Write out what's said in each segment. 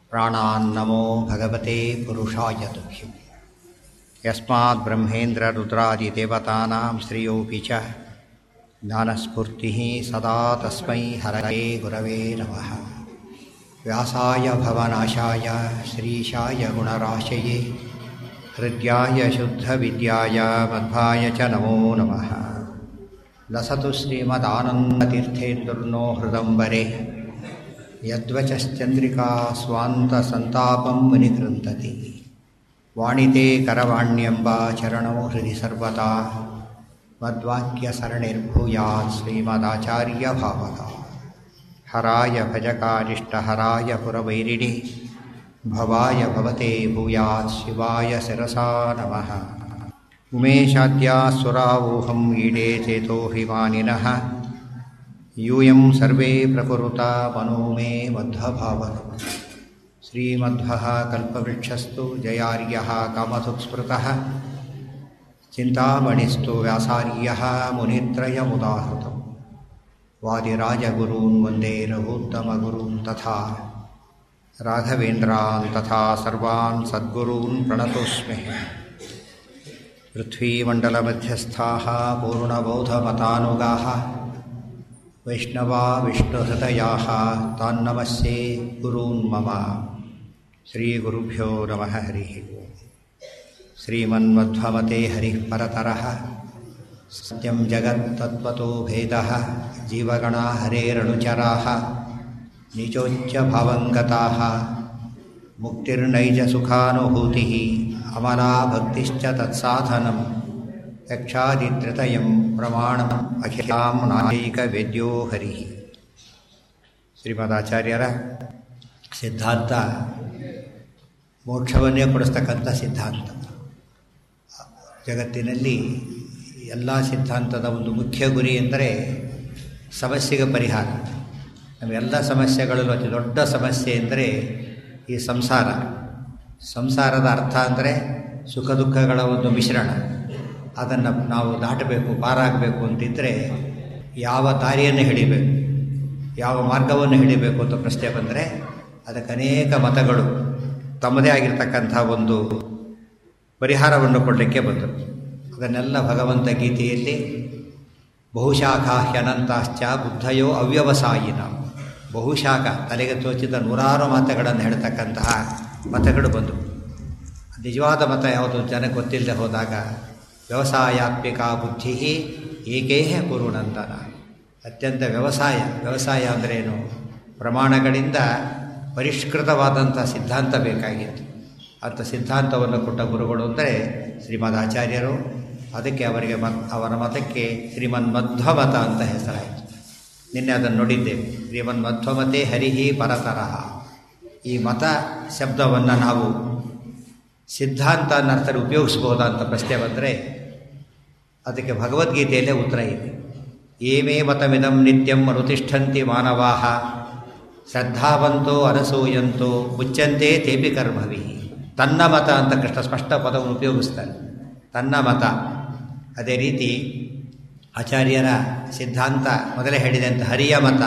प्राणान्नमो भगवते पुरुषाय तुभ्यम् यस्मात् ब्रह्मेन्द्ररुद्रादिदेवतानां श्रियोऽपि च ज्ञानस्फूर्तिः सदा तस्मै हरये गुरवे नमः व्यासाय भवनाशाय श्रीशाय गुणराशये हृद्याय शुद्धविद्याय मध्वाय च नमो नमः लसतु श्रीमदानन्दतीर्थेन्दुर्नो हृदम्बरे यद्वचश्चन्द्रिका स्वान्तसन्तापं मुनिकृन्तति वाणिते करवाण्यम्ब चरणौ हृदि सर्वदा मद्वाक्यसरणिर्भूयात् श्रीमदाचार्यभावदा हराय भजकारिष्टहराय पुरवैरिणि भवाय भवते भूयात् शिवाय शिरसा नमः उमेशाद्यासुरावोहम् ईडे चेतो हिमानिनः यूयं सर्वे प्रकुरुता मनो मे मध्वभावनम् श्रीमध्वः कल्पवृक्षस्तु जयार्यः कामधुक्स्मृतः चिन्तामणिस्तु व्यासार्यः मुनित्रयमुदाहृतम् वादिराजगुरून् वन्दे रघूत्तमगुरून् तथा राघवेन्द्रान् तथा सर्वान् सद्गुरून् प्रणतोऽस्मि पृथ्वीमण्डलमध्यस्थाः पूर्णबौधमतानुगाः वैष्णवा विष्णुहृदयाः तान्नमस्ये गुरून् मम श्रीगुरुभ्यो नमः हरिः ओम् श्रीमन्मध्वमते हरिः परतरः सत्यं जगत्तत्त्वतो भेदः जीवगणा हरेरनुचराः निचोच्चभावङ्गताः मुक्तिर्नैजसुखानुभूतिः अमला भक्तिश्च तत्साधनं यक्षादित्रतयं प्रमाणम् अखिलां नायैकवेद्यो हरिः ಶ್ರೀಮದಾಚಾರ್ಯರ ಸಿದ್ಧಾಂತ ಮೋಕ್ಷವನ್ನೇ ಕೊಡಿಸ್ತಕ್ಕಂಥ ಸಿದ್ಧಾಂತ ಜಗತ್ತಿನಲ್ಲಿ ಎಲ್ಲ ಸಿದ್ಧಾಂತದ ಒಂದು ಮುಖ್ಯ ಗುರಿ ಎಂದರೆ ಸಮಸ್ಯೆಗೆ ಪರಿಹಾರ ನಮ್ಮೆಲ್ಲ ಸಮಸ್ಯೆಗಳಲ್ಲೂ ಅತಿ ದೊಡ್ಡ ಸಮಸ್ಯೆ ಎಂದರೆ ಈ ಸಂಸಾರ ಸಂಸಾರದ ಅರ್ಥ ಅಂದರೆ ಸುಖ ದುಃಖಗಳ ಒಂದು ಮಿಶ್ರಣ ಅದನ್ನು ನಾವು ದಾಟಬೇಕು ಪಾರಾಗಬೇಕು ಅಂತಿದ್ದರೆ ಯಾವ ದಾರಿಯನ್ನು ಹಿಡಿಬೇಕು ಯಾವ ಮಾರ್ಗವನ್ನು ಹಿಡಿಬೇಕು ಅಂತ ಪ್ರಶ್ನೆ ಬಂದರೆ ಅದಕ್ಕೆ ಅನೇಕ ಮತಗಳು ತಮ್ಮದೇ ಆಗಿರ್ತಕ್ಕಂಥ ಒಂದು ಪರಿಹಾರವನ್ನು ಕೊಡಲಿಕ್ಕೆ ಬಂದರು ಅದನ್ನೆಲ್ಲ ಭಗವಂತ ಗೀತೆಯಲ್ಲಿ ಬಹುಶಾಖಾ ಹ್ಯನಂತಾಶ್ಚ ಬುದ್ಧಯೋ ಅವ್ಯವಸಾಯಿನ ಬಹುಶಾಖ ತಲೆಗೆ ತೋಚಿದ ನೂರಾರು ಮಾತುಗಳನ್ನು ಹೇಳ್ತಕ್ಕಂತಹ ಮತಗಳು ಬಂದವು ನಿಜವಾದ ಮತ ಯಾವುದು ಜನಕ್ಕೆ ಗೊತ್ತಿಲ್ಲದೆ ಹೋದಾಗ ವ್ಯವಸಾಯಾತ್ಮಿಕ ಬುದ್ಧಿ ಏಕೇಹ ಕುರುನಂದನ ಅತ್ಯಂತ ವ್ಯವಸಾಯ ವ್ಯವಸಾಯ ಅಂದ್ರೇನು ಪ್ರಮಾಣಗಳಿಂದ ಪರಿಷ್ಕೃತವಾದಂಥ ಸಿದ್ಧಾಂತ ಬೇಕಾಗಿತ್ತು ಅಂಥ ಸಿದ್ಧಾಂತವನ್ನು ಕೊಟ್ಟ ಗುರುಗಳು ಅಂದರೆ ಶ್ರೀಮದ್ ಆಚಾರ್ಯರು ಅದಕ್ಕೆ ಅವರಿಗೆ ಮತ್ ಅವರ ಮತಕ್ಕೆ ಶ್ರೀಮನ್ ಮಧ್ವಮತ ಅಂತ ಹೆಸರಾಯಿತು ನಿನ್ನೆ ಅದನ್ನು ನೋಡಿದ್ದೇವೆ ಶ್ರೀಮನ್ ಮಧ್ವಮತೆ ಹರಿಹಿ ಪರತರಹ ಈ ಮತ ಶಬ್ದವನ್ನು ನಾವು ಸಿದ್ಧಾಂತ ಅನ್ನರ್ಥಲ್ಲಿ ಉಪಯೋಗಿಸ್ಬೋದಾ ಅಂತ ಪ್ರಶ್ನೆ ಬಂದರೆ ಅದಕ್ಕೆ ಭಗವದ್ಗೀತೆಯಲ್ಲೇ ಉತ್ತರ ಇದೆ ಏಮೇ ಮತಮಿದಂ ನಿತ್ಯಂ ಅನುತಿಷ್ಠಂತಿ ಮಾನವಾ ಶ್ರದ್ಧಾವಂತೋ ಅನಸೂಯಂತೋ ಮುಚ್ಚಂತೆ ತೇಪಿ ಕರ್ಮವಿ ತನ್ನ ಮತ ಅಂತ ಕೃಷ್ಣ ಸ್ಪಷ್ಟ ಪದವನ್ನು ಉಪಯೋಗಿಸ್ತಾರೆ ತನ್ನ ಮತ ಅದೇ ರೀತಿ ಆಚಾರ್ಯರ ಸಿದ್ಧಾಂತ ಮೊದಲೇ ಹೇಳಿದಂಥ ಹರಿಯ ಮತ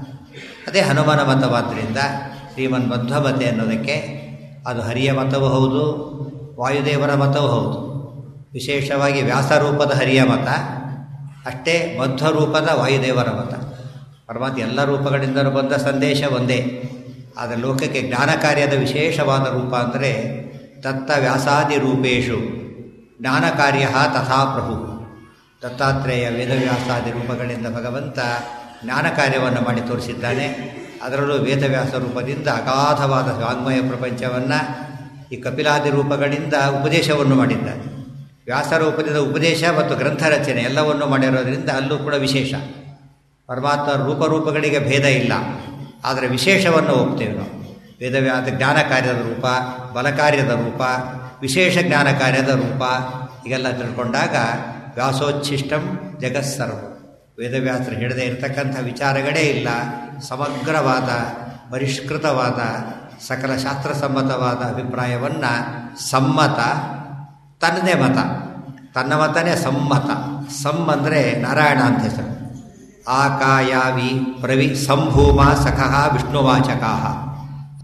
ಅದೇ ಹನುಮನ ಮತವಾದ್ದರಿಂದ ಶ್ರೀಮನ್ ಮಧ್ವಮತೆ ಅನ್ನೋದಕ್ಕೆ ಅದು ಹರಿಯ ಮತವೂ ಹೌದು ವಾಯುದೇವರ ಮತವೂ ಹೌದು ವಿಶೇಷವಾಗಿ ವ್ಯಾಸರೂಪದ ಹರಿಯ ಮತ ಅಷ್ಟೇ ಮಧ್ವರೂಪದ ವಾಯುದೇವರ ಮತ ಪರಮಾತ್ಮ ಎಲ್ಲ ರೂಪಗಳಿಂದ ಬಂದ ಸಂದೇಶ ಒಂದೇ ಆದರೆ ಲೋಕಕ್ಕೆ ಜ್ಞಾನ ಕಾರ್ಯದ ವಿಶೇಷವಾದ ರೂಪ ಅಂದರೆ ದತ್ತ ವ್ಯಾಸಾದಿ ರೂಪೇಶು ಜ್ಞಾನ ಕಾರ್ಯ ತಥಾ ಪ್ರಭು ದತ್ತಾತ್ರೇಯ ವೇದವ್ಯಾಸಾದಿ ರೂಪಗಳಿಂದ ಭಗವಂತ ಜ್ಞಾನ ಕಾರ್ಯವನ್ನು ಮಾಡಿ ತೋರಿಸಿದ್ದಾನೆ ಅದರಲ್ಲೂ ವೇದವ್ಯಾಸ ರೂಪದಿಂದ ಅಗಾಧವಾದ ವಾಂಗ್ಮಯ ಪ್ರಪಂಚವನ್ನು ಈ ಕಪಿಲಾದಿ ರೂಪಗಳಿಂದ ಉಪದೇಶವನ್ನು ಮಾಡಿದ್ದಾನೆ ವ್ಯಾಸರೂಪದಿಂದ ಉಪದೇಶ ಮತ್ತು ಗ್ರಂಥ ರಚನೆ ಎಲ್ಲವನ್ನು ಮಾಡಿರೋದ್ರಿಂದ ಅಲ್ಲೂ ಕೂಡ ವಿಶೇಷ ಪರಮಾತ್ಮ ರೂಪರೂಪಗಳಿಗೆ ಭೇದ ಇಲ್ಲ ಆದರೆ ವಿಶೇಷವನ್ನು ಒಪ್ತೇವೆ ನಾವು ವೇದವ್ಯಾಸ ಜ್ಞಾನ ಕಾರ್ಯದ ರೂಪ ಬಲಕಾರ್ಯದ ರೂಪ ವಿಶೇಷ ಜ್ಞಾನ ಕಾರ್ಯದ ರೂಪ ಹೀಗೆಲ್ಲ ತಿಳ್ಕೊಂಡಾಗ ವ್ಯಾಸೋಚ್ಛಿಷ್ಟಂ ಜಗತ್ಸರ್ವ ವೇದವ್ಯಾಸರು ಹಿಡದೆ ಇರತಕ್ಕಂಥ ವಿಚಾರಗಳೇ ಇಲ್ಲ ಸಮಗ್ರವಾದ ಪರಿಷ್ಕೃತವಾದ ಸಕಲ ಶಾಸ್ತ್ರಸಮ್ಮತವಾದ ಅಭಿಪ್ರಾಯವನ್ನು ಸಮ್ಮತ ತನ್ನದೇ ಮತ ತನ್ನ ಮತನೇ ಸಮ್ಮತ ಸಮ್ ಅಂದರೆ ನಾರಾಯಣ ಅಂತ ಹೆಸರು ಆಕಾಯಾವಿ ಪ್ರವಿ ಸಂಭೂಮ ಸಖಃ ವಿಷ್ಣುವಾಚಕಾಹ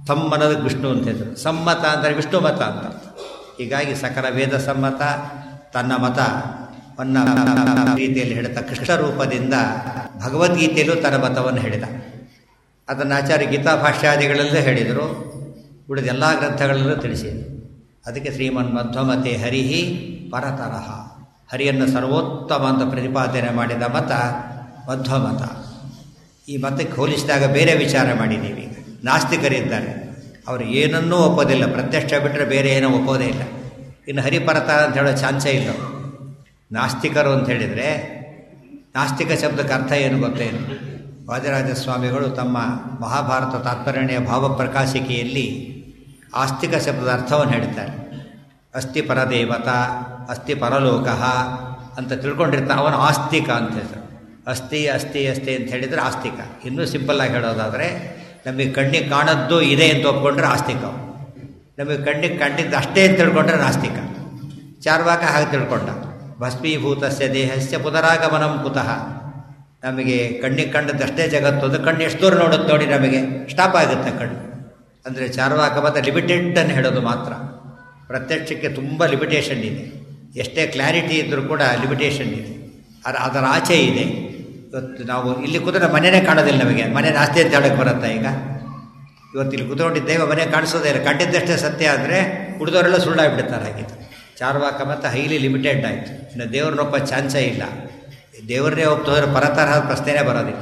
ತಮ್ಮ ಅನ್ನೋದಕ್ಕೆ ವಿಷ್ಣು ಅಂತ ಹೆಸರು ಸಮ್ಮತ ಅಂದರೆ ವಿಷ್ಣು ಮತ ಅಂತ ಹೀಗಾಗಿ ಸಕಲ ವೇದ ಸಮ್ಮತ ತನ್ನ ಮತವನ್ನು ರೀತಿಯಲ್ಲಿ ಹೇಳಿದ ಕೃಷ್ಣ ರೂಪದಿಂದ ಭಗವದ್ಗೀತೆಯಲ್ಲೂ ತನ್ನ ಮತವನ್ನು ಹೇಳಿದ ಅದನ್ನು ಆಚಾರ್ಯ ಗೀತಾ ಭಾಷ್ಯಾದಿಗಳಲ್ಲೂ ಹೇಳಿದರು ಉಳಿದ ಎಲ್ಲ ಗ್ರಂಥಗಳಲ್ಲೂ ತಿಳಿಸಿದರು ಅದಕ್ಕೆ ಶ್ರೀಮನ್ ಮಧ್ವಮತೆ ಹರಿಹಿ ಪರತರಹ ಹರಿಯನ್ನು ಸರ್ವೋತ್ತಮ ಅಂತ ಪ್ರತಿಪಾದನೆ ಮಾಡಿದ ಮತ ಮಧ್ವಮತ ಈ ಮತಕ್ಕೆ ಹೋಲಿಸಿದಾಗ ಬೇರೆ ವಿಚಾರ ಮಾಡಿದ್ದೀವಿ ಈಗ ನಾಸ್ತಿಕರಿದ್ದಾರೆ ಅವರು ಏನನ್ನೂ ಒಪ್ಪೋದಿಲ್ಲ ಪ್ರತ್ಯಕ್ಷ ಬಿಟ್ಟರೆ ಬೇರೆ ಏನೋ ಒಪ್ಪೋದೇ ಇಲ್ಲ ಇನ್ನು ಹರಿಪರತರ ಅಂತ ಹೇಳೋ ಚಾನ್ಸೇ ಇಲ್ಲ ನಾಸ್ತಿಕರು ಅಂತ ಹೇಳಿದರೆ ನಾಸ್ತಿಕ ಶಬ್ದಕ್ಕೆ ಅರ್ಥ ಏನು ಗೊತ್ತೇನು ವಾದಿರಾಜ ಸ್ವಾಮಿಗಳು ತಮ್ಮ ಮಹಾಭಾರತ ತಾತ್ಪರ್ಯಣೆಯ ಭಾವಪ್ರಕಾಶಿಕೆಯಲ್ಲಿ ಆಸ್ತಿಕ ಶಬ್ದದ ಅರ್ಥವನ್ನು ಹೇಳ್ತಾರೆ ಅಸ್ಥಿ ಪರದೇವತಾ ಅಸ್ಥಿ ಪರಲೋಕ ಅಂತ ತಿಳ್ಕೊಂಡಿರ್ತಾನೆ ಅವನು ಆಸ್ತಿಕ ಅಂತ ಹೆಸರು ಅಸ್ಥಿ ಅಸ್ಥಿ ಅಸ್ಥಿ ಅಂತ ಹೇಳಿದರೆ ಆಸ್ತಿಕ ಇನ್ನೂ ಸಿಂಪಲ್ಲಾಗಿ ಹೇಳೋದಾದರೆ ನಮಗೆ ಕಣ್ಣಿಗೆ ಕಾಣದ್ದು ಇದೆ ಅಂತ ಒಪ್ಕೊಂಡ್ರೆ ಆಸ್ತಿಕ ನಮಗೆ ಕಣ್ಣಿಗೆ ಕಂಡಿದ್ದು ಅಷ್ಟೇ ಅಂತ ತಿಳ್ಕೊಂಡ್ರೆ ನಾಸ್ತಿಕ ಚಾರ್ವಾಕ ಹಾಗೆ ತಿಳ್ಕೊಂಡ ಭಸ್ಮೀಭೂತಸ್ಯ ದೇಹಸ್ಯ ಪುನರಾಗಮನಂ ಕುತಃ ನಮಗೆ ಕಣ್ಣಿಗೆ ಕಂಡದ್ದಷ್ಟೇ ಜಗತ್ತು ಅದು ಕಣ್ಣು ಎಷ್ಟು ದೂರ ನೋಡುತ್ತೆ ನೋಡಿ ನಮಗೆ ಸ್ಟಾಪ್ ಆಗುತ್ತೆ ಕಣ್ಣು ಅಂದರೆ ಚಾರ್ವಾಕ ಮತ್ತು ಲಿಮಿಟೆಡ್ ಅನ್ನು ಹೇಳೋದು ಮಾತ್ರ ಪ್ರತ್ಯಕ್ಷಕ್ಕೆ ತುಂಬ ಲಿಮಿಟೇಷನ್ ಇದೆ ಎಷ್ಟೇ ಕ್ಲಾರಿಟಿ ಇದ್ದರೂ ಕೂಡ ಲಿಮಿಟೇಷನ್ ಇದೆ ಅದು ಅದರ ಆಚೆ ಇದೆ ಇವತ್ತು ನಾವು ಇಲ್ಲಿ ಕೂತ್ರೆ ಮನೆಯೇ ಕಾಣೋದಿಲ್ಲ ನಮಗೆ ಮನೆ ನಾಸ್ತಿ ಅಂತ ಹೇಳಕ್ಕೆ ಬರುತ್ತಾ ಈಗ ಇವತ್ತು ಇಲ್ಲಿ ಕೂತ್ಕೊಂಡಿದ್ದೇವೆ ಮನೆ ಕಾಣಿಸೋದೇ ಇಲ್ಲ ಕಂಡಿದ್ದಷ್ಟೇ ಸತ್ಯ ಅಂದರೆ ಉಳಿದವರೆಲ್ಲ ಸುಳ್ಳಾಗ್ಬಿಡ್ತಾರೆ ಹಾಗಿತ್ತು ಚಾರ್ವಾಕ ಮತ್ತು ಹೈಲಿ ಲಿಮಿಟೆಡ್ ಆಯಿತು ಇನ್ನು ದೇವ್ರನ್ನೊಪ್ಪ ಚಾನ್ಸೇ ಇಲ್ಲ ದೇವರನ್ನೇ ಒಪ್ತೋದ್ರೆ ಪರತರಹ ಪ್ರಶ್ನೆನೇ ಬರೋದಿಲ್ಲ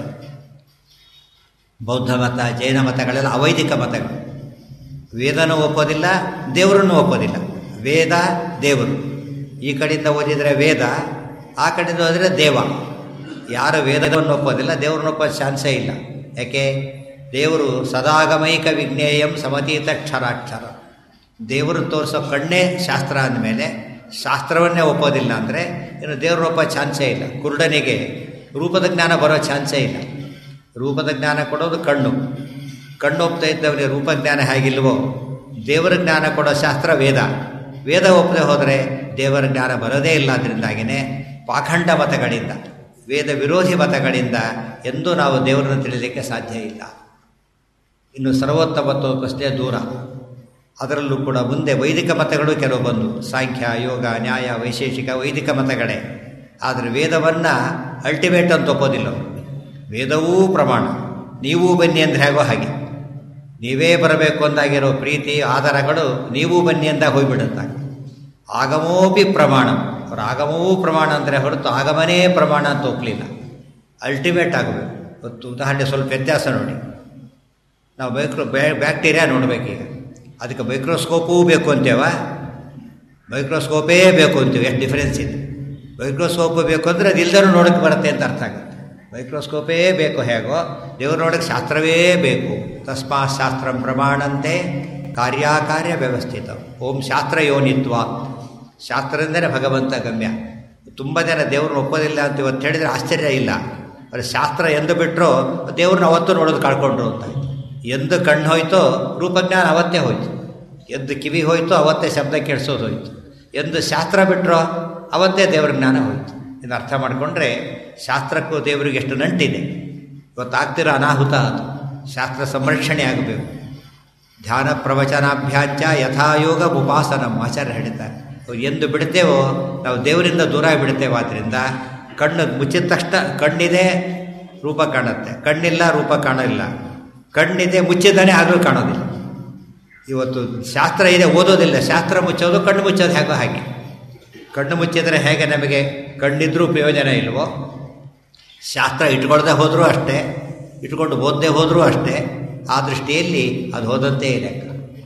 ಬೌದ್ಧ ಮತ ಜೈನ ಮತಗಳೆಲ್ಲ ಅವೈದಿಕ ಮತಗಳು ವೇದನೂ ಒಪ್ಪೋದಿಲ್ಲ ದೇವರನ್ನು ಒಪ್ಪೋದಿಲ್ಲ ವೇದ ದೇವರು ಈ ಕಡೆಯಿಂದ ಓದಿದರೆ ವೇದ ಆ ಕಡೆಯಿಂದ ಓದಿದರೆ ದೇವ ಯಾರು ವೇದವನ್ನು ಒಪ್ಪೋದಿಲ್ಲ ದೇವ್ರನ್ನ ಒಪ್ಪೋ ಚಾನ್ಸೇ ಇಲ್ಲ ಯಾಕೆ ದೇವರು ಸದಾಗಮೈಕ ವಿಜ್ಞೇಯಂ ಸಮತೀತ ಕ್ಷರಾಕ್ಷರ ದೇವರು ತೋರಿಸೋ ಕಣ್ಣೇ ಶಾಸ್ತ್ರ ಅಂದಮೇಲೆ ಶಾಸ್ತ್ರವನ್ನೇ ಒಪ್ಪೋದಿಲ್ಲ ಅಂದರೆ ಇನ್ನು ದೇವ್ರನ್ನ ಒಪ್ಪೋ ಚಾನ್ಸೇ ಇಲ್ಲ ಕುರುಡನಿಗೆ ರೂಪದ ಜ್ಞಾನ ಬರೋ ಚಾನ್ಸೇ ಇಲ್ಲ ರೂಪದ ಜ್ಞಾನ ಕೊಡೋದು ಕಣ್ಣು ಕಣ್ಣು ಒಪ್ತಾ ಇದ್ದವನಿಗೆ ರೂಪಜ್ಞಾನ ಹೇಗಿಲ್ವೋ ದೇವರ ಜ್ಞಾನ ಕೊಡೋ ಶಾಸ್ತ್ರ ವೇದ ವೇದ ಒಪ್ಪದೆ ಹೋದರೆ ದೇವರ ಜ್ಞಾನ ಬರೋದೇ ಇಲ್ಲ ಅದರಿಂದಾಗಿಯೇ ಪಾಖಂಡ ಮತಗಳಿಂದ ವೇದ ವಿರೋಧಿ ಮತಗಳಿಂದ ಎಂದೂ ನಾವು ದೇವರನ್ನು ತಿಳಿಲಿಕ್ಕೆ ಸಾಧ್ಯ ಇಲ್ಲ ಇನ್ನು ಸರ್ವೋತ್ತಮತ್ವಕ್ಕಷ್ಟೇ ದೂರ ಅದರಲ್ಲೂ ಕೂಡ ಮುಂದೆ ವೈದಿಕ ಮತಗಳು ಕೆಲವು ಬಂದು ಸಾಂಖ್ಯ ಯೋಗ ನ್ಯಾಯ ವೈಶೇಷಿಕ ವೈದಿಕ ಮತಗಳೇ ಆದರೆ ವೇದವನ್ನು ಅಲ್ಟಿಮೇಟ್ ಅಂತ ಒಪ್ಪೋದಿಲ್ಲ ವೇದವೂ ಪ್ರಮಾಣ ನೀವೂ ಬನ್ನಿ ಅಂದರೆ ಹೇಗೋ ಹಾಗೆ ನೀವೇ ಬರಬೇಕು ಅಂದಾಗಿರೋ ಪ್ರೀತಿ ಆಧಾರಗಳು ನೀವೂ ಬನ್ನಿ ಅಂದಾಗ ಹೋಗ್ಬಿಡುತ್ತೆ ಆಗಮೋಪಿ ಪ್ರಮಾಣ ಅವ್ರ ಆಗಮವೂ ಪ್ರಮಾಣ ಅಂದರೆ ಹೊರತು ಆಗಮನೇ ಪ್ರಮಾಣ ಅಂತ ಒಪ್ಪಲಿಲ್ಲ ಅಲ್ಟಿಮೇಟ್ ಆಗಬೇಕು ಇವತ್ತು ಉದಾಹರಣೆ ಸ್ವಲ್ಪ ವ್ಯತ್ಯಾಸ ನೋಡಿ ನಾವು ಮೈಕ್ರೋ ಬ್ಯಾಕ್ಟೀರಿಯಾ ನೋಡಬೇಕೀಗ ಅದಕ್ಕೆ ಮೈಕ್ರೋಸ್ಕೋಪೂ ಬೇಕು ಅಂತೇವ ಮೈಕ್ರೋಸ್ಕೋಪೇ ಬೇಕು ಅಂತೀವಿ ಎಷ್ಟು ಡಿಫ್ರೆನ್ಸ್ ಇದೆ ಮೈಕ್ರೋಸ್ಕೋಪು ಬೇಕು ಅಂದರೆ ಅದು ಇಲ್ದರೂ ನೋಡೋಕ್ಕೆ ಬರುತ್ತೆ ಅಂತ ಅರ್ಥ ಆಗುತ್ತೆ ಮೈಕ್ರೋಸ್ಕೋಪೇ ಬೇಕು ಹೇಗೋ ದೇವ್ರು ನೋಡೋಕ್ಕೆ ಶಾಸ್ತ್ರವೇ ಬೇಕು ತಸ್ಮಾತ್ ಶಾಸ್ತ್ರ ಪ್ರಮಾಣಂತೆ ಕಾರ್ಯಾಕಾರ್ಯ ವ್ಯವಸ್ಥಿತ ಓಂ ಶಾಸ್ತ್ರ ಯೋನಿತ್ವ ಶಾಸ್ತ್ರದಿಂದಲೇ ಭಗವಂತ ಗಮ್ಯ ತುಂಬ ಜನ ದೇವ್ರನ್ನ ಒಪ್ಪೋದಿಲ್ಲ ಅಂತ ಇವತ್ತು ಹೇಳಿದರೆ ಆಶ್ಚರ್ಯ ಇಲ್ಲ ಆದರೆ ಶಾಸ್ತ್ರ ಎಂದು ಬಿಟ್ಟರು ದೇವ್ರನ್ನ ಅವತ್ತು ನೋಡೋದು ಕಳ್ಕೊಂಡ್ರು ಅಂತ ಎಂದು ಕಣ್ಣು ಹೋಯ್ತೋ ರೂಪಜ್ಞಾನ ಅವತ್ತೇ ಹೋಯ್ತು ಎಂದು ಕಿವಿ ಹೋಯ್ತು ಅವತ್ತೇ ಶಬ್ದ ಕೇಳಿಸೋದು ಹೋಯ್ತು ಎಂದು ಶಾಸ್ತ್ರ ಬಿಟ್ಟರೋ ಅವತ್ತೇ ದೇವ್ರ ಜ್ಞಾನ ಹೋಯ್ತು ಇದನ್ನು ಅರ್ಥ ಮಾಡಿಕೊಂಡ್ರೆ ಶಾಸ್ತ್ರಕ್ಕೂ ದೇವರಿಗೆ ಎಷ್ಟು ನಂಟಿದೆ ಇವತ್ತಾಗ್ತಿರೋ ಅನಾಹುತ ಅದು ಶಾಸ್ತ್ರ ಸಂರಕ್ಷಣೆ ಆಗಬೇಕು ಧ್ಯಾನ ಪ್ರವಚನಾಭ್ಯಾಂಚ ಯಥಾಯೋಗ ಉಪಾಸನಂ ಆಚಾರ್ಯ ಹೇಳ್ತಾರೆ ಎಂದು ಬಿಡ್ತೇವೋ ನಾವು ದೇವರಿಂದ ದೂರ ಬಿಡ್ತೇವೆ ಆದ್ದರಿಂದ ಕಣ್ಣು ಮುಚ್ಚಿದ ತಕ್ಷಣ ಕಣ್ಣಿದೆ ರೂಪ ಕಾಣುತ್ತೆ ಕಣ್ಣಿಲ್ಲ ರೂಪ ಕಾಣೋಲ್ಲ ಕಣ್ಣಿದೆ ಮುಚ್ಚಿದ್ದಾನೆ ಆಗಲೂ ಕಾಣೋದಿಲ್ಲ ಇವತ್ತು ಶಾಸ್ತ್ರ ಇದೆ ಓದೋದಿಲ್ಲ ಶಾಸ್ತ್ರ ಮುಚ್ಚೋದು ಕಣ್ಣು ಮುಚ್ಚೋದು ಹೇಗೋ ಹಾಗೆ ಕಣ್ಣು ಮುಚ್ಚಿದರೆ ಹೇಗೆ ನಮಗೆ ಕಣ್ಣಿದ್ರೂ ಪ್ರಯೋಜನ ಇಲ್ವೋ ಶಾಸ್ತ್ರ ಇಟ್ಕೊಳ್ದೆ ಹೋದರೂ ಅಷ್ಟೇ ಇಟ್ಕೊಂಡು ಓದದೆ ಹೋದರೂ ಅಷ್ಟೇ ಆ ದೃಷ್ಟಿಯಲ್ಲಿ ಅದು ಹೋದಂತೆ ಲೆಕ್ಕ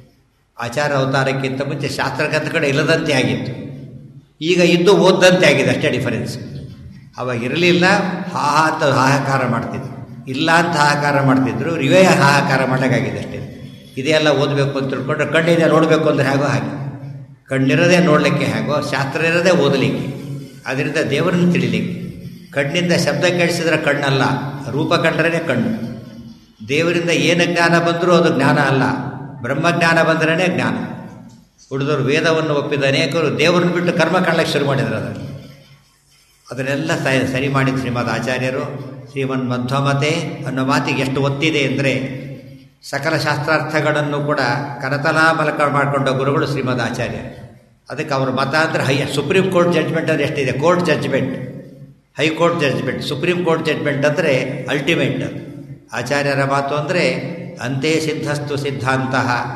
ಆಚಾರ ಅವತಾರಕ್ಕಿಂತ ಮುಂಚೆ ಶಾಸ್ತ್ರಗಂತ ಕಡೆ ಇಲ್ಲದಂತೆ ಆಗಿತ್ತು ಈಗ ಇದ್ದು ಓದ್ದಂತೆ ಆಗಿದೆ ಅಷ್ಟೇ ಡಿಫರೆನ್ಸ್ ಅವಾಗ ಇರಲಿಲ್ಲ ಹಾ ಅಂತ ಹಾಹಾಕಾರ ಮಾಡ್ತಿದ್ರು ಇಲ್ಲ ಅಂತ ಹಾಹಾಕಾರ ಮಾಡ್ತಿದ್ರು ಇವೇ ಹಾಹಾಕಾರ ಮಾಡೋಕ್ಕಾಗಿದೆ ಅಷ್ಟೇ ಇದೆಲ್ಲ ಓದಬೇಕು ಅಂತ ತಿಳ್ಕೊಂಡ್ರೆ ಕಣ್ಣಿದೆ ನೋಡಬೇಕು ಅಂದರೆ ಹೇಗೋ ಹಾಗೆ ಕಣ್ಣಿರೋದೇ ನೋಡಲಿಕ್ಕೆ ಹೇಗೋ ಶಾಸ್ತ್ರ ಇರೋದೇ ಓದಲಿಕ್ಕೆ ಅದರಿಂದ ದೇವರನ್ನು ತಿಳಿಲಿಕ್ಕೆ ಕಣ್ಣಿಂದ ಶಬ್ದ ಕೇಳಿಸಿದ್ರೆ ಕಣ್ಣಲ್ಲ ರೂಪ ಕಂಡ್ರೇ ಕಣ್ಣು ದೇವರಿಂದ ಏನು ಜ್ಞಾನ ಬಂದರೂ ಅದು ಜ್ಞಾನ ಅಲ್ಲ ಬ್ರಹ್ಮಜ್ಞಾನ ಬಂದ್ರೇ ಜ್ಞಾನ ಉಳಿದವರು ವೇದವನ್ನು ಒಪ್ಪಿದ ಅನೇಕರು ದೇವರನ್ನು ಬಿಟ್ಟು ಕರ್ಮ ಕಾಣಲಿಕ್ಕೆ ಶುರು ಮಾಡಿದ್ರು ಅದರಲ್ಲಿ ಅದನ್ನೆಲ್ಲ ಸರಿ ಮಾಡಿದ ಶ್ರೀಮದ್ ಆಚಾರ್ಯರು ಶ್ರೀಮನ್ ಮಧ್ವಮತೆ ಅನ್ನೋ ಮಾತಿಗೆ ಎಷ್ಟು ಒತ್ತಿದೆ ಅಂದರೆ ಸಕಲ ಶಾಸ್ತ್ರಾರ್ಥಗಳನ್ನು ಕೂಡ ಕರತಲ ಮಲಕ ಮಾಡಿಕೊಂಡ ಗುರುಗಳು ಶ್ರೀಮದ್ ಆಚಾರ್ಯ ಅದಕ್ಕೆ ಅವ್ರ ಮತ ಅಂದರೆ ಹೈ ಸುಪ್ರೀಂ ಕೋರ್ಟ್ ಜಡ್ಜ್ಮೆಂಟ್ ಅಂದರೆ ಎಷ್ಟಿದೆ court judgment high court judgment supreme court judgment ಅಂದರೆ ಅಲ್ಟಿಮೇಟ್ ಆಚಾರ್ಯರ ಮಾತು ಅಂದರೆ ಅಂತೆ ಸಿದ್ಧಸ್ತು ಸಿದ್ಧಾಂತ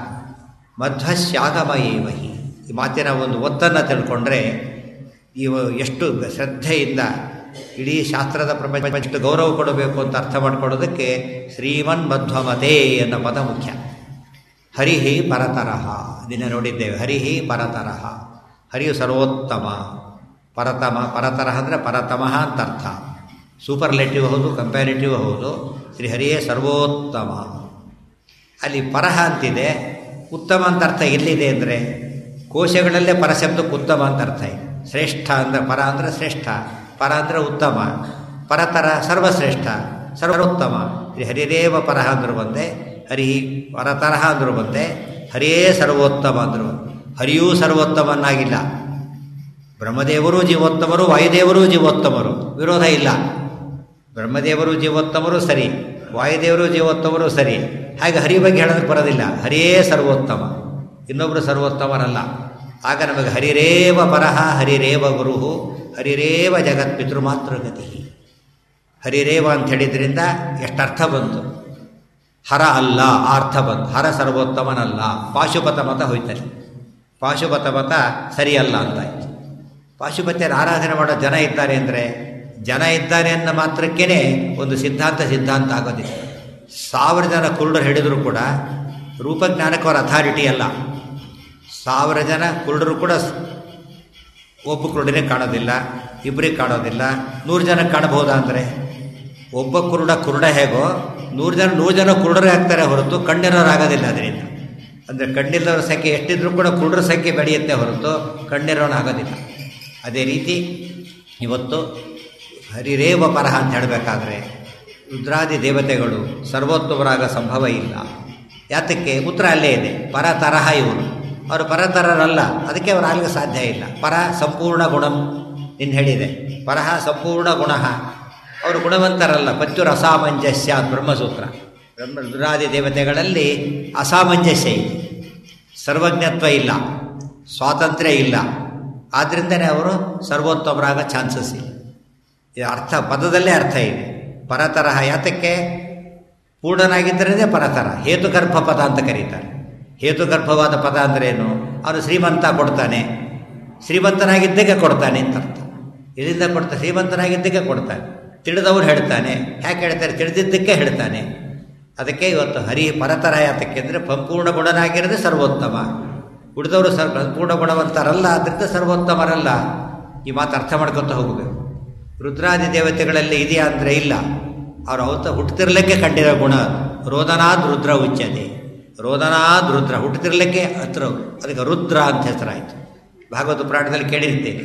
ಮಧ್ವಶ್ಯಾಗಮಯೇವಹಿ ಈ ಮಾತಿನ ಒಂದು ಒತ್ತನ್ನು ತಿಳ್ಕೊಂಡ್ರೆ ಇವು ಎಷ್ಟು ಶ್ರದ್ಧೆಯಿಂದ ಇಡೀ ಶಾಸ್ತ್ರದ ಪ್ರಪಂಚ ಎಷ್ಟು ಗೌರವ ಕೊಡಬೇಕು ಅಂತ ಅರ್ಥ ಮಾಡ್ಕೊಳ್ಳೋದಕ್ಕೆ ಶ್ರೀಮನ್ ಮಧ್ವಮತೆ ಅನ್ನೋ ಪದ ಮುಖ್ಯ ಹರಿಹಿ ಪರತರಹ ದಿನ ನೋಡಿದ್ದೇವೆ ಹರಿಹಿ ಪರತರಹ ಹರಿಯು ಸರ್ವೋತ್ತಮ ಪರತಮ ಪರತರಹ ಅಂದರೆ ಪರತಮಃ ಅಂತ ಅರ್ಥ ಸೂಪರ್ಲೆಟಿವ್ ಹೌದು ಕಂಪ್ಯಾರಿಟಿವ್ ಹೌದು ಶ್ರೀ ಹರಿಯೇ ಸರ್ವೋತ್ತಮ ಅಲ್ಲಿ ಪರಹ ಅಂತಿದೆ ಉತ್ತಮ ಅಂತ ಅರ್ಥ ಎಲ್ಲಿದೆ ಅಂದರೆ ಕೋಶಗಳಲ್ಲೇ ಪರಶಬ್ದಕ್ಕೆ ಉತ್ತಮ ಅಂತ ಅರ್ಥ ಇದೆ ಶ್ರೇಷ್ಠ ಅಂದರೆ ಪರ ಅಂದರೆ ಶ್ರೇಷ್ಠ ಪರ ಅಂದರೆ ಉತ್ತಮ ಪರತರ ಸರ್ವಶ್ರೇಷ್ಠ ಸರ್ವೋತ್ತಮ ಶ್ರೀ ಹರಿರೇವ ಪರಹ ಅಂದರು ಬಂದೆ ಹರಿ ಪರತರಹ ಅಂದರು ಬಂದೆ ಹರಿಯೇ ಸರ್ವೋತ್ತಮ ಅಂದರು ಹರಿಯೂ ಸರ್ವೋತ್ತಮನ್ನಾಗಿಲ್ಲ ಬ್ರಹ್ಮದೇವರು ಜೀವೋತ್ತಮರು ವಾಯುದೇವರು ಜೀವೋತ್ತಮರು ವಿರೋಧ ಇಲ್ಲ ಬ್ರಹ್ಮದೇವರು ಜೀವೋತ್ತಮರು ಸರಿ ವಾಯುದೇವರು ಜೀವೋತ್ತಮರು ಸರಿ ಹಾಗೆ ಹರಿ ಬಗ್ಗೆ ಹೇಳೋದಕ್ಕೆ ಬರೋದಿಲ್ಲ ಹರಿಯೇ ಸರ್ವೋತ್ತಮ ಇನ್ನೊಬ್ಬರು ಸರ್ವೋತ್ತಮರಲ್ಲ ಆಗ ನಮಗೆ ಹರಿರೇವ ಪರಹ ಹರಿರೇವ ಗುರು ಹರಿರೇವ ಜಗತ್ ಪಿತೃಮಾತೃಗತಿ ಹರಿರೇವ ಅಂತ ಹೇಳಿದ್ರಿಂದ ಎಷ್ಟು ಅರ್ಥ ಬಂತು ಹರ ಅಲ್ಲ ಆ ಅರ್ಥ ಬಂತು ಹರ ಸರ್ವೋತ್ತಮನಲ್ಲ ಪಾಶುಪತ ಮತ ಹೋಯ್ತಾರೆ ಪಾಶುಪತ ಮತ ಸರಿಯಲ್ಲ ಅಂತಾಯ್ತು ಪಾಶುಪತಿಯರ ಆರಾಧನೆ ಮಾಡೋ ಜನ ಇದ್ದಾರೆ ಅಂದರೆ ಜನ ಇದ್ದಾರೆ ಅನ್ನೋ ಮಾತ್ರಕ್ಕೇ ಒಂದು ಸಿದ್ಧಾಂತ ಸಿದ್ಧಾಂತ ಆಗೋದಿಲ್ಲ ಸಾವಿರ ಜನ ಕುರುಡರು ಹಿಡಿದ್ರು ಕೂಡ ರೂಪಜ್ಞಾನಕ್ಕೆ ಅವರ ಅಥಾರಿಟಿ ಅಲ್ಲ ಸಾವಿರ ಜನ ಕುರುಡರು ಕೂಡ ಒಬ್ಬ ಕುರುಡನೇ ಕಾಣೋದಿಲ್ಲ ಇಬ್ಬರಿಗೆ ಕಾಣೋದಿಲ್ಲ ನೂರು ಜನಕ್ಕೆ ಕಾಣಬಹುದಾ ಅಂದರೆ ಒಬ್ಬ ಕುರುಡ ಕುರುಡ ಹೇಗೋ ನೂರು ಜನ ನೂರು ಜನ ಕುರುಡರೇ ಆಗ್ತಾರೆ ಹೊರತು ಕಣ್ಣಿರೋರಾಗೋದಿಲ್ಲ ಅದರಿಂದ ಅಂದರೆ ಕಣ್ಣಿಲ್ಲವರ ಸಂಖ್ಯೆ ಎಷ್ಟಿದ್ರೂ ಕೂಡ ಕುರುಡರ ಸಂಖ್ಯೆ ಬೆಳೆಯುತ್ತೆ ಹೊರತು ಕಣ್ಣಿರೋನಾಗೋದಿಲ್ಲ ಅದೇ ರೀತಿ ಇವತ್ತು ಹರಿರೇವ ಪರಹ ಅಂತ ಹೇಳಬೇಕಾದ್ರೆ ರುದ್ರಾದಿ ದೇವತೆಗಳು ಸರ್ವೋತ್ತಮರಾಗ ಸಂಭವ ಇಲ್ಲ ಯಾತಕ್ಕೆ ಉತ್ತರ ಅಲ್ಲೇ ಇದೆ ಪರ ತರಹ ಇವರು ಅವರು ಪರತರರಲ್ಲ ಅದಕ್ಕೆ ಅವರು ಆಗಲಿಕ್ಕೆ ಸಾಧ್ಯ ಇಲ್ಲ ಪರ ಸಂಪೂರ್ಣ ಗುಣಂ ಇನ್ನು ಹೇಳಿದೆ ಪರಹ ಸಂಪೂರ್ಣ ಗುಣ ಅವರು ಗುಣವಂತರಲ್ಲ ಪತ್ಯುರ ಅಸಾಮಂಜಸ್ಯ ಬ್ರಹ್ಮಸೂತ್ರ ಬ್ರಹ್ಮ ರುದ್ರಾದಿ ದೇವತೆಗಳಲ್ಲಿ ಅಸಾಮಂಜಸ್ಯ ಇದೆ ಸರ್ವಜ್ಞತ್ವ ಇಲ್ಲ ಸ್ವಾತಂತ್ರ್ಯ ಇಲ್ಲ ಆದ್ದರಿಂದನೇ ಅವರು ಸರ್ವೋತ್ತಮರಾಗ ಚಾನ್ಸಸ್ ಇಲ್ಲ ಇದು ಅರ್ಥ ಪದದಲ್ಲೇ ಅರ್ಥ ಇದೆ ಪರತರಹ ಯಾತಕ್ಕೆ ಪೂರ್ಣನಾಗಿದ್ದರೇ ಪರತರ ಹೇತುಗರ್ಭ ಪದ ಅಂತ ಕರೀತಾರೆ ಹೇತುಗರ್ಭವಾದ ಪದ ಅಂದ್ರೇನು ಅವನು ಶ್ರೀಮಂತ ಕೊಡ್ತಾನೆ ಶ್ರೀಮಂತನಾಗಿದ್ದಕ್ಕೆ ಕೊಡ್ತಾನೆ ಅಂತ ಅರ್ಥ ಇದರಿಂದ ಕೊಡ್ತಾ ಶ್ರೀಮಂತನಾಗಿದ್ದಕ್ಕೆ ಕೊಡ್ತಾನೆ ತಿಳಿದವ್ರು ಹೇಳ್ತಾನೆ ಯಾಕೆ ಹೇಳ್ತಾರೆ ತಿಳಿದಿದ್ದಕ್ಕೆ ಹೇಳ್ತಾನೆ ಅದಕ್ಕೆ ಇವತ್ತು ಹರಿ ಪರತರ ಯಾತಕ್ಕೆ ಅಂದರೆ ಸಂಪೂರ್ಣ ಗುಣನಾಗಿರೋದೇ ಸರ್ವೋತ್ತಮ ಉಳಿದವರು ಸರ್ ಸಂಪೂರ್ಣ ಗುಣವಂತರಲ್ಲ ಅದರಿಂದ ಸರ್ವೋತ್ತಮರಲ್ಲ ಈ ಮಾತು ಅರ್ಥ ಮಾಡ್ಕೊತ ಹೋಗಬೇಕು ರುದ್ರಾದಿ ದೇವತೆಗಳಲ್ಲಿ ಇದೆಯಾ ಅಂದರೆ ಇಲ್ಲ ಅವರು ಅವತ್ತ ಹುಟ್ಟುತ್ತಿರ್ಲಿಕ್ಕೆ ಕಂಡಿರೋ ಗುಣ ರೋದನಾದ್ ರುದ್ರ ಉಚ್ಯತೆ ರೋದನಾದ್ ರುದ್ರ ಹುಟ್ಟುತ್ತಿರ್ಲಿಕ್ಕೆ ಹತ್ರ ಅದಕ್ಕೆ ರುದ್ರ ಅಂತ ಹೆಸರಾಯಿತು ಭಾಗವತ ಪುರಾಣದಲ್ಲಿ ಕೇಳಿರ್ತೇನೆ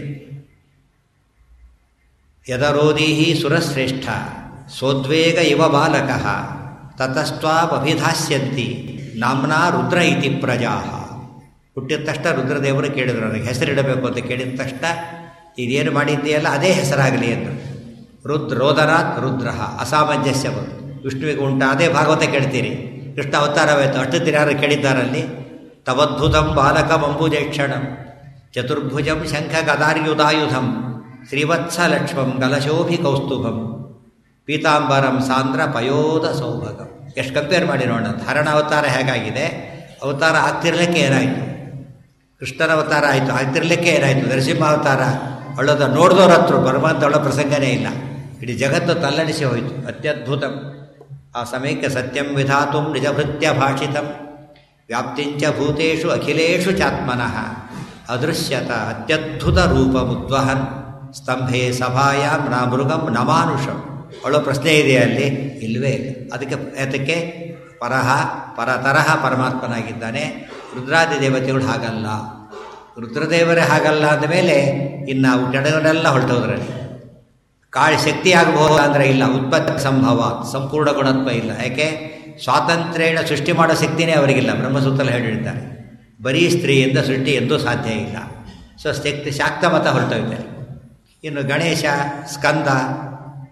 ಯದರೋದೀಹಿ ಸುರಶ್ರೇಷ್ಠ ಸೋದ್ವೇಗ ಇವ ಬಾಲಕ ತತಸ್ತ್ವಾಭಿಧಾಸ್ಯಂತಿ ನಾಮ್ನಾ ರುದ್ರ ಇತಿ ಪ್ರಜಾ ಹುಟ್ಟಿದ ತಕ್ಷಣ ರುದ್ರದೇವರು ಕೇಳಿದ್ರು ನನಗೆ ಹೆಸರಿಡಬೇಕು ಅಂತ ಕೇಳಿದ ತಕ್ಷಣ ಇದೇನು ಮಾಡಿದ್ದೀಯಲ್ಲ ಅದೇ ಹೆಸರಾಗಲಿ ಎಂದು ರುದ್ರ ರೋದನಾಥ್ ರುದ್ರ ಅಸಾಮಂಜಸ್ಯ ಬಂತು ವಿಷ್ಣುವಿಗೆ ಉಂಟ ಅದೇ ಭಾಗವತ ಕೇಳ್ತೀರಿ ಕೃಷ್ಣ ಅವತಾರವಾಯಿತು ಅಷ್ಟು ದಿನ ಯಾರು ಕೇಳಿದ್ದಾರಲ್ಲಿ ತವದ್ಭುತಂ ಬಾಲಕಂ ಅಂಬುಜೇಕ್ಷಣಂ ಚತುರ್ಭುಜಂ ಶಂಖ ಗದಾರ್ಯುದಾಯುಧಂ ಶ್ರೀವತ್ಸ ಲಕ್ಷ್ಮಂ ಗಲಶೋಭಿ ಕೌಸ್ತುಭಂ ಪೀತಾಂಬರಂ ಸಾಂದ್ರ ಪಯೋದ ಸೌಭಗಂ ಎಷ್ಟು ಕಂಪೇರ್ ಮಾಡಿ ನೋಡೋಣ ಧಾರಣ ಅವತಾರ ಹೇಗಾಗಿದೆ ಅವತಾರ ಆಗ್ತಿರ್ಲಿಕ್ಕೆ ಏನಾಯಿತು ಕೃಷ್ಣನ ಅವತಾರ ಆಯಿತು ಆಗ್ತಿರ್ಲಿಕ್ಕೆ ಏನಾಯಿತು ನರಸಿಂಹ ಅವತಾರ ಅಳ್ಳೋದ ನೋಡಿದವ್ರ ಹತ್ರ ಪರಮಾಂತ ಒಳ್ಳ ಪ್ರಸಂಗನೇ ಇಲ್ಲ ಇಡೀ ಜಗತ್ತು ತಲ್ಲಣಿಸಿ ಹೋಯಿತು ಅತ್ಯದ್ಭುತಂ ಆ ಸಮಯಕ್ಕೆ ಸತ್ಯಂ ವಿಧಾತು ನಿಜಭೃತ್ಯ ಭಾಷಿತಂ ವ್ಯಾಪ್ತಿಂಚ ಭೂತೇಷು ಅಖಿಲೇಷು ಚಾತ್ಮನಃ ಅದೃಶ್ಯತ ಅತ್ಯದ್ಭುತ ರೂಪಮುದ್ವಹನ್ ಸ್ತಂಭೆ ಸಭಾಯಾಂ ನ ಮೃಗಂ ನ ಮಾನುಷಂ ಅವಳ ಪ್ರಶ್ನೆ ಇದೆ ಅಲ್ಲಿ ಇಲ್ಲವೇ ಇಲ್ಲ ಅದಕ್ಕೆ ಅದಕ್ಕೆ ಪರಹ ಪರತರಹ ಪರಮಾತ್ಮನಾಗಿದ್ದಾನೆ ರುದ್ರಾದಿ ದೇವತೆಗಳು ಹಾಗಲ್ಲ ರುದ್ರದೇವರೇ ಹಾಗಲ್ಲ ಅಂದಮೇಲೆ ಇನ್ನು ಅವು ಕೆಳಗಡೆಲ್ಲ ಹೊರಟೋದ್ರಲ್ಲಿ ಕಾಳು ಶಕ್ತಿ ಆಗಬಹುದು ಅಂದರೆ ಇಲ್ಲ ಉತ್ಪತ್ತಿ ಸಂಭವ ಸಂಪೂರ್ಣ ಗುಣತ್ವ ಇಲ್ಲ ಯಾಕೆ ಸ್ವಾತಂತ್ರ್ಯನ ಸೃಷ್ಟಿ ಮಾಡೋ ಶಕ್ತಿನೇ ಅವರಿಗಿಲ್ಲ ಬ್ರಹ್ಮಸೂತ್ರ ಹೇಳಿರ್ತಾರೆ ಬರೀ ಸ್ತ್ರೀಯಿಂದ ಸೃಷ್ಟಿ ಎಂದೂ ಸಾಧ್ಯ ಇಲ್ಲ ಸೊ ಶಕ್ತಿ ಶಾಕ್ತ ಮತ ಹೊರಟೋಯ್ತಾರೆ ಇನ್ನು ಗಣೇಶ ಸ್ಕಂದ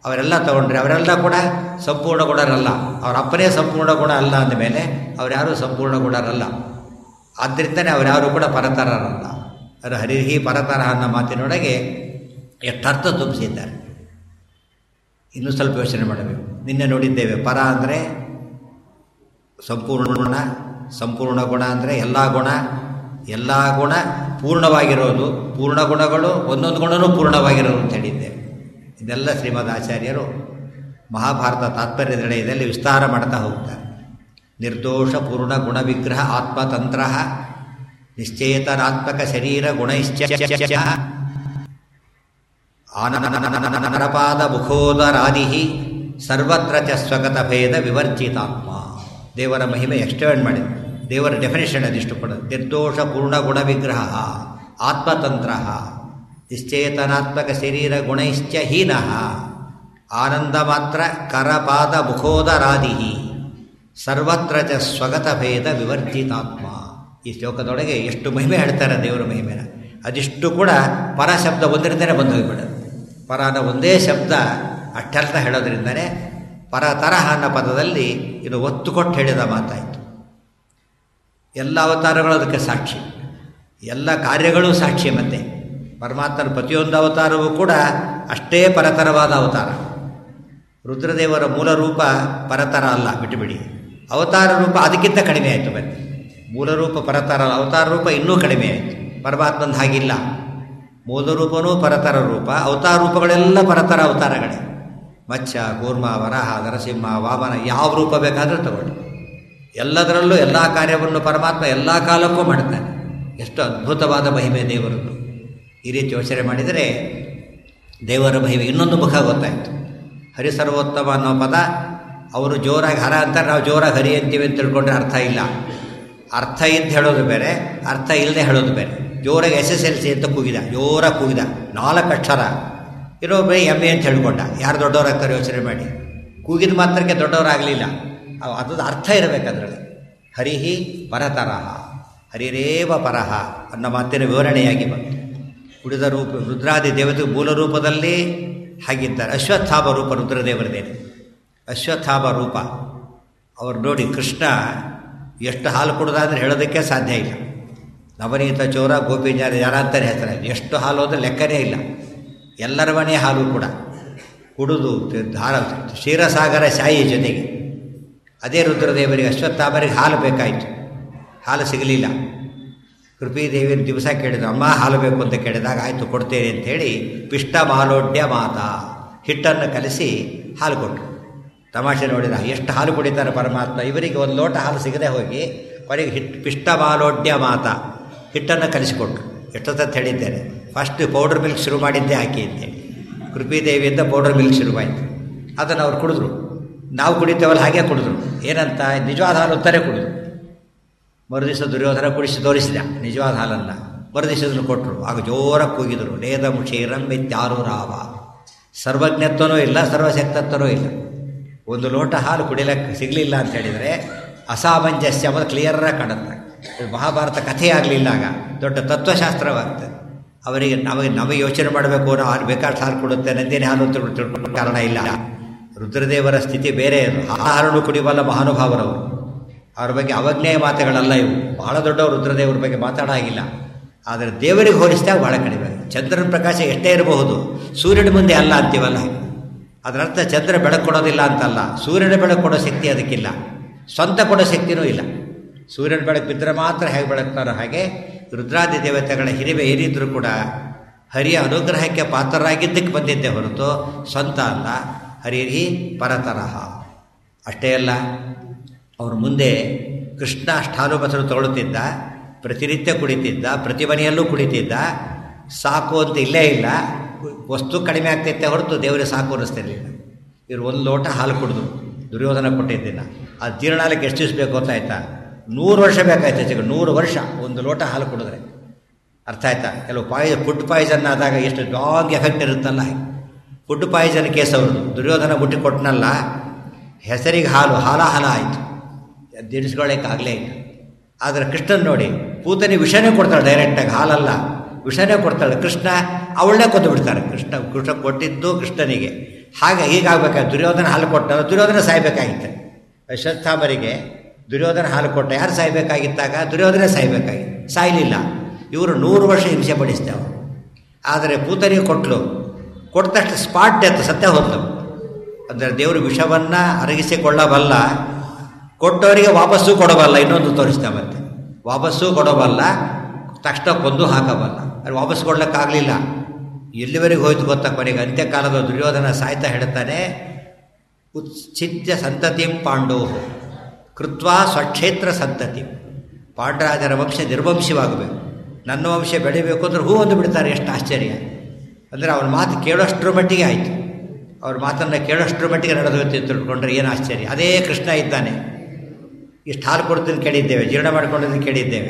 ಅವರೆಲ್ಲ ತಗೊಂಡ್ರೆ ಅವರೆಲ್ಲ ಕೂಡ ಸಂಪೂರ್ಣ ಗುಣರಲ್ಲ ಅವರ ಅಪ್ಪನೇ ಸಂಪೂರ್ಣ ಗುಣ ಅಲ್ಲ ಅಂದಮೇಲೆ ಅವರ್ಯಾರೂ ಸಂಪೂರ್ಣ ಗುಣರಲ್ಲ ಆದ್ದರಿಂದನೇ ಅವರ್ಯಾರು ಕೂಡ ಪರತರರಲ್ಲ ಅದು ಹರಿಹಿ ಪರತರ ಅನ್ನೋ ಮಾತಿನೊಳಗೆ ಎಷ್ಟರ್ಥ ತುಂಬಿಸಿದ್ದಾರೆ ಇನ್ನೂ ಸ್ವಲ್ಪ ಯೋಚನೆ ಮಾಡಬೇಕು ನಿನ್ನೆ ನೋಡಿದ್ದೇವೆ ಪರ ಅಂದರೆ ಸಂಪೂರ್ಣ ಗುಣ ಸಂಪೂರ್ಣ ಗುಣ ಅಂದರೆ ಎಲ್ಲ ಗುಣ ಎಲ್ಲ ಗುಣ ಪೂರ್ಣವಾಗಿರೋದು ಪೂರ್ಣ ಗುಣಗಳು ಒಂದೊಂದು ಗುಣನೂ ಪೂರ್ಣವಾಗಿರೋದು ಅಂತ ಹೇಳಿದ್ದೇವೆ ಇದೆಲ್ಲ ಶ್ರೀಮದ್ ಆಚಾರ್ಯರು ಮಹಾಭಾರತ ತಾತ್ಪರ್ಯ ನಿರ್ಣಯದಲ್ಲಿ ವಿಸ್ತಾರ ಮಾಡ್ತಾ ಹೋಗ್ತಾರೆ ನಿರ್ದೋಷ ಪೂರ್ಣ ಗುಣ ವಿಗ್ರಹ ಆತ್ಮತಂತ್ರ ನಿಶ್ಚೇತನಾತ್ಮಕ ಶರೀರ ಗುಣೈಶ್ಚ ಆನರಪಾದ ಮುಖೋದರಾದಿ ಸರ್ವತ್ರ ಚ ಸ್ವಗತ ಭೇದ ವಿವರ್ಜಿತಾತ್ಮ ದೇವರ ಮಹಿಮೆ ಎಕ್ಸ್ಟೆಂಡ್ ಮಾಡಿದೆ ದೇವರ ಡೆಫಿನೇಷನ್ ಅದಿಷ್ಟು ಕೊಡೋದು ನಿರ್ದೋಷ ಪೂರ್ಣ ಗುಣ ವಿಗ್ರಹ ಆತ್ಮತಂತ್ರ ನಿಶ್ಚೇತನಾತ್ಮಕ ಶರೀರ ಗುಣೈಶ್ಚ ಹೀನಃ ಆನಂದ ಮಾತ್ರ ಕರಪಾದ ಮುಖೋದರಾದಿ ಸರ್ವತ್ರ ಚ ಸ್ವಗತ ಭೇದ ವಿವರ್ಜಿತಾತ್ಮ ಈ ಶ್ಲೋಕದೊಳಗೆ ಎಷ್ಟು ಮಹಿಮೆ ಹೇಳ್ತಾರೆ ದೇವರ ಮಹಿಮೆನ ಅದಿಷ್ಟು ಕೂಡ ಪರ ಶಬ್ದ ಒಂದರಿಂದನೇ ಬಂದು ಹೋಗಿಬಿಡೋದು ಪರನ ಒಂದೇ ಶಬ್ದ ಅಷ್ಟರ್ಥ ಹೇಳೋದ್ರಿಂದನೇ ಪರ ತರಹ ಅನ್ನೋ ಪದದಲ್ಲಿ ಇದು ಒತ್ತು ಕೊಟ್ಟು ಹೇಳಿದ ಮಾತಾಯಿತು ಎಲ್ಲ ಅವತಾರಗಳು ಅದಕ್ಕೆ ಸಾಕ್ಷಿ ಎಲ್ಲ ಕಾರ್ಯಗಳೂ ಸಾಕ್ಷಿ ಮತ್ತೆ ಪರಮಾತ್ಮನ ಪ್ರತಿಯೊಂದು ಅವತಾರವೂ ಕೂಡ ಅಷ್ಟೇ ಪರತರವಾದ ಅವತಾರ ರುದ್ರದೇವರ ಮೂಲ ರೂಪ ಪರತರ ಅಲ್ಲ ಬಿಟ್ಟುಬಿಡಿ ಅವತಾರ ರೂಪ ಅದಕ್ಕಿಂತ ಕಡಿಮೆ ಆಯಿತು ಮತ್ತೆ ಮೂಲ ರೂಪ ಪರತರ ಅವತಾರ ರೂಪ ಇನ್ನೂ ಕಡಿಮೆ ಆಯಿತು ಪರಮಾತ್ಮಂದು ಹಾಗಿಲ್ಲ ಮೂಲ ರೂಪನೂ ಪರತರ ರೂಪ ಅವತಾರ ರೂಪಗಳೆಲ್ಲ ಪರತರ ಅವತಾರಗಳೇ ಮತ್ಸ್ಯ ಕೂರ್ಮ ವರಹ ನರಸಿಂಹ ವಾಮನ ಯಾವ ರೂಪ ಬೇಕಾದರೂ ತಗೊಳ್ಳಿ ಎಲ್ಲದರಲ್ಲೂ ಎಲ್ಲ ಕಾರ್ಯವನ್ನು ಪರಮಾತ್ಮ ಎಲ್ಲ ಕಾಲಕ್ಕೂ ಮಾಡ್ತಾನೆ ಎಷ್ಟು ಅದ್ಭುತವಾದ ಮಹಿಮೆ ದೇವರದ್ದು ಈ ರೀತಿ ಯೋಚನೆ ಮಾಡಿದರೆ ದೇವರ ಮಹಿಮೆ ಇನ್ನೊಂದು ಮುಖ ಗೊತ್ತಾಯಿತು ಹರಿಸರ್ವೋತ್ತಮ ಅನ್ನೋ ಪದ ಅವರು ಜೋರಾಗಿ ಹರ ಅಂತಾರೆ ನಾವು ಜೋರಾಗಿ ಹರಿ ಅಂತೀವಿ ಅಂತ ತಿಳ್ಕೊಂಡ್ರೆ ಅರ್ಥ ಇಲ್ಲ ಅರ್ಥ ಇದ್ದು ಹೇಳೋದು ಬೇರೆ ಅರ್ಥ ಇಲ್ಲದೆ ಹೇಳೋದು ಬೇರೆ ಜೋರಾಗಿ ಎಸ್ ಎಸ್ ಎಲ್ ಸಿ ಅಂತ ಕೂಗಿದ ಜೋರಾಗಿ ಕೂಗಿದ ನಾಲ್ಕು ಅಕ್ಷರ ಇನ್ನೊಬ್ಬ ಎಮ್ ಎ ಅಂತ ಹೇಳ್ಕೊಂಡ ಯಾರು ದೊಡ್ಡವರಾಗ್ತಾರೆ ಯೋಚನೆ ಮಾಡಿ ಕೂಗಿದ ಮಾತ್ರಕ್ಕೆ ದೊಡ್ಡವರಾಗಲಿಲ್ಲ ಅದ್ರ ಅರ್ಥ ಇರಬೇಕು ಅದರಲ್ಲಿ ಹರಿಹಿ ಪರತರಹ ಹರಿರೇವ ಪರಹ ಅನ್ನೋ ಮಾತಿನ ವಿವರಣೆಯಾಗಿ ಬಂತು ಉಳಿದ ರೂಪ ರುದ್ರಾದಿ ದೇವತೆ ಮೂಲ ರೂಪದಲ್ಲಿ ಹಾಗಿದ್ದಾರೆ ಅಶ್ವತ್ಥಾಮ ರೂಪ ರುದ್ರದೇವರದೇನೆ ಅಶ್ವತ್ಥಾಮ ರೂಪ ಅವ್ರು ನೋಡಿ ಕೃಷ್ಣ ಎಷ್ಟು ಹಾಲು ಕುಡ್ದ ಅಂದರೆ ಹೇಳೋದಕ್ಕೆ ಸಾಧ್ಯ ಇಲ್ಲ ನವನೀತ ಚೋರ ಗೋಪಿಜಾರ ಯಾರಂತಾರೆ ಹೆಸರು ಎಷ್ಟು ಹಾಲು ಅಂದರೆ ಲೆಕ್ಕನೇ ಇಲ್ಲ ಎಲ್ಲರ ಮನೆ ಹಾಲು ಕೂಡ ಕುಡಿದು ಧಾರ ಕ್ಷೀರಸಾಗರ ಶಾಯಿ ಜೊತೆಗೆ ಅದೇ ರುದ್ರದೇವರಿಗೆ ಅಶ್ವತ್ಥಾಮರಿಗೆ ಹಾಲು ಬೇಕಾಯಿತು ಹಾಲು ಸಿಗಲಿಲ್ಲ ಕೃಪೀದೇವಿನ ದಿವಸ ಕೇಳಿದ್ರು ಅಮ್ಮ ಹಾಲು ಬೇಕು ಅಂತ ಕೇಳಿದಾಗ ಆಯಿತು ಕೊಡ್ತೇನೆ ಅಂಥೇಳಿ ಪಿಷ್ಟ ಮಾಲೋಡ್ಯ ಮಾತಾ ಹಿಟ್ಟನ್ನು ಕಲಿಸಿ ಹಾಲು ಕೊಟ್ಟರು ತಮಾಷೆ ನೋಡಿದ ಎಷ್ಟು ಹಾಲು ಕುಡಿತಾರೆ ಪರಮಾತ್ಮ ಇವರಿಗೆ ಒಂದು ಲೋಟ ಹಾಲು ಸಿಗದೆ ಹೋಗಿ ಕೊನೆಗೆ ಹಿಟ್ಟು ಪಿಷ್ಟ ಮಾಲೋಡ್ಯ ಮಾತ ಹಿಟ್ಟನ್ನು ಕಲಿಸಿಕೊಟ್ರು ಎಷ್ಟೊತ್ತ ಹೇಳಿದ್ದೇನೆ ಫಸ್ಟ್ ಪೌಡರ್ ಮಿಲ್ಕ್ ಶುರು ಮಾಡಿದ್ದೇ ಹಾಕಿ ಅಂತೇಳಿ ಕೃಪೀದೇವಿಯಿಂದ ಪೌಡರ್ ಮಿಲ್ಕ್ ಶುರುವಾಯಿತು ಅದನ್ನು ಅವ್ರು ಕುಡಿದ್ರು ನಾವು ಕುಡಿತೇವಲ್ಲ ಹಾಗೆ ಕುಡಿದ್ರು ಏನಂತ ನಿಜವಾದ ಹಾಲು ಅಂತಾರೆ ಕುಡಿದ್ರು ಮರುದಿವಸ ದುರ್ಯೋಧನ ಕುಡಿಸಿ ತೋರಿಸಿದ ನಿಜವಾದ ಹಾಲನ್ನು ಮರುದಿವಸದನ್ನು ಕೊಟ್ಟರು ಆಗ ಜೋರಾಗಿ ಕೂಗಿದರು ನೇದಂ ಕ್ಷೀರಂ ಇತ್ಯಾರು ರಾವ ಸರ್ವಜ್ಞತ್ವನೂ ಇಲ್ಲ ಸರ್ವಶಕ್ತತ್ವನೂ ಇಲ್ಲ ಒಂದು ಲೋಟ ಹಾಲು ಕುಡಿಯಲಿಕ್ಕೆ ಸಿಗಲಿಲ್ಲ ಅಂತ ಹೇಳಿದರೆ ಅಸಾಮಂಜಸ್ಯ ಮತ್ತು ಕ್ಲಿಯರಾಗಿ ಕಾಣುತ್ತೆ ಇದು ಮಹಾಭಾರತ ಕಥೆ ಆಗಲಿಲ್ಲ ಆಗ ದೊಡ್ಡ ತತ್ವಶಾಸ್ತ್ರವಾಗ್ತದೆ ಅವರಿಗೆ ನಮಗೆ ನಮಗೆ ಯೋಚನೆ ಮಾಡಬೇಕು ನಾವು ಹಾಲು ಬೇಕಾದ ಹಾಲು ಕೊಡುತ್ತೆ ನಂದಿನಿ ಹಾಲು ಅಂತ ತಿಳ್ಕೊಂಡು ಕಾರಣ ಇಲ್ಲ ರುದ್ರದೇವರ ಸ್ಥಿತಿ ಬೇರೆ ಅದು ಆಹಾರನು ಕುಡಿಯುವಲ್ಲ ಮಹಾನುಭಾವರವರು ಅವ್ರ ಬಗ್ಗೆ ಅವಜ್ಞೆಯ ಮಾತುಗಳಲ್ಲ ಇವು ಬಹಳ ದೊಡ್ಡವರು ರುದ್ರದೇವರ ಬಗ್ಗೆ ಮಾತಾಡಾಗಿಲ್ಲ ಆದರೆ ದೇವರಿಗೆ ಹೋಲಿಸಿದಾಗ ಬಹಳ ಕಡಿಮೆ ಚಂದ್ರನ ಪ್ರಕಾಶ ಎಷ್ಟೇ ಇರಬಹುದು ಸೂರ್ಯನ ಮುಂದೆ ಅಲ್ಲ ಅಂತೀವಲ್ಲ ಅದರರ್ಥ ಚಂದ್ರ ಬೆಳಕು ಕೊಡೋದಿಲ್ಲ ಅಂತಲ್ಲ ಸೂರ್ಯನ ಬೆಳಕು ಕೊಡೋ ಶಕ್ತಿ ಅದಕ್ಕಿಲ್ಲ ಸ್ವಂತ ಕೊಡೋ ಶಕ್ತಿನೂ ಇಲ್ಲ ಸೂರ್ಯನ ಬೆಳಕು ಬಿದ್ದರೆ ಮಾತ್ರ ಹೇಗೆ ಬೆಳಗ್ತಾರೋ ಹಾಗೆ ರುದ್ರಾದಿ ದೇವತೆಗಳ ಹಿರಿಮೆ ಏನಿದ್ರೂ ಕೂಡ ಹರಿಯ ಅನುಗ್ರಹಕ್ಕೆ ಪಾತ್ರರಾಗಿದ್ದಕ್ಕೆ ಬಂದಿದ್ದೆ ಹೊರತು ಸ್ವಂತ ಅಲ್ಲ ಹರಿಹಿ ಪರತರಹ ಅಷ್ಟೇ ಅಲ್ಲ ಅವರು ಮುಂದೆ ಕೃಷ್ಣ ಅಷ್ಟಾಲು ಮೊಸರು ತಗೊಳ್ತಿದ್ದ ಪ್ರತಿನಿತ್ಯ ಕುಡಿತಿದ್ದ ಪ್ರತಿ ಮನೆಯಲ್ಲೂ ಕುಡಿತಿದ್ದ ಸಾಕು ಅಂತ ಇಲ್ಲೇ ಇಲ್ಲ ವಸ್ತು ಕಡಿಮೆ ಆಗ್ತೈತೆ ಹೊರತು ದೇವರಿಗೆ ಸಾಕು ಅನ್ನಿಸ್ತಿರ್ಲಿಲ್ಲ ಇವರು ಒಂದು ಲೋಟ ಹಾಲು ಕುಡಿದು ದುರ್ಯೋಧನ ಕೊಟ್ಟಿದ್ದಿಲ್ಲ ಆ ಜೀರ್ಣಾಲಕ್ಕೆ ಎಷ್ಟು ದಿವಸ ಬೇಕು ಗೊತ್ತಾಯ್ತಾ ನೂರು ವರ್ಷ ಬೇಕಾಯ್ತು ಹೆಚ್ಚಿಗೆ ನೂರು ವರ್ಷ ಒಂದು ಲೋಟ ಹಾಲು ಕುಡಿದ್ರೆ ಅರ್ಥ ಆಯ್ತಾ ಕೆಲವು ಪಾಯ್ಸ ಫುಡ್ ಪಾಯ್ಸನ್ ಆದಾಗ ಎಷ್ಟು ಲಾಂಗ್ ಎಫೆಕ್ಟ್ ಇರುತ್ತಲ್ಲ ಫುಡ್ ಪಾಯ್ಸನ್ ಕೇಸ್ ಅವ್ರದ್ದು ದುರ್ಯೋಧನ ಮುಟ್ಟಿ ಕೊಟ್ಟನಲ್ಲ ಹೆಸರಿಗೆ ಹಾಲು ಹಾಲ ಹಾಲ ಆಯಿತು ದಿಡಿಸ್ಕೊಳ್ಳೋಕ್ಕಾಗಲೇ ಇಲ್ಲ ಆದರೆ ಕೃಷ್ಣನ್ ನೋಡಿ ಪೂತನಿ ವಿಷನೇ ಕೊಡ್ತಾಳೆ ಡೈರೆಕ್ಟಾಗಿ ಹಾಲಲ್ಲ ವಿಷನೇ ಕೊಡ್ತಾಳೆ ಕೃಷ್ಣ ಅವಳನ್ನೇ ಕೊಂದು ಬಿಡ್ತಾರೆ ಕೃಷ್ಣ ಕೃಷ್ಣ ಕೊಟ್ಟಿದ್ದು ಕೃಷ್ಣನಿಗೆ ಹಾಗೆ ಹೀಗಾಗಬೇಕಾಗಿ ದುರ್ಯೋಧನ ಹಾಲು ಕೊಟ್ಟ ದುರ್ಯೋಧನ ಸಾಯ್ಬೇಕಾಗಿತ್ತು ಅಶ್ವತ್ಥಾಮರಿಗೆ ದುರ್ಯೋಧನ ಹಾಲು ಕೊಟ್ಟ ಯಾರು ಸಾಯ್ಬೇಕಾಗಿತ್ತಾಗ ದುರ್ಯೋಧನ ಸಾಯ್ಬೇಕಾಗಿತ್ತು ಸಾಯಲಿಲ್ಲ ಇವರು ನೂರು ವರ್ಷ ಹಿಂಸೆ ಪಡಿಸ್ತೇವೆ ಆದರೆ ಪೂತನಿಗೆ ಕೊಟ್ಟಲು ಕೊಟ್ಟ ತಕ್ಷಣ ಸ್ಪಾಟ್ ಡೆತ್ ಸತ್ಯ ಹೋದ್ಲು ಅಂದರೆ ದೇವರು ವಿಷವನ್ನು ಅರಗಿಸಿಕೊಳ್ಳಬಲ್ಲ ಕೊಟ್ಟವರಿಗೆ ವಾಪಸ್ಸು ಕೊಡಬಲ್ಲ ಇನ್ನೊಂದು ತೋರಿಸ್ತಾ ಮತ್ತೆ ವಾಪಸ್ಸು ಕೊಡಬಲ್ಲ ತಕ್ಷಣ ಕೊಂದು ಹಾಕಬಲ್ಲ ಅದು ವಾಪಸ್ ಕೊಡ್ಲಿಕ್ಕಾಗಲಿಲ್ಲ ಎಲ್ಲಿವರೆಗೆ ಹೋಯ್ತು ಗೊತ್ತಾ ಕೊನೆಗೆ ಅಂತ್ಯಕಾಲದ ದುರ್ಯೋಧನ ಸಾಯ್ತಾ ಹೇಳ್ತಾನೆ ಉಚ್ಛಿದ್ಯ ಸಂತತಿಂ ಪಾಂಡೋ ಕೃತ್ವಾ ಸ್ವಕ್ಷೇತ್ರ ಸಂತತಿ ಪಾಂಡರಾಜರ ವಂಶ ನಿರ್ವಂಶವಾಗಬೇಕು ನನ್ನ ವಂಶ ಬೆಳಿಬೇಕು ಅಂದ್ರೆ ಹೂ ಒಂದು ಬಿಡ್ತಾರೆ ಎಷ್ಟು ಆಶ್ಚರ್ಯ ಅಂದರೆ ಅವನ ಮಾತು ಕೇಳೋಷ್ಟರ ಮಟ್ಟಿಗೆ ಆಯಿತು ಅವ್ರ ಮಾತನ್ನು ಕೇಳೋಷ್ಟರ ಮಟ್ಟಿಗೆ ನಡೆದೋಯ್ತು ಅಂತ ತಿಳ್ಕೊಂಡ್ರೆ ಏನು ಆಶ್ಚರ್ಯ ಅದೇ ಕೃಷ್ಣ ಇದ್ದಾನೆ ಇಷ್ಟು ಹಾಲು ಕೊಡ್ತೀನಿ ಕೇಳಿದ್ದೇವೆ ಜೀರ್ಣ ಮಾಡ್ಕೊಂಡಿದ್ದು ಕೇಳಿದ್ದೇವೆ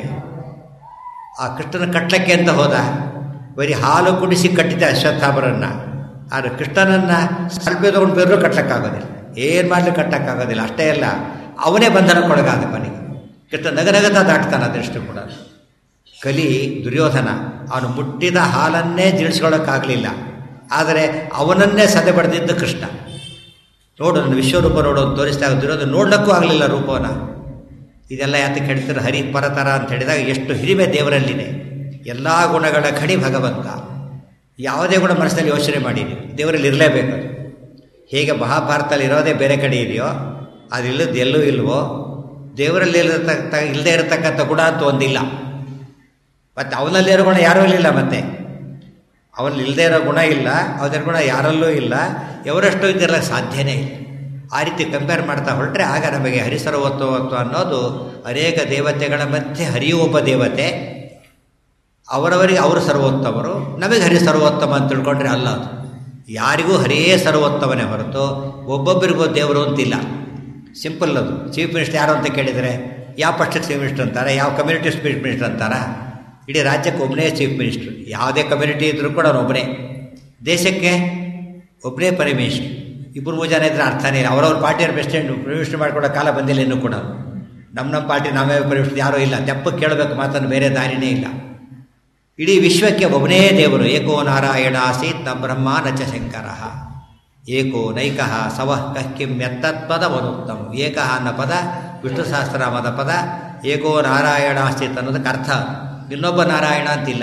ಆ ಕೃಷ್ಣನ ಕಟ್ಟಕ್ಕೆ ಅಂತ ಹೋದ ಬರೀ ಹಾಲು ಕುಡಿಸಿ ಕಟ್ಟಿದ್ದೆ ಅಶ್ವತ್ಥಾಮರನ್ನು ಆದರೆ ಕೃಷ್ಣನನ್ನು ಸ್ವಲ್ಪ ತೊಗೊಂಡು ಬೇರೂ ಕಟ್ಟಕ್ಕಾಗೋದಿಲ್ಲ ಏನು ಮಾಡ್ಲಿಕ್ಕೆ ಕಟ್ಟಕ್ಕಾಗೋದಿಲ್ಲ ಅಷ್ಟೇ ಅಲ್ಲ ಅವನೇ ಬಂಧನಕ್ಕೊಳಗಾದ ಕೊನೆಗೆ ಕೃಷ್ಣ ನಗನಗತ ದಾಟ್ತಾನೆ ಅದೆಷ್ಟು ಕೂಡ ಕಲಿ ದುರ್ಯೋಧನ ಅವನು ಮುಟ್ಟಿದ ಹಾಲನ್ನೇ ಜೀರ್ಣಿಸ್ಕೊಳ್ಳೋಕ್ಕಾಗಲಿಲ್ಲ ಆದರೆ ಅವನನ್ನೇ ಸದೆ ಪಡೆದಿದ್ದು ಕೃಷ್ಣ ನೋಡು ನನ್ನ ವಿಶ್ವರೂಪ ನೋಡು ಅಂತ ತೋರಿಸಿದಾಗ ದುರ್ಯೋಧನ ನೋಡ್ಲಿಕ್ಕೂ ಆಗಲಿಲ್ಲ ರೂಪವನ್ನ ಇದೆಲ್ಲ ಯಾತಕ್ಕೆ ಹೇಳ್ತಾರೆ ಹರಿ ಪರತರ ಅಂತ ಹೇಳಿದಾಗ ಎಷ್ಟು ಹಿರಿಮೆ ದೇವರಲ್ಲಿದೆ ಎಲ್ಲ ಗುಣಗಳ ಖಡಿ ಭಗವಂತ ಯಾವುದೇ ಗುಣ ಮನಸ್ಸಿನಲ್ಲಿ ಯೋಚನೆ ಮಾಡಿದೆ ದೇವರಲ್ಲಿ ಇರಲೇಬೇಕು ಹೇಗೆ ಮಹಾಭಾರತದಲ್ಲಿ ಇರೋದೇ ಬೇರೆ ಕಡೆ ಇದೆಯೋ ಅದಿಲ್ಲದ ಎಲ್ಲೂ ಇಲ್ವೋ ದೇವರಲ್ಲಿ ಇರತಕ್ಕ ಇಲ್ಲದೆ ಇರತಕ್ಕಂಥ ಗುಣ ಅಂತ ಒಂದಿಲ್ಲ ಮತ್ತು ಅವನಲ್ಲಿ ಇರೋ ಗುಣ ಯಾರೂ ಇಲ್ಲ ಮತ್ತೆ ಅವನಲ್ಲಿ ಇಲ್ಲದೆ ಇರೋ ಗುಣ ಇಲ್ಲ ಅದರ ಗುಣ ಯಾರಲ್ಲೂ ಇಲ್ಲ ఎవರಷ್ಟೂ ಇದ್ದಿರಲಿಕ್ಕೆ ಸಾಧ್ಯನೇ ಇಲ್ಲ ಆ ರೀತಿ ಕಂಪೇರ್ ಮಾಡ್ತಾ ಹೊರಟ್ರೆ ಆಗ ನಮಗೆ ಹರಿಸರ್ವೋತ್ತವತ್ವ ಅನ್ನೋದು ಅನೇಕ ದೇವತೆಗಳ ಮಧ್ಯೆ ಹರಿಯು ಒಬ್ಬ ದೇವತೆ ಅವರವರಿಗೆ ಅವರು ಸರ್ವೋತ್ತಮರು ನಮಗೆ ಹರಿ ಸರ್ವೋತ್ತಮ ಅಂತ ತಿಳ್ಕೊಂಡ್ರೆ ಅಲ್ಲ ಅದು ಯಾರಿಗೂ ಹರಿಯೇ ಸರ್ವೋತ್ತಮನೇ ಹೊರತು ಒಬ್ಬೊಬ್ಬರಿಗೂ ದೇವರು ಅಂತಿಲ್ಲ ಸಿಂಪಲ್ ಅದು ಚೀಫ್ ಮಿನಿಸ್ಟರ್ ಯಾರು ಅಂತ ಕೇಳಿದರೆ ಯಾವ ಪಕ್ಷಕ್ಕೆ ಚೀಫ್ ಮಿನಿಸ್ಟರ್ ಅಂತಾರೆ ಯಾವ ಕಮ್ಯುನಿಟಿ ಚೀಫ್ ಮಿನಿಸ್ಟರ್ ಅಂತಾರ ಇಡೀ ರಾಜ್ಯಕ್ಕೆ ಒಬ್ಬನೇ ಚೀಫ್ ಮಿನಿಸ್ಟರ್ ಯಾವುದೇ ಕಮ್ಯುನಿಟಿ ಇದ್ದರೂ ಕೂಡ ಅವನೊಬ್ಬನೇ ದೇಶಕ್ಕೆ ಒಬ್ಬನೇ ಪ್ರೈಮ್ ಮಿನಿಸ್ಟರ್ ಇಬ್ಬರು ಮೂರು ಜನ ಇದ್ರೆ ಅರ್ಥನೇ ಇಲ್ಲ ಅವರವ್ರ ಪಾರ್ಟಿಯವ್ರ ಪ್ರೆಸಿಡೆಂಟ್ ಪ್ರೈಮ್ ಮಿನಿಸ್ಟರ್ ಮಾಡ್ಕೊಳ್ಳೋ ಕಾಲ ಬಂದಿಲ್ಲ ಇನ್ನೂ ಕೂಡ ನಮ್ಮ ನಮ್ಮ ಪಾರ್ಟಿ ನಾವೇ ಪ್ರೈಮ್ ಮಿನಿಸ್ಟರ್ ಯಾರೂ ಇಲ್ಲ ತೆಪ್ಪಕ್ಕೆ ಕೇಳಬೇಕು ಮಾತನ್ನು ಬೇರೆ ದಾರಿನೇ ಇಲ್ಲ ಇಡೀ ವಿಶ್ವಕ್ಕೆ ಒಬ್ಬನೇ ದೇವರು ಏಕೋ ನಾರಾಯಣ ಆಸೀತ್ ನ ಬ್ರಹ್ಮ ನ ಚ ಶಂಕರ ಏಕೋ ನೈಕಃ ಸವಃ ಕಹ್ಕಿಂ ಎತ್ತತ್ಪದ ವನುತ್ತಮ ಏಕಃ ಅನ್ನೋ ಪದ ವಿಷ್ಣು ಸಹಸ್ರನಾಮದ ಪದ ಏಕೋ ನಾರಾಯಣ ಆಸೀತ್ ಅನ್ನೋದಕ್ಕೆ ಅರ್ಥ ಇನ್ನೊಬ್ಬ ನಾರಾಯಣ ಅಂತಿಲ್ಲ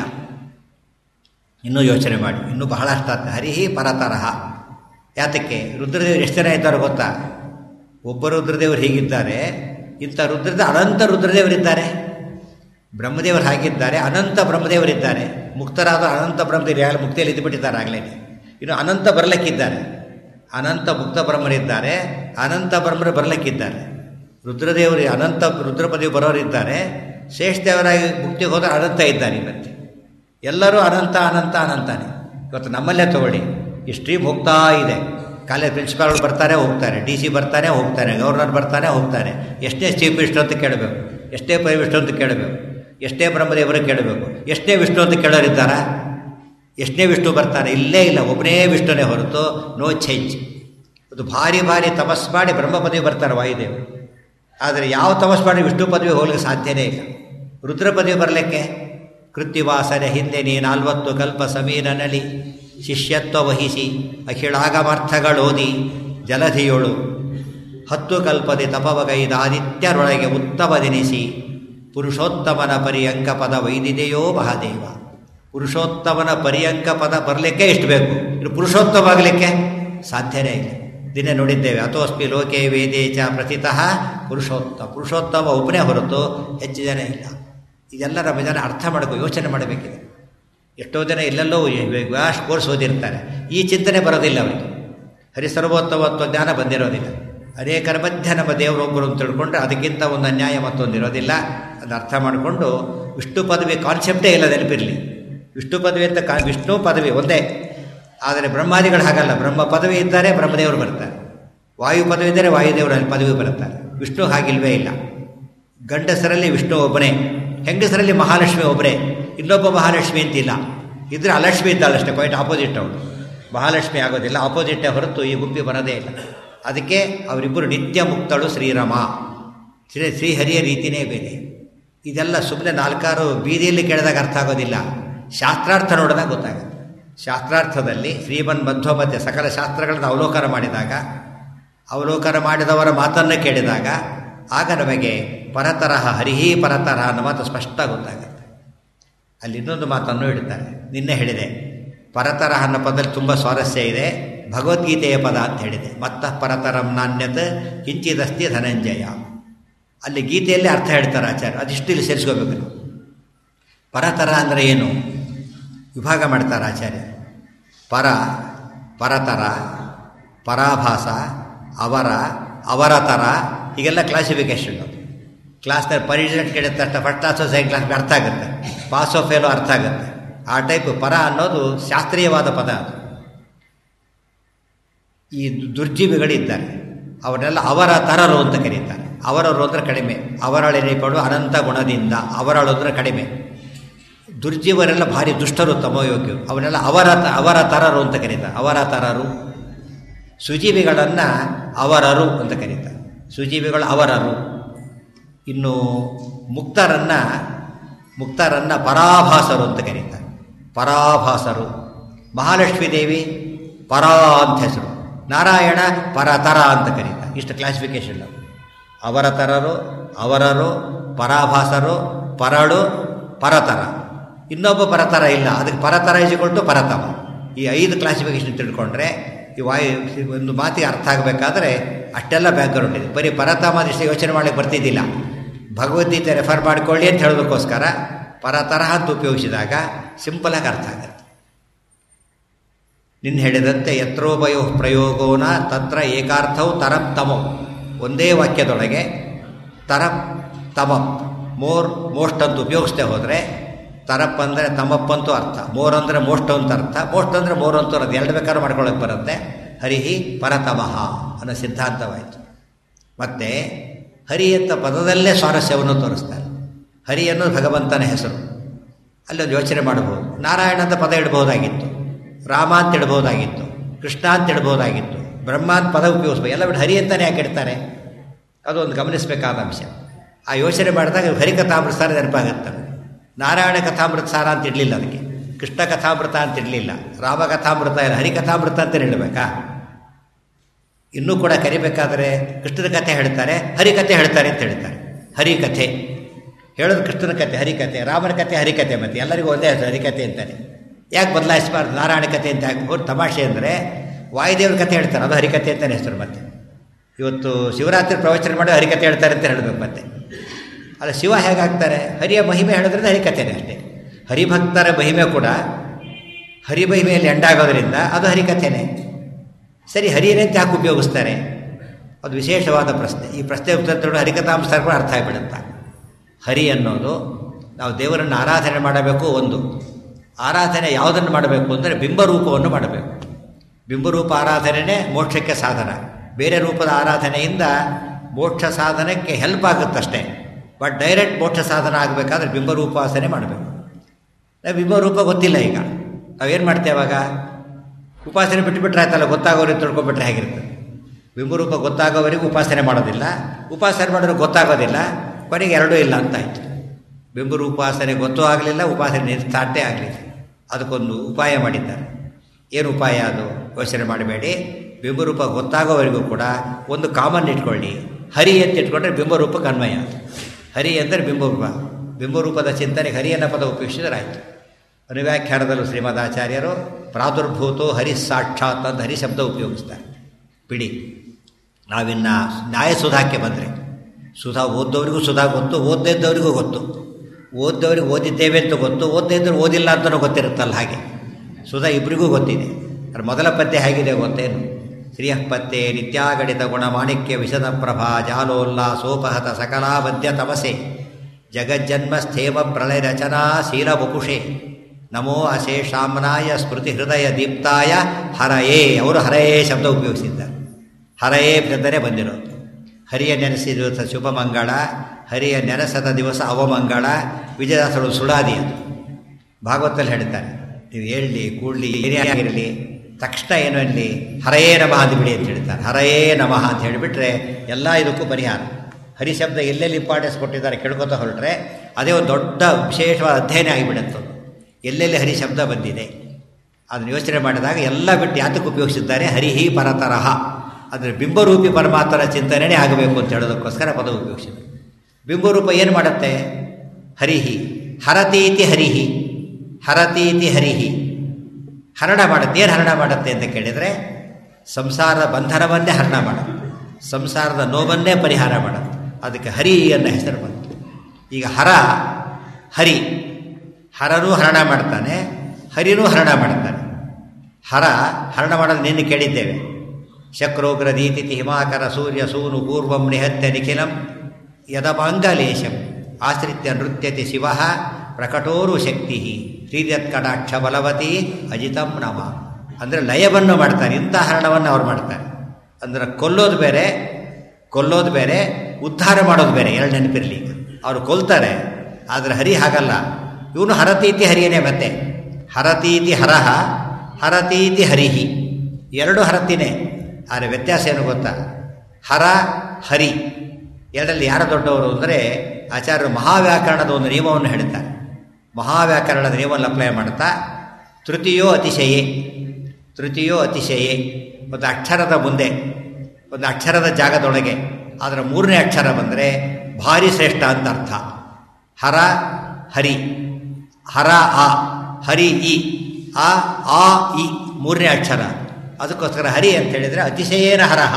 ಇನ್ನೂ ಯೋಚನೆ ಮಾಡಿ ಇನ್ನೂ ಬಹಳಷ್ಟು ಅರ್ಥ ಹರಿ ಪರತರಹ ಯಾತಕ್ಕೆ ರುದ್ರದೇವರು ಎಷ್ಟು ಜನ ಇದ್ದಾರೆ ಗೊತ್ತಾ ಒಬ್ಬ ರುದ್ರದೇವರು ಹೀಗಿದ್ದಾರೆ ಇಂಥ ರುದ್ರದ ಅನಂತ ರುದ್ರದೇವರಿದ್ದಾರೆ ಬ್ರಹ್ಮದೇವರು ಹಾಗಿದ್ದಾರೆ ಅನಂತ ಬ್ರಹ್ಮದೇವರಿದ್ದಾರೆ ಮುಕ್ತರಾದ ಅನಂತ ಬ್ರಹ್ಮದೇವರು ಯಾರು ಮುಕ್ತಿಯಲ್ಲಿ ಇದ್ದುಬಿಟ್ಟಿದ್ದಾರೆ ಆಗಲೇ ಇನ್ನು ಅನಂತ ಬರಲಿಕ್ಕಿದ್ದಾರೆ ಅನಂತ ಮುಕ್ತ ಬ್ರಹ್ಮರಿದ್ದಾರೆ ಅನಂತ ಬ್ರಹ್ಮರು ಬರಲಿಕ್ಕಿದ್ದಾರೆ ರುದ್ರದೇವರು ಅನಂತ ರುದ್ರಪದವಿ ಬರೋರಿದ್ದಾರೆ ಶೇಷದೇವರಾಗಿ ಮುಕ್ತಿಗೆ ಹೋದರೆ ಅನಂತ ಇದ್ದಾರೆ ಇವತ್ತು ಎಲ್ಲರೂ ಅನಂತ ಅನಂತ ಅನಂತಾನೆ ಇವತ್ತು ನಮ್ಮಲ್ಲೇ ತಗೊಳ್ಳಿ ಈ ಸ್ಟ್ರೀಮ್ ಹೋಗ್ತಾ ಇದೆ ಕಾಲೇಜ್ ಪ್ರಿನ್ಸಿಪಾಲ್ಗಳು ಬರ್ತಾರೆ ಹೋಗ್ತಾರೆ ಡಿ ಸಿ ಬರ್ತಾನೆ ಹೋಗ್ತಾನೆ ಗವರ್ನರ್ ಬರ್ತಾನೆ ಹೋಗ್ತಾನೆ ಎಷ್ಟೇ ಚೀಫ್ ಮಿನಿಸ್ಟರ್ ಅಂತ ಕೇಳಬೇಕು ಎಷ್ಟೇ ಪ್ರೈಮ್ ಮಿನಿಸ್ಟರ್ ಅಂತ ಕೇಳಬೇಕು ಎಷ್ಟೇ ಬ್ರಹ್ಮದೇವರು ಕೇಳಬೇಕು ಎಷ್ಟೇ ವಿಷ್ಣು ಅಂತ ಕೇಳೋರಿದ್ದಾರಾ ಎಷ್ಟನೇ ವಿಷ್ಣು ಬರ್ತಾನೆ ಇಲ್ಲೇ ಇಲ್ಲ ಒಬ್ಬನೇ ವಿಷ್ಣುನೇ ಹೊರತು ನೋ ಚೇಂಜ್ ಅದು ಭಾರಿ ಭಾರಿ ತಪಸ್ ಮಾಡಿ ಬ್ರಹ್ಮ ಪದವಿ ಬರ್ತಾರೆ ವಾಯುದೇವರು ಆದರೆ ಯಾವ ತಪಸ್ ಮಾಡಿ ವಿಷ್ಣು ಪದವಿ ಹೋಗ್ಲಿಕ್ಕೆ ಸಾಧ್ಯನೇ ಇಲ್ಲ ರುದ್ರ ಪದವಿ ಬರಲಿಕ್ಕೆ ಕೃತ್ಯವಾಸನೆ ಹಿಂದೆ ನೀ ನಾಲ್ವತ್ತು ಕಲ್ಪ ಸಮೀರ ನಲಿ ಶಿಷ್ಯತ್ವ ವಹಿಸಿ ಅಖಿಳಾಗಮರ್ಥಗಳೋದಿ ಜಲಧಿಯೋಳು ಹತ್ತು ಕಲ್ಪದೆ ತಪವಗೈದ ಆದಿತ್ಯರೊಳಗೆ ಉತ್ತಮದೆನಿಸಿ ಪುರುಷೋತ್ತಮನ ಪರ್ಯಂಕ ಪದ ವೈದಿದೆಯೋ ಮಹಾದೇವ ಪುರುಷೋತ್ತಮನ ಪರ್ಯಂಕ ಪದ ಬರಲಿಕ್ಕೆ ಎಷ್ಟು ಬೇಕು ಇನ್ನು ಪುರುಷೋತ್ತಮ ಆಗಲಿಕ್ಕೆ ಸಾಧ್ಯನೇ ಇಲ್ಲ ದಿನ ನೋಡಿದ್ದೇವೆ ಅಥೋಸ್ಮಿ ಲೋಕೆ ವೇದೇ ಚ ಪ್ರಥಿತಃ ಪುರುಷೋತ್ತಮ ಪುರುಷೋತ್ತಮ ಒಬ್ಬನೇ ಹೊರತು ಹೆಚ್ಚು ಜನ ಇಲ್ಲ ಇದೆಲ್ಲ ನಮ್ಮ ಜನ ಅರ್ಥ ಮಾಡಬೇಕು ಯೋಚನೆ ಮಾಡಬೇಕಿದೆ ಎಷ್ಟೋ ಜನ ಎಲ್ಲೆಲ್ಲೋ ವ್ಯಾಸ್ಟ್ ಕೋರ್ಸ್ ಓದಿರ್ತಾರೆ ಈ ಚಿಂತನೆ ಬರೋದಿಲ್ಲ ಅವರಿಗೆ ಹರಿಸರ್ವೋತ್ತಮತ್ವ ಜ್ಞಾನ ಬಂದಿರೋದಿಲ್ಲ ಅನೇಕರ ಮಧ್ಯೆ ನಮ್ಮ ದೇವರೊಬ್ಬರು ಅಂತ ತಿಳ್ಕೊಂಡ್ರೆ ಅದಕ್ಕಿಂತ ಒಂದು ಅನ್ಯಾಯ ಮತ್ತೊಂದು ಇರೋದಿಲ್ಲ ಅದನ್ನು ಅರ್ಥ ಮಾಡಿಕೊಂಡು ವಿಷ್ಣು ಪದವಿ ಕಾನ್ಸೆಪ್ಟೇ ಇಲ್ಲ ನೆನಪಿರಲಿ ವಿಷ್ಣು ಪದವಿ ಅಂತ ಕಾ ವಿಷ್ಣು ಪದವಿ ಒಂದೇ ಆದರೆ ಬ್ರಹ್ಮಾದಿಗಳು ಹಾಗಲ್ಲ ಬ್ರಹ್ಮ ಪದವಿ ಇದ್ದಾರೆ ಬ್ರಹ್ಮದೇವರು ಬರ್ತಾರೆ ವಾಯು ಪದವಿ ಇದ್ದರೆ ವಾಯುದೇವರಲ್ಲಿ ಪದವಿ ಬರುತ್ತಾರೆ ವಿಷ್ಣು ಹಾಗಿಲ್ವೇ ಇಲ್ಲ ಗಂಡಸರಲ್ಲಿ ವಿಷ್ಣು ಒಬ್ಬನೇ ಹೆಂಗಸರಲ್ಲಿ ಮಹಾಲಕ್ಷ್ಮಿ ಒಬ್ಬರೇ ಇನ್ನೊಬ್ಬ ಮಹಾಲಕ್ಷ್ಮಿ ಅಂತಿಲ್ಲ ಇದ್ರೆ ಅಲಕ್ಷ್ಮಿ ಇದ್ದಾಳಷ್ಟೇ ಕ್ವೈಟ್ ಆಪೋಸಿಟ್ ಅವಳು ಮಹಾಲಕ್ಷ್ಮಿ ಆಗೋದಿಲ್ಲ ಆಪೋಸಿಟೇ ಹೊರತು ಈ ಗುಂಪಿ ಬರೋದೇ ಇಲ್ಲ ಅದಕ್ಕೆ ಅವರಿಬ್ಬರು ನಿತ್ಯ ಮುಕ್ತಳು ಶ್ರೀರಾಮ ಶ್ರೀ ಶ್ರೀಹರಿಯ ರೀತಿಯೇ ಬೇರೆ ಇದೆಲ್ಲ ಸುಮ್ಮನೆ ನಾಲ್ಕಾರು ಬೀದಿಯಲ್ಲಿ ಕೇಳಿದಾಗ ಅರ್ಥ ಆಗೋದಿಲ್ಲ ಶಾಸ್ತ್ರಾರ್ಥ ನೋಡಿದಾಗ ಗೊತ್ತಾಗುತ್ತೆ ಶಾಸ್ತ್ರಾರ್ಥದಲ್ಲಿ ಶ್ರೀಮನ್ ಮಧ್ವಮತೆ ಸಕಲ ಶಾಸ್ತ್ರಗಳನ್ನು ಅವಲೋಕನ ಮಾಡಿದಾಗ ಅವಲೋಕನ ಮಾಡಿದವರ ಮಾತನ್ನು ಕೇಳಿದಾಗ ಆಗ ನಮಗೆ ಪರತರಹ ಹರಿಹಿ ಪರತರಹ ಅನ್ನೋ ಮಾತು ಸ್ಪಷ್ಟ ಗೊತ್ತಾಗುತ್ತೆ ಅಲ್ಲಿ ಇನ್ನೊಂದು ಮಾತನ್ನು ಇಡ್ತಾರೆ ನಿನ್ನೆ ಹೇಳಿದೆ ಪರತರಹ ಅನ್ನೋ ಪದದಲ್ಲಿ ತುಂಬ ಸ್ವಾರಸ್ಯ ಇದೆ ಭಗವದ್ಗೀತೆಯ ಪದ ಅಂತ ಹೇಳಿದೆ ಮತ್ತ ಪರತರಂ ನಾಣ್ಯತ್ ಕಿಂಚಿದಸ್ತಿ ಧನಂಜಯ ಅಲ್ಲಿ ಗೀತೆಯಲ್ಲಿ ಅರ್ಥ ಹೇಳ್ತಾರೆ ಆಚಾರ್ಯ ಅದಿಷ್ಟು ಇಲ್ಲಿ ಸೇರಿಸ್ಕೋಬೇಕು ನಾವು ಪರತರ ಅಂದರೆ ಏನು ವಿಭಾಗ ಮಾಡ್ತಾರೆ ಆಚಾರ್ಯ ಪರ ಪರತರ ಪರಾಭಾಸ ಅವರ ಅವರ ಥರ ಹೀಗೆಲ್ಲ ಕ್ಲಾಸಿಫಿಕೇಷನ್ ಕ್ಲಾಸ್ನಲ್ಲಿ ಪರೀಕ್ಷೆ ಕೇಳಿದ ತಕ್ಷಣ ಫಸ್ಟ್ ಕ್ಲಾಸ್ ಸೆಕೆಂಡ್ ಕ್ಲಾಸ್ಗೆ ಅರ್ಥ ಆಗುತ್ತೆ ಪಾಸ್ ಆಫ್ ಫೇಲು ಅರ್ಥ ಆಗುತ್ತೆ ಆ ಟೈಪ್ ಪರ ಅನ್ನೋದು ಶಾಸ್ತ್ರೀಯವಾದ ಪದ ಅದು ಈ ದುರ್ಜೀವಿಗಳಿದ್ದಾರೆ ಅವರೆಲ್ಲ ಅವರ ತರರು ಅಂತ ಕರೀತಾರೆ ಅವರರು ಅಂದರೆ ಕಡಿಮೆ ಅವರಳೆನಿಪಡು ಅನಂತ ಗುಣದಿಂದ ಅವರಳು ಅಂದರೆ ಕಡಿಮೆ ದುರ್ಜೀವರೆಲ್ಲ ಭಾರಿ ದುಷ್ಟರು ತಮೋಯೋಗ್ಯರು ಅವನ್ನೆಲ್ಲ ಅವರ ಅವರ ತರರು ಅಂತ ಕರೀತಾರೆ ಅವರ ತರರು ಸುಜೀವಿಗಳನ್ನು ಅವರರು ಅಂತ ಕರೀತಾರೆ ಸುಜೀವಿಗಳು ಅವರರು ಇನ್ನು ಮುಕ್ತರನ್ನು ಮುಕ್ತರನ್ನು ಪರಾಭಾಸರು ಅಂತ ಕರೀತಾರೆ ಪರಾಭಾಸರು ಮಹಾಲಕ್ಷ್ಮೀ ದೇವಿ ಪರಾ ಅಂತ ಹೆಸರು ನಾರಾಯಣ ಪರತರ ಅಂತ ಕರೀತಾರೆ ಇಷ್ಟು ಕ್ಲಾಸಿಫಿಕೇಶನ್ ಅವರ ತರರು ಅವರರು ಪರಾಭಾಸರು ಪರಳು ಪರತರ ಇನ್ನೊಬ್ಬ ಪರತರ ಇಲ್ಲ ಅದಕ್ಕೆ ಪರತರ ಇಸಿಕೊಂಡು ಪರತಮ ಈ ಐದು ಕ್ಲಾಸಿಫಿಕೇಶನ್ ತಿಳ್ಕೊಂಡ್ರೆ ಈ ವಾಯು ಒಂದು ಮಾತಿಗೆ ಅರ್ಥ ಆಗಬೇಕಾದ್ರೆ ಅಷ್ಟೆಲ್ಲ ಬ್ಯಾಕ್ಗ್ರೌಂಡ್ ಇದೆ ಬರೀ ಪರತಮ ದೃಷ್ಟಿ ಯೋಚನೆ ಮಾಡಲಿಕ್ಕೆ ಬರ್ತಿದ್ದಿಲ್ಲ ಭಗವದ್ಗೀತೆ ರೆಫರ್ ಮಾಡಿಕೊಳ್ಳಿ ಅಂತ ಹೇಳೋದಕ್ಕೋಸ್ಕರ ಪರತರಹ ಅಂತ ಉಪಯೋಗಿಸಿದಾಗ ಸಿಂಪಲಾಗಿ ಅರ್ಥ ಆಗುತ್ತೆ ನಿನ್ನ ಹೇಳಿದಂತೆ ಯತ್ರೋಭಯೋ ಪ್ರಯೋಗೋನ ತತ್ರ ಏಕಾರ್ಥವು ತರಂ ತಮೋ ಒಂದೇ ವಾಕ್ಯದೊಳಗೆ ತರಪ್ ತಮಪ್ ಮೋರ್ ಮೋಸ್ಟ್ ಅಂತ ಉಪಯೋಗಿಸ್ದೆ ಹೋದರೆ ತರಪ್ ಅಂದರೆ ತಮಪ್ ಅಂತೂ ಅರ್ಥ ಮೋರ್ ಅಂದರೆ ಮೋಸ್ಟ್ ಅಂತ ಅರ್ಥ ಮೋಸ್ಟ್ ಅಂದರೆ ಮೋರ್ ಅಂತೂ ಅರ್ಥ ಎರಡು ಬೇಕಾದ್ರೂ ಮಾಡ್ಕೊಳ್ಳೋಕೆ ಬರುತ್ತೆ ಹರಿಹಿ ಪರತಮಃ ಅನ್ನೋ ಸಿದ್ಧಾಂತವಾಯಿತು ಮತ್ತು ಹರಿ ಅಂತ ಪದದಲ್ಲೇ ಸ್ವಾರಸ್ಯವನ್ನು ತೋರಿಸ್ತಾರೆ ಹರಿ ಅನ್ನೋದು ಭಗವಂತನ ಹೆಸರು ಅಲ್ಲೊಂದು ಯೋಚನೆ ಮಾಡಬಹುದು ನಾರಾಯಣ ಅಂತ ಪದ ಇಡ್ಬೋದಾಗಿತ್ತು ರಾಮ ಅಂತ ಇಡ್ಬೋದಾಗಿತ್ತು ಕೃಷ್ಣ ಅಂತ ಇಡ್ಬೋದಾಗಿತ್ತು ಬ್ರಹ್ಮ ಅಂತ ಪದ ಉಪಯೋಗಿಸ್ಬೋದು ಎಲ್ಲ ಬಿಟ್ಟು ಹರಿ ಅಂತಲೇ ಯಾಕೆ ಇಡ್ತಾರೆ ಅದು ಒಂದು ಗಮನಿಸಬೇಕಾದ ಅಂಶ ಆ ಯೋಚನೆ ಮಾಡಿದಾಗ ಹರಿಕಥಾಮೃತ ಸಾರ ನೆನಪಾಗುತ್ತೆ ನಾರಾಯಣ ಕಥಾಮೃತ ಸಾರ ಅಂತ ಇಡಲಿಲ್ಲ ಅದಕ್ಕೆ ಕೃಷ್ಣ ಕಥಾಮೃತ ಅಂತ ಇಡಲಿಲ್ಲ ರಾಮ ಕಥಾಮೃತ ಇಲ್ಲ ಹರಿಕಥಾಮೃತ ಅಂತ ಇಡಬೇಕಾ ಇನ್ನೂ ಕೂಡ ಕರಿಬೇಕಾದರೆ ಕೃಷ್ಣನ ಕಥೆ ಹೇಳ್ತಾರೆ ಹರಿಕಥೆ ಹೇಳ್ತಾರೆ ಅಂತ ಹೇಳ್ತಾರೆ ಹರಿಕಥೆ ಹೇಳೋದು ಕೃಷ್ಣನ ಕಥೆ ಹರಿಕಥೆ ರಾಮನ ಕಥೆ ಹರಿಕಥೆ ಮತ್ತೆ ಎಲ್ಲರಿಗೂ ಒಂದೇ ಹೆಸರು ಹರಿಕಥೆ ಅಂತಾನೆ ಯಾಕೆ ಬದಲಾಯಿಸಬಾರ್ದು ನಾರಾಯಣ ಕಥೆ ಅಂತ ಹಾಕ್ಬೋದು ತಮಾಷೆ ಅಂದರೆ ವಾಯುದೇವ್ರ ಕಥೆ ಹೇಳ್ತಾರೆ ಅದು ಹರಿಕಥೆ ಅಂತಲೇ ಹೆಸರು ಮತ್ತೆ ಇವತ್ತು ಶಿವರಾತ್ರಿ ಪ್ರವಚನ ಮಾಡಿ ಹರಿಕಥೆ ಹೇಳ್ತಾರೆ ಅಂತ ಹೇಳಬೇಕು ಮತ್ತೆ ಅಲ್ಲ ಶಿವ ಹೇಗಾಗ್ತಾರೆ ಹರಿಯ ಮಹಿಮೆ ಹೇಳೋದ್ರಿಂದ ಹರಿಕಥೆನೇ ಅಷ್ಟೇ ಹರಿಭಕ್ತರ ಮಹಿಮೆ ಕೂಡ ಹರಿಮಹಿಮೆಯಲ್ಲಿ ಎಂಡಾಗೋದ್ರಿಂದ ಅದು ಹರಿಕಥೆನೇ ಸರಿ ಹರಿಯನೇ ಅಂತ ಯಾಕೆ ಉಪಯೋಗಿಸ್ತಾರೆ ಅದು ವಿಶೇಷವಾದ ಪ್ರಶ್ನೆ ಈ ಪ್ರಶ್ನೆ ಉತ್ತರ ಹರಿಕಥಾಂಶ ಕೂಡ ಅರ್ಥ ಆಗಿಬಿಡುತ್ತೆ ಹರಿ ಅನ್ನೋದು ನಾವು ದೇವರನ್ನು ಆರಾಧನೆ ಮಾಡಬೇಕು ಒಂದು ಆರಾಧನೆ ಯಾವುದನ್ನು ಮಾಡಬೇಕು ಅಂದರೆ ಬಿಂಬರೂಪವನ್ನು ಮಾಡಬೇಕು ಬಿಂಬರೂಪ ಆರಾಧನೆಯೇ ಮೋಕ್ಷಕ್ಕೆ ಸಾಧನ ಬೇರೆ ರೂಪದ ಆರಾಧನೆಯಿಂದ ಮೋಕ್ಷ ಸಾಧನಕ್ಕೆ ಹೆಲ್ಪ್ ಆಗುತ್ತಷ್ಟೇ ಬಟ್ ಡೈರೆಕ್ಟ್ ಮೋಕ್ಷ ಸಾಧನ ಆಗಬೇಕಾದ್ರೆ ಬಿಂಬರೂಪಾಸನೆ ಮಾಡಬೇಕು ನಾವು ಬಿಂಬರೂಪ ಗೊತ್ತಿಲ್ಲ ಈಗ ನಾವೇನು ಮಾಡ್ತೇವೆ ಅವಾಗ ಉಪಾಸನೆ ಬಿಟ್ಟುಬಿಟ್ರೆ ಆಯ್ತಲ್ಲ ಗೊತ್ತಾಗೋರಿಗೆ ತಿಳ್ಕೊಬಿಟ್ರೆ ಹೇಗಿರ್ತದೆ ಬಿಂಬರೂಪ ಗೊತ್ತಾಗೋವರೆಗೂ ಉಪಾಸನೆ ಮಾಡೋದಿಲ್ಲ ಉಪಾಸನೆ ಮಾಡೋರಿಗೆ ಗೊತ್ತಾಗೋದಿಲ್ಲ ಕೊನೆಗೆ ಎರಡೂ ಇಲ್ಲ ಅಂತಾಯಿತು ಬಿಂಬರೂಪಾಸನೆ ಗೊತ್ತೂ ಆಗಲಿಲ್ಲ ಉಪಾಸನೆ ಸ್ಟಾರ್ಟೇ ಆಗಲಿಲ್ಲ ಅದಕ್ಕೊಂದು ಉಪಾಯ ಮಾಡಿದ್ದಾರೆ ಏನು ಉಪಾಯ ಅದು ಯೋಚನೆ ಮಾಡಬೇಡಿ ಬಿಂಬರೂಪ ಗೊತ್ತಾಗೋವರೆಗೂ ಕೂಡ ಒಂದು ಕಾಮನ್ ಇಟ್ಕೊಳ್ಳಿ ಹರಿ ಅಂತ ಇಟ್ಕೊಂಡ್ರೆ ಬಿಂಬರೂಪಕ್ಕೆ ಅನ್ವಯ ಹರಿ ಅಂದರೆ ಬಿಂಬರೂಪ ಬಿಂಬರೂಪದ ಚಿಂತನೆಗೆ ಹರಿಯನ್ನ ಪದ ಉಪಯೋಗಿಸಿದರಾಯಿತು ಅನುವ್ಯಾಖ್ಯಾನದಲ್ಲೂ ಶ್ರೀಮದಾಚಾರ್ಯರು ಪ್ರಾದುರ್ಭೂತೋ ಹರಿ ಸಾಕ್ಷಾತ್ ಅಂತ ಹರಿ ಶಬ್ದ ಉಪಯೋಗಿಸ್ತಾರೆ ಬಿಡಿ ನಾವಿನ್ನು ನ್ಯಾಯಸುಧಾಕ್ಕೆ ಬಂದರೆ ಸುಧಾ ಓದ್ದವರಿಗೂ ಸುಧಾ ಗೊತ್ತು ಓದದೇ ಇದ್ದವರಿಗೂ ಗೊತ್ತು ಓದ್ದವ್ರಿಗೆ ಓದಿದ್ದೇವೆ ಅಂತ ಗೊತ್ತು ಓದದೇ ಇದ್ದರೆ ಓದಿಲ್ಲ ಅಂತಲೂ ಗೊತ್ತಿರುತ್ತಲ್ಲ ಹಾಗೆ ಸುಧಾ ಇಬ್ಬರಿಗೂ ಗೊತ್ತಿದೆ ಅದ್ರ ಮೊದಲ ಪದ್ಯ ಹೇಗಿದೆ ಗೊತ್ತೇನು ಶ್ರೀಯ ಪತ್ತೆ ನಿತ್ಯಾಗಡಿತ ಗುಣ ಮಾಣಿಕ್ಯ ವಿಶದ ಪ್ರಭಾ ಜಾಲೋಲ್ಲಾಸೋಪಹತ ಸಕಲಾವದ್ಯ ತಮಸೆ ಜಗಜ್ಜನ್ಮ ಸ್ಥೇಮ ಪ್ರಳಯ ರಚನಾ ಶೀಲ ವಪುಷೆ ನಮೋ ಅಶೇಷಾಮ್ನಾಯ ಸ್ಮೃತಿ ಹೃದಯ ದೀಪ್ತಾಯ ಹರಯೇ ಅವರು ಹರಯೇ ಶಬ್ದ ಉಪಯೋಗಿಸಿದ್ದಾರೆ ಹರಯೇ ಎಂದರೆ ಬಂದಿರೋದು ಹರಿಯ ನೆನೆಸಿದ ದಿವಸ ಶುಭಮಂಗಳ ಹರಿಯ ನೆನೆಸದ ದಿವಸ ಅವಮಂಗಳ ವಿಜಯದಾಸರು ಸುಳಾದಿ ಅದು ಭಾಗವತಲ್ಲಿ ಹೇಳ್ತಾರೆ ನೀವು ಹೇಳಲಿ ಕೂಡಲಿ ಏನೇ ಆಗಿರಲಿ ತಕ್ಷಣ ಏನು ಅನ್ನಲಿ ಹರಯೇ ನಮಃ ಅಂತ ಬಿಡಿ ಅಂತ ಹೇಳ್ತಾರೆ ಹರಯೇ ನಮಃ ಅಂತ ಹೇಳಿಬಿಟ್ರೆ ಎಲ್ಲ ಇದಕ್ಕೂ ಪರಿಹಾರ ಹರಿ ಶಬ್ದ ಎಲ್ಲೆಲ್ಲಿ ಇಂಪಾರ್ಟೆನ್ಸ್ ಕೊಟ್ಟಿದ್ದಾರೆ ಕೇಳ್ಕೊತಾ ಹೊರಟ್ರೆ ಅದೇ ಒಂದು ದೊಡ್ಡ ವಿಶೇಷವಾದ ಅಧ್ಯಯನ ಆಗಿಬಿಡುತ್ತೆ ಎಲ್ಲೆಲ್ಲಿ ಹರಿ ಶಬ್ದ ಬಂದಿದೆ ಅದನ್ನು ಯೋಚನೆ ಮಾಡಿದಾಗ ಎಲ್ಲ ಬಿಟ್ಟು ಯಾತಕ್ಕೆ ಉಪಯೋಗಿಸಿದ್ದಾರೆ ಹರಿಹಿ ಪರತರಹ ಅಂದರೆ ಬಿಂಬರೂಪಿ ಪರಮಾತ್ಮನ ಚಿಂತನೆಯೇ ಆಗಬೇಕು ಅಂತ ಹೇಳೋದಕ್ಕೋಸ್ಕರ ಪದ ಉಪಯೋಗಿಸಿದೆ ಬಿಂಬರೂಪ ಏನು ಮಾಡುತ್ತೆ ಹರಿಹಿ ಹರತೀತಿ ಹರಿಹಿ ಹರತೀತಿ ಹರಿಹಿ ಹರಣ ಮಾಡುತ್ತೆ ಏನು ಹರಣ ಮಾಡುತ್ತೆ ಅಂತ ಕೇಳಿದರೆ ಸಂಸಾರದ ಬಂಧನವನ್ನೇ ಹರಣ ಮಾಡುತ್ತೆ ಸಂಸಾರದ ನೋವನ್ನೇ ಪರಿಹಾರ ಮಾಡುತ್ತೆ ಅದಕ್ಕೆ ಹರಿ ಅನ್ನೋ ಹೆಸರು ಬಂತು ಈಗ ಹರ ಹರಿ ಹರನೂ ಹರಣ ಮಾಡ್ತಾನೆ ಹರಿನೂ ಹರಣ ಮಾಡ್ತಾನೆ ಹರ ಹರಣ ಮಾಡೋದು ನಿನ್ನೆ ಕೇಳಿದ್ದೇವೆ ಶಕ್ರೋಗ್ರ ದೀತಿಥಿ ಹಿಮಾಕರ ಸೂರ್ಯ ಸೂನು ಪೂರ್ವಂ ನಿಹತ್ಯ ನಿಖಿಲಂ ಯದಮಾಂಗಲೇಶಂ ಆಶ್ರಿತ್ಯ ನೃತ್ಯತಿ ಶಿವ ಪ್ರಕಟೋರು ಶಕ್ತಿ ಶ್ರೀರ್ಯತ್ಕಟಾಕ್ಷ ಬಲವತಿ ಅಜಿತಂ ನಮ ಅಂದರೆ ಲಯವನ್ನು ಮಾಡ್ತಾರೆ ಇಂಥ ಹರಣವನ್ನು ಅವ್ರು ಮಾಡ್ತಾರೆ ಅಂದರೆ ಕೊಲ್ಲೋದು ಬೇರೆ ಕೊಲ್ಲೋದು ಬೇರೆ ಉದ್ಧಾರ ಮಾಡೋದು ಬೇರೆ ಎರಡು ನೆನಪಿರಲಿ ಅವರು ಕೊಲ್ತಾರೆ ಆದರೆ ಹರಿ ಹಾಗಲ್ಲ ಇವನು ಹರತೀತಿ ಹರಿಯನೇ ಮತ್ತೆ ಹರತೀತಿ ಹರಹ ಹರತೀತಿ ಹರಿಹಿ ಎರಡು ಹರತಿನೇ ಆದರೆ ವ್ಯತ್ಯಾಸ ಏನು ಗೊತ್ತಾ ಹರ ಹರಿ ಎರಡರಲ್ಲಿ ಯಾರು ದೊಡ್ಡವರು ಅಂದರೆ ಆಚಾರ್ಯರು ಮಹಾವ್ಯಾಕರಣದ ಒಂದು ನಿಯಮವನ್ನು ಹೇಳ್ತಾರೆ ಮಹಾವ್ಯಾಕರಣದ ನಿಯಮವನ್ನು ಅಪ್ಲೈ ಮಾಡ್ತಾ ತೃತೀಯೋ ಅತಿಶಯೇ ತೃತೀಯೋ ಅತಿಶಯೇ ಒಂದು ಅಕ್ಷರದ ಮುಂದೆ ಒಂದು ಅಕ್ಷರದ ಜಾಗದೊಳಗೆ ಅದರ ಮೂರನೇ ಅಕ್ಷರ ಬಂದರೆ ಭಾರಿ ಶ್ರೇಷ್ಠ ಅಂತ ಅರ್ಥ ಹರ ಹರಿ ಹರ ಆ ಹರಿ ಇ ಆ ಆ ಇ ಮೂರನೇ ಅಕ್ಷರ ಅದಕ್ಕೋಸ್ಕರ ಹರಿ ಅಂತ ಹೇಳಿದರೆ ಅತಿಶಯೇನ ಹರಹ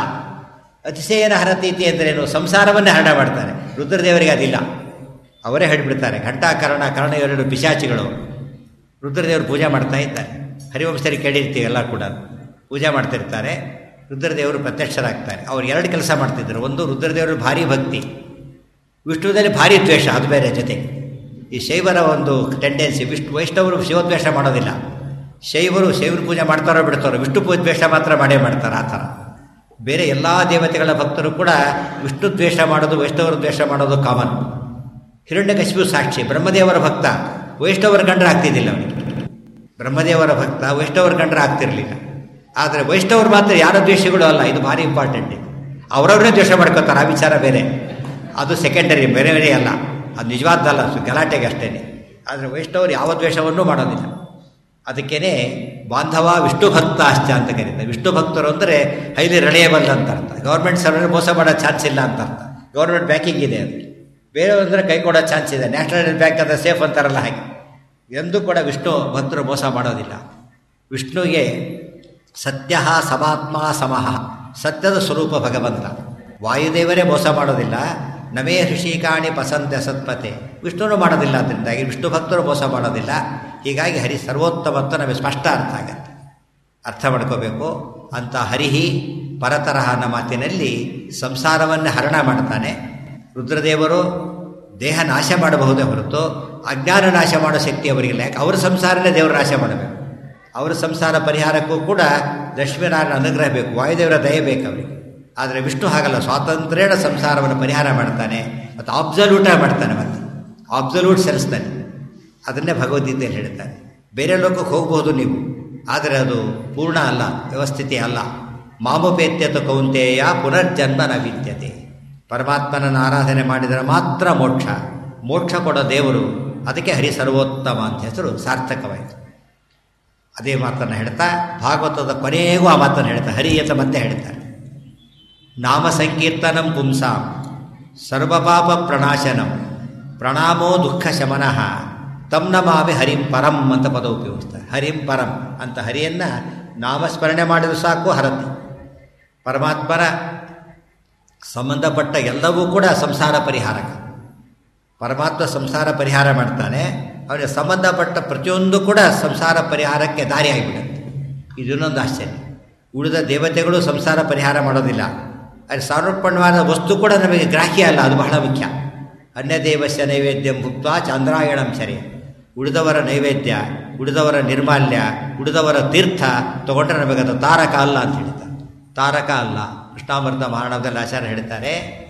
ಅತಿಶಯನ ಹರತೀತಿ ಅಂದ್ರೇನು ಸಂಸಾರವನ್ನೇ ಹರಣ ಮಾಡ್ತಾರೆ ರುದ್ರದೇವರಿಗೆ ಅದಿಲ್ಲ ಅವರೇ ಹೇಳಿಬಿಡ್ತಾರೆ ಘಂಟಾಕರಣ ಕರ್ಣ ಎರಡು ಪಿಶಾಚಿಗಳು ರುದ್ರದೇವರು ಪೂಜೆ ಮಾಡ್ತಾ ಇದ್ದಾರೆ ಹರಿವಂಶರಿಗೆ ಕೇಳಿರ್ತೀವಿ ಎಲ್ಲ ಕೂಡ ಪೂಜೆ ಮಾಡ್ತಿರ್ತಾರೆ ರುದ್ರದೇವರು ಪ್ರತ್ಯಕ್ಷರಾಗ್ತಾರೆ ಅವ್ರು ಎರಡು ಕೆಲಸ ಮಾಡ್ತಿದ್ರು ಒಂದು ರುದ್ರದೇವರು ಭಾರಿ ಭಕ್ತಿ ವಿಷ್ಣುದಲ್ಲಿ ಭಾರಿ ದ್ವೇಷ ಅದು ಬೇರೆ ಜೊತೆಗೆ ಈ ಶೈವರ ಒಂದು ಟೆಂಡೆನ್ಸಿ ವಿಷ್ಣು ವೈಷ್ಣವರು ಶಿವದ್ವೇಷ ಮಾಡೋದಿಲ್ಲ ಶೈವರು ಶೈವರ ಪೂಜೆ ಮಾಡ್ತಾರೋ ಬಿಡ್ತಾರೋ ವಿಷ್ಣು ಪೂಜೆ ದ್ವೇಷ ಮಾತ್ರ ಮಾಡೇ ಮಾಡ್ತಾರೆ ಆ ಥರ ಬೇರೆ ಎಲ್ಲ ದೇವತೆಗಳ ಭಕ್ತರು ಕೂಡ ವಿಷ್ಣು ದ್ವೇಷ ಮಾಡೋದು ವೈಷ್ಣವರ ದ್ವೇಷ ಮಾಡೋದು ಕಾಮನ್ ಹಿರಣ್ಯಕಶಿಪು ಸಾಕ್ಷಿ ಬ್ರಹ್ಮದೇವರ ಭಕ್ತ ವೈಷ್ಣವರ ಗಂಡ್ರೆ ಆಗ್ತಿದ್ದಿಲ್ಲ ಅವನಿಗೆ ಬ್ರಹ್ಮದೇವರ ಭಕ್ತ ವೈಷ್ಣವರ ಗಂಡ್ರೆ ಆಗ್ತಿರಲಿಲ್ಲ ಆದರೆ ವೈಷ್ಣವರು ಮಾತ್ರ ಯಾರ ದ್ವೇಷಗಳು ಅಲ್ಲ ಇದು ಭಾರಿ ಇಂಪಾರ್ಟೆಂಟ್ ಇದು ಅವರವರೇ ದ್ವೇಷ ಮಾಡ್ಕೋತಾರೆ ಆ ವಿಚಾರ ಬೇರೆ ಅದು ಸೆಕೆಂಡರಿ ಬೇರೆ ಬೇರೆ ಅಲ್ಲ ಅದು ನಿಜವಾದ್ದಲ್ಲ ಗಲಾಟೆಗೆ ಅಷ್ಟೇ ಆದರೆ ವೈಷ್ಣವರು ಯಾವ ದ್ವೇಷವನ್ನೂ ಮಾಡೋದಿಲ್ಲ ಅದಕ್ಕೇನೆ ಬಾಂಧವ ವಿಷ್ಣು ಭಕ್ತ ಅಷ್ಟ ಅಂತ ಕರೀತಾರೆ ವಿಷ್ಣು ಭಕ್ತರು ಅಂದರೆ ಹೈಲಿ ರಿಲಯಬಲ್ ಅಂತ ಅರ್ಥ ಗೌರ್ಮೆಂಟ್ ಸರ್ವರ್ ಮೋಸ ಮಾಡೋ ಚಾನ್ಸ್ ಇಲ್ಲ ಅಂತ ಅರ್ಥ ಗೌರ್ಮೆಂಟ್ ಬ್ಯಾಂಕಿಂಗ್ ಇದೆ ಅದು ಬೇರೆಯವ್ರಂದ್ರೆ ಕೈ ಕೊಡೋ ಚಾನ್ಸ್ ಇದೆ ನ್ಯಾಷನಲ್ ಬ್ಯಾಂಕ್ ಅಂದರೆ ಸೇಫ್ ಅಂತಾರಲ್ಲ ಹಾಗೆ ಎಂದೂ ಕೂಡ ವಿಷ್ಣು ಭಕ್ತರು ಮೋಸ ಮಾಡೋದಿಲ್ಲ ವಿಷ್ಣುವಿಗೆ ಸತ್ಯ ಸಮಾತ್ಮ ಸಮಃ ಸತ್ಯದ ಸ್ವರೂಪ ಭಗವಂತ ವಾಯುದೇವರೇ ಮೋಸ ಮಾಡೋದಿಲ್ಲ ನಮೇ ಋಷಿಕಾಣಿ ಪಸಂತ ಸತ್ಪತೆ ವಿಷ್ಣುನು ಮಾಡೋದಿಲ್ಲ ಅದರಿಂದಾಗಿ ವಿಷ್ಣು ಭಕ್ತರು ಮೋಸ ಮಾಡೋದಿಲ್ಲ ಹೀಗಾಗಿ ಹರಿ ಸರ್ವೋತ್ತಮ ಅಂತ ನಮಗೆ ಸ್ಪಷ್ಟ ಅರ್ಥ ಆಗತ್ತೆ ಅರ್ಥ ಮಾಡ್ಕೋಬೇಕು ಅಂತ ಹರಿಹಿ ಪರತರಹ ಅನ್ನೋ ಮಾತಿನಲ್ಲಿ ಸಂಸಾರವನ್ನು ಹರಣ ಮಾಡ್ತಾನೆ ರುದ್ರದೇವರು ದೇಹ ನಾಶ ಮಾಡಬಹುದೇ ಹೊರತು ಅಜ್ಞಾನ ನಾಶ ಮಾಡೋ ಶಕ್ತಿ ಅವರಿಗಿಲ್ಲ ಯಾಕೆ ಅವರ ಸಂಸಾರನೇ ದೇವರು ನಾಶ ಮಾಡಬೇಕು ಅವರ ಸಂಸಾರ ಪರಿಹಾರಕ್ಕೂ ಕೂಡ ಲಕ್ಷ್ಮೀನಾರಾಯಣ ಅನುಗ್ರಹ ಬೇಕು ವಾಯುದೇವರ ದಯ ಬೇಕು ಅವರಿಗೆ ಆದರೆ ವಿಷ್ಣು ಹಾಗಲ್ಲ ಸ್ವಾತಂತ್ರ್ಯದ ಸಂಸಾರವನ್ನು ಪರಿಹಾರ ಮಾಡ್ತಾನೆ ಮತ್ತು ಆಬ್ಸಲ್ಯೂಟ ಮಾಡ್ತಾನೆ ಮತ್ತು ಆಬ್ಸಲ್ಯೂಟ್ ಸೆಲ್ಸ್ತಾನೆ ಅದನ್ನೇ ಭಗವದ್ಗೀತೆಯಲ್ಲಿ ಹೇಳ್ತಾನೆ ಬೇರೆ ಲೋಕಕ್ಕೆ ಹೋಗಬಹುದು ನೀವು ಆದರೆ ಅದು ಪೂರ್ಣ ಅಲ್ಲ ವ್ಯವಸ್ಥಿತಿ ಅಲ್ಲ ಮಾಮುಪೇತ್ಯತ ಕೌಂತೆಯ ಪುನರ್ಜನ್ಮ ನ ವಿದ್ಯತೆ ಪರಮಾತ್ಮನನ್ನು ಆರಾಧನೆ ಮಾಡಿದರೆ ಮಾತ್ರ ಮೋಕ್ಷ ಮೋಕ್ಷ ಕೊಡೋ ದೇವರು ಅದಕ್ಕೆ ಹರಿ ಸರ್ವೋತ್ತಮ ಅಂತ ಹೆಸರು ಸಾರ್ಥಕವಾಯಿತು ಅದೇ ಮಾತನ್ನು ಹೇಳ್ತಾ ಭಾಗವತದ ಕೊನೆಗೂ ಆ ಮಾತನ್ನು ಹೇಳ್ತಾರೆ ಹರಿ ಅಂತ ಮತ್ತೆ ಹೇಳ್ತಾರೆ ನಾಮ ಸಂಕೀರ್ತನಂ ಪುಂಸಾಂ ಸರ್ವಪಾಪ ಪ್ರಣಾಶನಂ ಪ್ರಣಾಮೋ ದುಃಖ ಶಮನಃ ತಮ್ ನಮಾಮಿ ಹರಿಂ ಪರಂ ಅಂತ ಪದ ಉಪಯೋಗಿಸ್ತಾರೆ ಹರಿಂ ಪರಂ ಅಂತ ಹರಿಯನ್ನು ನಾಮಸ್ಮರಣೆ ಮಾಡಿದ್ರು ಸಾಕು ಹರತಿ ಪರಮಾತ್ಮನ ಸಂಬಂಧಪಟ್ಟ ಎಲ್ಲವೂ ಕೂಡ ಸಂಸಾರ ಪರಿಹಾರಕ ಪರಮಾತ್ಮ ಸಂಸಾರ ಪರಿಹಾರ ಮಾಡ್ತಾನೆ ಅವನಿಗೆ ಸಂಬಂಧಪಟ್ಟ ಪ್ರತಿಯೊಂದು ಕೂಡ ಸಂಸಾರ ಪರಿಹಾರಕ್ಕೆ ದಾರಿ ಆಗಿಬಿಡುತ್ತೆ ಇದನ್ನೊಂದು ಆಶ್ಚರ್ಯ ಉಳಿದ ದೇವತೆಗಳು ಸಂಸಾರ ಪರಿಹಾರ ಮಾಡೋದಿಲ್ಲ ಅಲ್ಲಿ ಸಾರ್ವರ್ಪಣವಾದ ವಸ್ತು ಕೂಡ ನಮಗೆ ಗ್ರಾಹ್ಯ ಅಲ್ಲ ಅದು ಬಹಳ ಮುಖ್ಯ ಅನ್ಯದೇವಸ್ಯ ನೈವೇದ್ಯಂ ಭುಕ್ತ ಚಾಂದ್ರಾಯಣಂ ಸರಿ ಉಳಿದವರ ನೈವೇದ್ಯ ಉಳಿದವರ ನಿರ್ಮಾಲ್ಯ ಉಳಿದವರ ತೀರ್ಥ ತಗೊಂಡ್ರೆ ನಮಗೆ ಅದು ತಾರಕ ಅಲ್ಲ ಅಂತ ಹೇಳ್ತಾರೆ ತಾರಕ ಅಲ್ಲ ಕೃಷ್ಣಾಮೃತ ಮಹಾಣವದಲ್ಲಿ ಆಚಾರ್ಯ ಹೇಳ್ತಾರೆ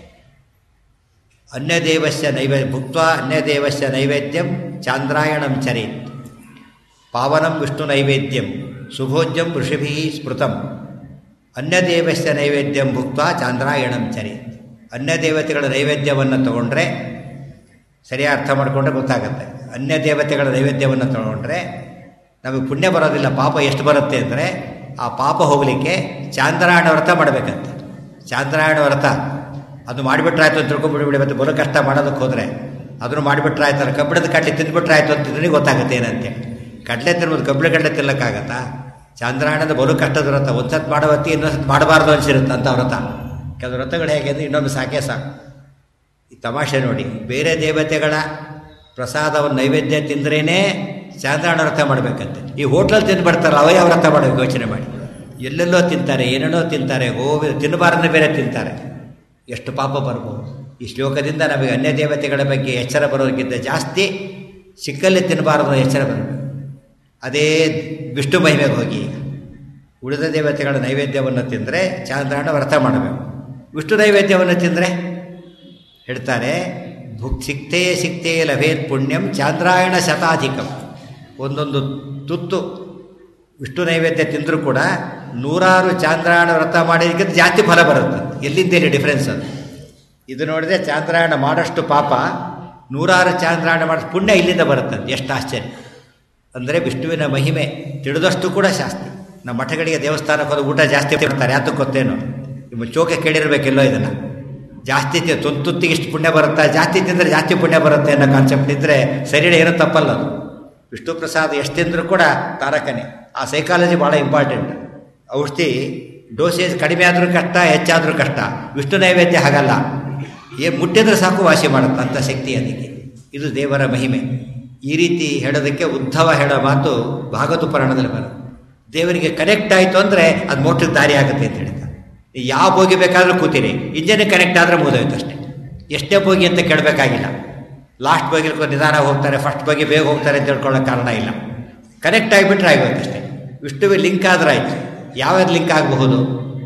ಅನ್ಯದೇವಸ್ಯ ನೈವೇ ಭುಕ್ತ ಅನ್ಯದೇವಸ್ಯ ನೈವೇದ್ಯಂ ಚಾಂದ್ರಾಯಣಂ ಚರೇತ್ ಪಾವನಂ ವಿಷ್ಣು ನೈವೇದ್ಯಂ ಸುಭೋಜ್ಯಂ ಋಷಿಭಿ ಸ್ಮೃತಂ ಅನ್ಯದೇವಸ್ಯ ನೈವೇದ್ಯಂ ಭುಕ್ತ ಚಾಂದ್ರಾಯಣಂ ಚರೇತ್ ಅನ್ಯದೇವತೆಗಳ ನೈವೇದ್ಯವನ್ನು ತಗೊಂಡ್ರೆ ಸರಿಯಾಗಿ ಅರ್ಥ ಮಾಡಿಕೊಂಡ್ರೆ ಗೊತ್ತಾಗುತ್ತೆ ಅನ್ಯ ದೇವತೆಗಳ ನೈವೇದ್ಯವನ್ನು ತಗೊಂಡ್ರೆ ನಮಗೆ ಪುಣ್ಯ ಬರೋದಿಲ್ಲ ಪಾಪ ಎಷ್ಟು ಬರುತ್ತೆ ಅಂದರೆ ಆ ಪಾಪ ಹೋಗಲಿಕ್ಕೆ ಚಾಂದ್ರಾಯಣ ವ್ರತ ಮಾಡಬೇಕಂತೆ ಚಾಂದ್ರಾಯಣ ವ್ರತ ಅದು ಮಾಡಿಬಿಟ್ರಾಯ್ತು ಅಂತ ತಿಳ್ಕೊಂಡ್ಬಿಡ್ಬಿಡಿ ಮತ್ತೆ ಬರೋ ಕಷ್ಟ ಮಾಡೋದಕ್ಕೆ ಹೋದರೆ ಅದನ್ನು ಮಾಡಿಬಿಟ್ರಾಯ್ತಲ್ಲ ಕಬ್ಬಿಣದ ಕಡಲೆ ತಿಂದ್ಬಿಟ್ರಾಯ್ತು ಅಂತ ನನಗೆ ಗೊತ್ತಾಗುತ್ತೆ ಏನಂತೆ ಕಡಲೆ ತಿನ್ಬೋದು ಕಬ್ಬಿಣ ಕಡಲೆ ತಿನ್ನಕ್ಕಾಗತ್ತಾ ಚಾಂದ್ರಾಯಣದ ಬಲು ಕಷ್ಟದ ವ್ರತ ಒಂದು ಸತ್ ಮಾಡೋ ಹೊತ್ತಿ ಇನ್ನೊಂದು ಸತ್ ಮಾಡಬಾರ್ದು ಅನಿಸಿರುತ್ತೆ ಅಂತ ವ್ರತ ಕೆಲವು ವ್ರತಗಳು ಹೇಗೆ ಅಂದರೆ ಇನ್ನೊಮ್ಮೆ ಸಾಕೇ ಸಾಕು ಈ ತಮಾಷೆ ನೋಡಿ ಬೇರೆ ದೇವತೆಗಳ ಪ್ರಸಾದವನ್ನು ನೈವೇದ್ಯ ತಿಂದ್ರೇ ಚಾಂದ್ರಾಯಣ ವ್ರತ ಮಾಡಬೇಕಂತೆ ಈ ಹೋಟ್ಲಲ್ಲಿ ತಿಂದು ಬರ್ತಾರಲ್ಲ ಅವೇ ವ್ರತ ಮಾಡಬೇಕು ಯೋಚನೆ ಮಾಡಿ ಎಲ್ಲೆಲ್ಲೋ ತಿಂತಾರೆ ಏನೇನೋ ತಿಂತಾರೆ ಗೋವಿ ತಿನ್ನಬಾರದು ಬೇರೆ ತಿಂತಾರೆ ಎಷ್ಟು ಪಾಪ ಬರ್ಬೋದು ಈ ಶ್ಲೋಕದಿಂದ ನಮಗೆ ಅನ್ಯ ದೇವತೆಗಳ ಬಗ್ಗೆ ಎಚ್ಚರ ಬರೋದಕ್ಕಿಂತ ಜಾಸ್ತಿ ಸಿಕ್ಕಲ್ಲಿ ತಿನ್ನಬಾರದು ಎಚ್ಚರ ಬರಬೇಕು ಅದೇ ವಿಷ್ಣು ಮಹಿಮೆಗೆ ಹೋಗಿ ಉಳಿದ ದೇವತೆಗಳ ನೈವೇದ್ಯವನ್ನು ತಿಂದರೆ ಚಾಂದ್ರಾಯಣ ವ್ರತ ಮಾಡಬೇಕು ವಿಷ್ಣು ನೈವೇದ್ಯವನ್ನು ತಿಂದರೆ ಹೇಳ್ತಾರೆ ಭುಕ್ ಸಿಕ್ತೇ ಸಿಕ್ತೇ ಲಭೇತ್ ಪುಣ್ಯಂ ಚಾಂದ್ರಾಯಣ ಶತಾಧಿಕಂ ಒಂದೊಂದು ತುತ್ತು ವಿಷ್ಣು ನೈವೇದ್ಯ ತಿಂದರೂ ಕೂಡ ನೂರಾರು ಚಾಂದ್ರಾಯಣ ವ್ರತ ಮಾಡಿದ್ದಕ್ಕಿಂತ ಜಾಸ್ತಿ ಫಲ ಬರುತ್ತೆ ಎಲ್ಲಿದ್ದೇನೆ ಡಿಫ್ರೆನ್ಸ್ ಅದು ಇದು ನೋಡಿದ್ರೆ ಚಾಂದ್ರಾಯಣ ಮಾಡೋಷ್ಟು ಪಾಪ ನೂರಾರು ಚಾಂದ್ರಾಯಣ ಮಾಡಿದ ಪುಣ್ಯ ಇಲ್ಲಿಂದ ಬರುತ್ತೆ ಎಷ್ಟು ಆಶ್ಚರ್ಯ ಅಂದರೆ ವಿಷ್ಣುವಿನ ಮಹಿಮೆ ತಿಳಿದಷ್ಟು ಕೂಡ ಶಾಸ್ತಿ ನಮ್ಮ ಮಠಗಳಿಗೆ ದೇವಸ್ಥಾನಕ್ಕೆ ಹೋದ ಊಟ ಜಾಸ್ತಿ ಮಾಡ್ತಾರೆ ಯಾತಕ್ಕೆ ಗೊತ್ತೇನು ನಿಮ್ಮ ಚೋಕೆ ಕೇಳಿರ್ಬೇಕೆಲ್ಲೋ ಇದನ್ನು ಜಾಸ್ತಿ ತೊಂತುತ್ತಿಗೆ ಇಷ್ಟು ಪುಣ್ಯ ಬರುತ್ತಾ ಜಾಸ್ತಿ ತಿಂದರೆ ಜಾಸ್ತಿ ಪುಣ್ಯ ಬರುತ್ತೆ ಅನ್ನೋ ಕಾನ್ಸೆಪ್ಟ್ ಇದ್ದರೆ ಸರಿ ಏನೂ ತಪ್ಪಲ್ಲ ಅದು ವಿಷ್ಣು ಪ್ರಸಾದ ಎಷ್ಟು ತಿಂದರೂ ಕೂಡ ತಾರಕನೇ ಆ ಸೈಕಾಲಜಿ ಭಾಳ ಇಂಪಾರ್ಟೆಂಟ್ ಔಷಧಿ ಡೋಸೇಜ್ ಕಡಿಮೆ ಆದರೂ ಕಷ್ಟ ಹೆಚ್ಚಾದರೂ ಕಷ್ಟ ವಿಷ್ಣು ನೈವೇದ್ಯ ಹಾಗಲ್ಲ ಏ ಮುಟ್ಟಿದ್ರೆ ಸಾಕು ವಾಸಿ ಮಾಡುತ್ತೆ ಅಂಥ ಶಕ್ತಿ ಅದಕ್ಕೆ ಇದು ದೇವರ ಮಹಿಮೆ ಈ ರೀತಿ ಹೇಳೋದಕ್ಕೆ ಉದ್ಧವ ಹೇಳೋ ಮಾತು ಭಾಗವತ ಪುರಾಣದಲ್ಲಿ ಬರುತ್ತೆ ದೇವರಿಗೆ ಕನೆಕ್ಟ್ ಆಯಿತು ಅಂದರೆ ಅದು ಮೋಟಕ್ಕೆ ದಾರಿ ಆಗುತ್ತೆ ಅಂತ ಹೇಳ್ತಾರೆ ಯಾವ ಬೋಗಿ ಬೇಕಾದರೂ ಕೂತೀರಿ ಇಂಜನಿಗೆ ಕನೆಕ್ಟ್ ಆದರೆ ಮುಗಿದೋಯ್ತು ಅಷ್ಟೇ ಎಷ್ಟೇ ಬೋಗಿ ಅಂತ ಕೇಳಬೇಕಾಗಿಲ್ಲ ಲಾಸ್ಟ್ ಬೋಗಿಲಿ ನಿಧಾನ ಹೋಗ್ತಾರೆ ಫಸ್ಟ್ ಬೋಗಿ ಬೇಗ ಹೋಗ್ತಾರೆ ಅಂತ ಹೇಳ್ಕೊಳ್ಳೋ ಕಾರಣ ಇಲ್ಲ ಕನೆಕ್ಟ್ ಆಗಿಬಿಟ್ರೆ ಆಗೋಯ್ತು ಅಷ್ಟೇ ವಿಷ್ಣುವಿಗೆ ಲಿಂಕ್ ಆದ್ರೆ ಆಯಿತು ಯಾವ್ಯಾವ ಲಿಂಕ್ ಆಗಬಹುದು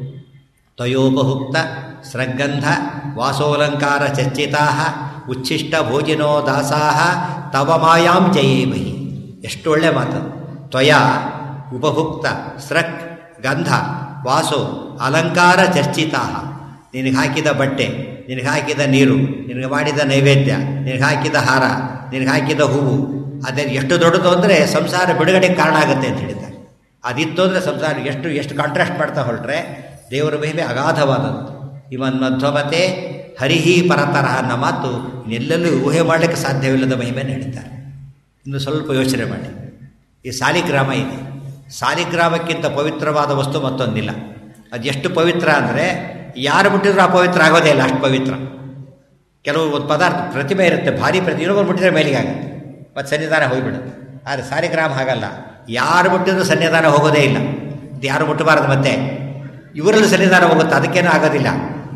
ತ್ವಯೋಪಹುಕ್ತ ಸ್ರಗ್ಗಂಧ ವಾಸೋಲಂಕಾರ ಚರ್ಚಿತಾ ಉಚ್ಛಿಷ್ಟ ಭೋಜಿನೋ ದಾಸಾ ತವ ಮಾಯಾಂ ಜಯೇಮಹಿ ಎಷ್ಟು ಒಳ್ಳೆ ಮಾತು ತ್ವಯ ಉಪಭುಕ್ತ ಸ್ರಕ್ ಗಂಧ ವಾಸೋ ಅಲಂಕಾರ ಚರ್ಚಿತಾ ನಿನಗೆ ಹಾಕಿದ ಬಟ್ಟೆ ನಿನಗೆ ಹಾಕಿದ ನೀರು ನಿನಗೆ ಮಾಡಿದ ನೈವೇದ್ಯ ನಿನಗೆ ಹಾಕಿದ ಹಾರ ನಿನಗೆ ಹಾಕಿದ ಹೂವು ಅದೇ ಎಷ್ಟು ದೊಡ್ಡದು ಅಂದರೆ ಸಂಸಾರ ಬಿಡುಗಡೆಗೆ ಕಾರಣ ಆಗುತ್ತೆ ಅಂತ ಹೇಳಿದ್ದಾರೆ ಅದಿತ್ತು ಅಂದರೆ ಸಂಸಾರ ಎಷ್ಟು ಎಷ್ಟು ಕಾಂಟ್ರಾಸ್ಟ್ ಮಾಡ್ತಾ ಹೊರಟ್ರೆ ದೇವರ ಮಹಿಮೆ ಅಗಾಧವಾದದ್ದು ಇವನ್ ಮಧ್ವಮತೆ ಹರಿಹಿ ಪರತರಹ ಅನ್ನೋ ಮಾತು ಇನ್ನೆಲ್ಲಲ್ಲೂ ಊಹೆ ಮಾಡಲಿಕ್ಕೆ ಸಾಧ್ಯವಿಲ್ಲದ ಮಹಿಮೆಯನ್ನು ಹೇಳಿದ್ದಾರೆ ಇನ್ನು ಸ್ವಲ್ಪ ಯೋಚನೆ ಮಾಡಿ ಈ ಸಾಲಿಗ್ರಾಮ ಇದೆ ಸಾಲಿಗ್ರಾಮಕ್ಕಿಂತ ಪವಿತ್ರವಾದ ವಸ್ತು ಮತ್ತೊಂದಿಲ್ಲ ಅದು ಎಷ್ಟು ಪವಿತ್ರ ಅಂದರೆ ಯಾರು ಮುಟ್ಟಿದ್ರು ಅಪವಿತ್ರ ಆಗೋದೇ ಇಲ್ಲ ಅಷ್ಟು ಪವಿತ್ರ ಕೆಲವು ಒಂದು ಪದಾರ್ಥ ಪ್ರತಿಮೆ ಇರುತ್ತೆ ಭಾರಿ ಪ್ರತಿ ಇನ್ನೊಬ್ಬರು ಮುಟ್ಟಿದ್ರೆ ಮೇಲಿಗೆ ಆಗುತ್ತೆ ಮತ್ತು ಸನ್ನಿಧಾನ ಹೋಗಿಬಿಡುತ್ತೆ ಆದರೆ ಸಾಲಿಗ್ರಾಮ ಹಾಗಲ್ಲ ಯಾರು ಮುಟ್ಟಿದ್ರು ಸನ್ನಿಧಾನ ಹೋಗೋದೇ ಇಲ್ಲ ಇದು ಯಾರು ಮುಟ್ಟಬಾರದು ಮತ್ತೆ ಇವರಲ್ಲಿ ಸನ್ನಿಧಾನ ಹೋಗುತ್ತೆ ಅದಕ್ಕೇನೂ ಆಗೋದಿಲ್ಲ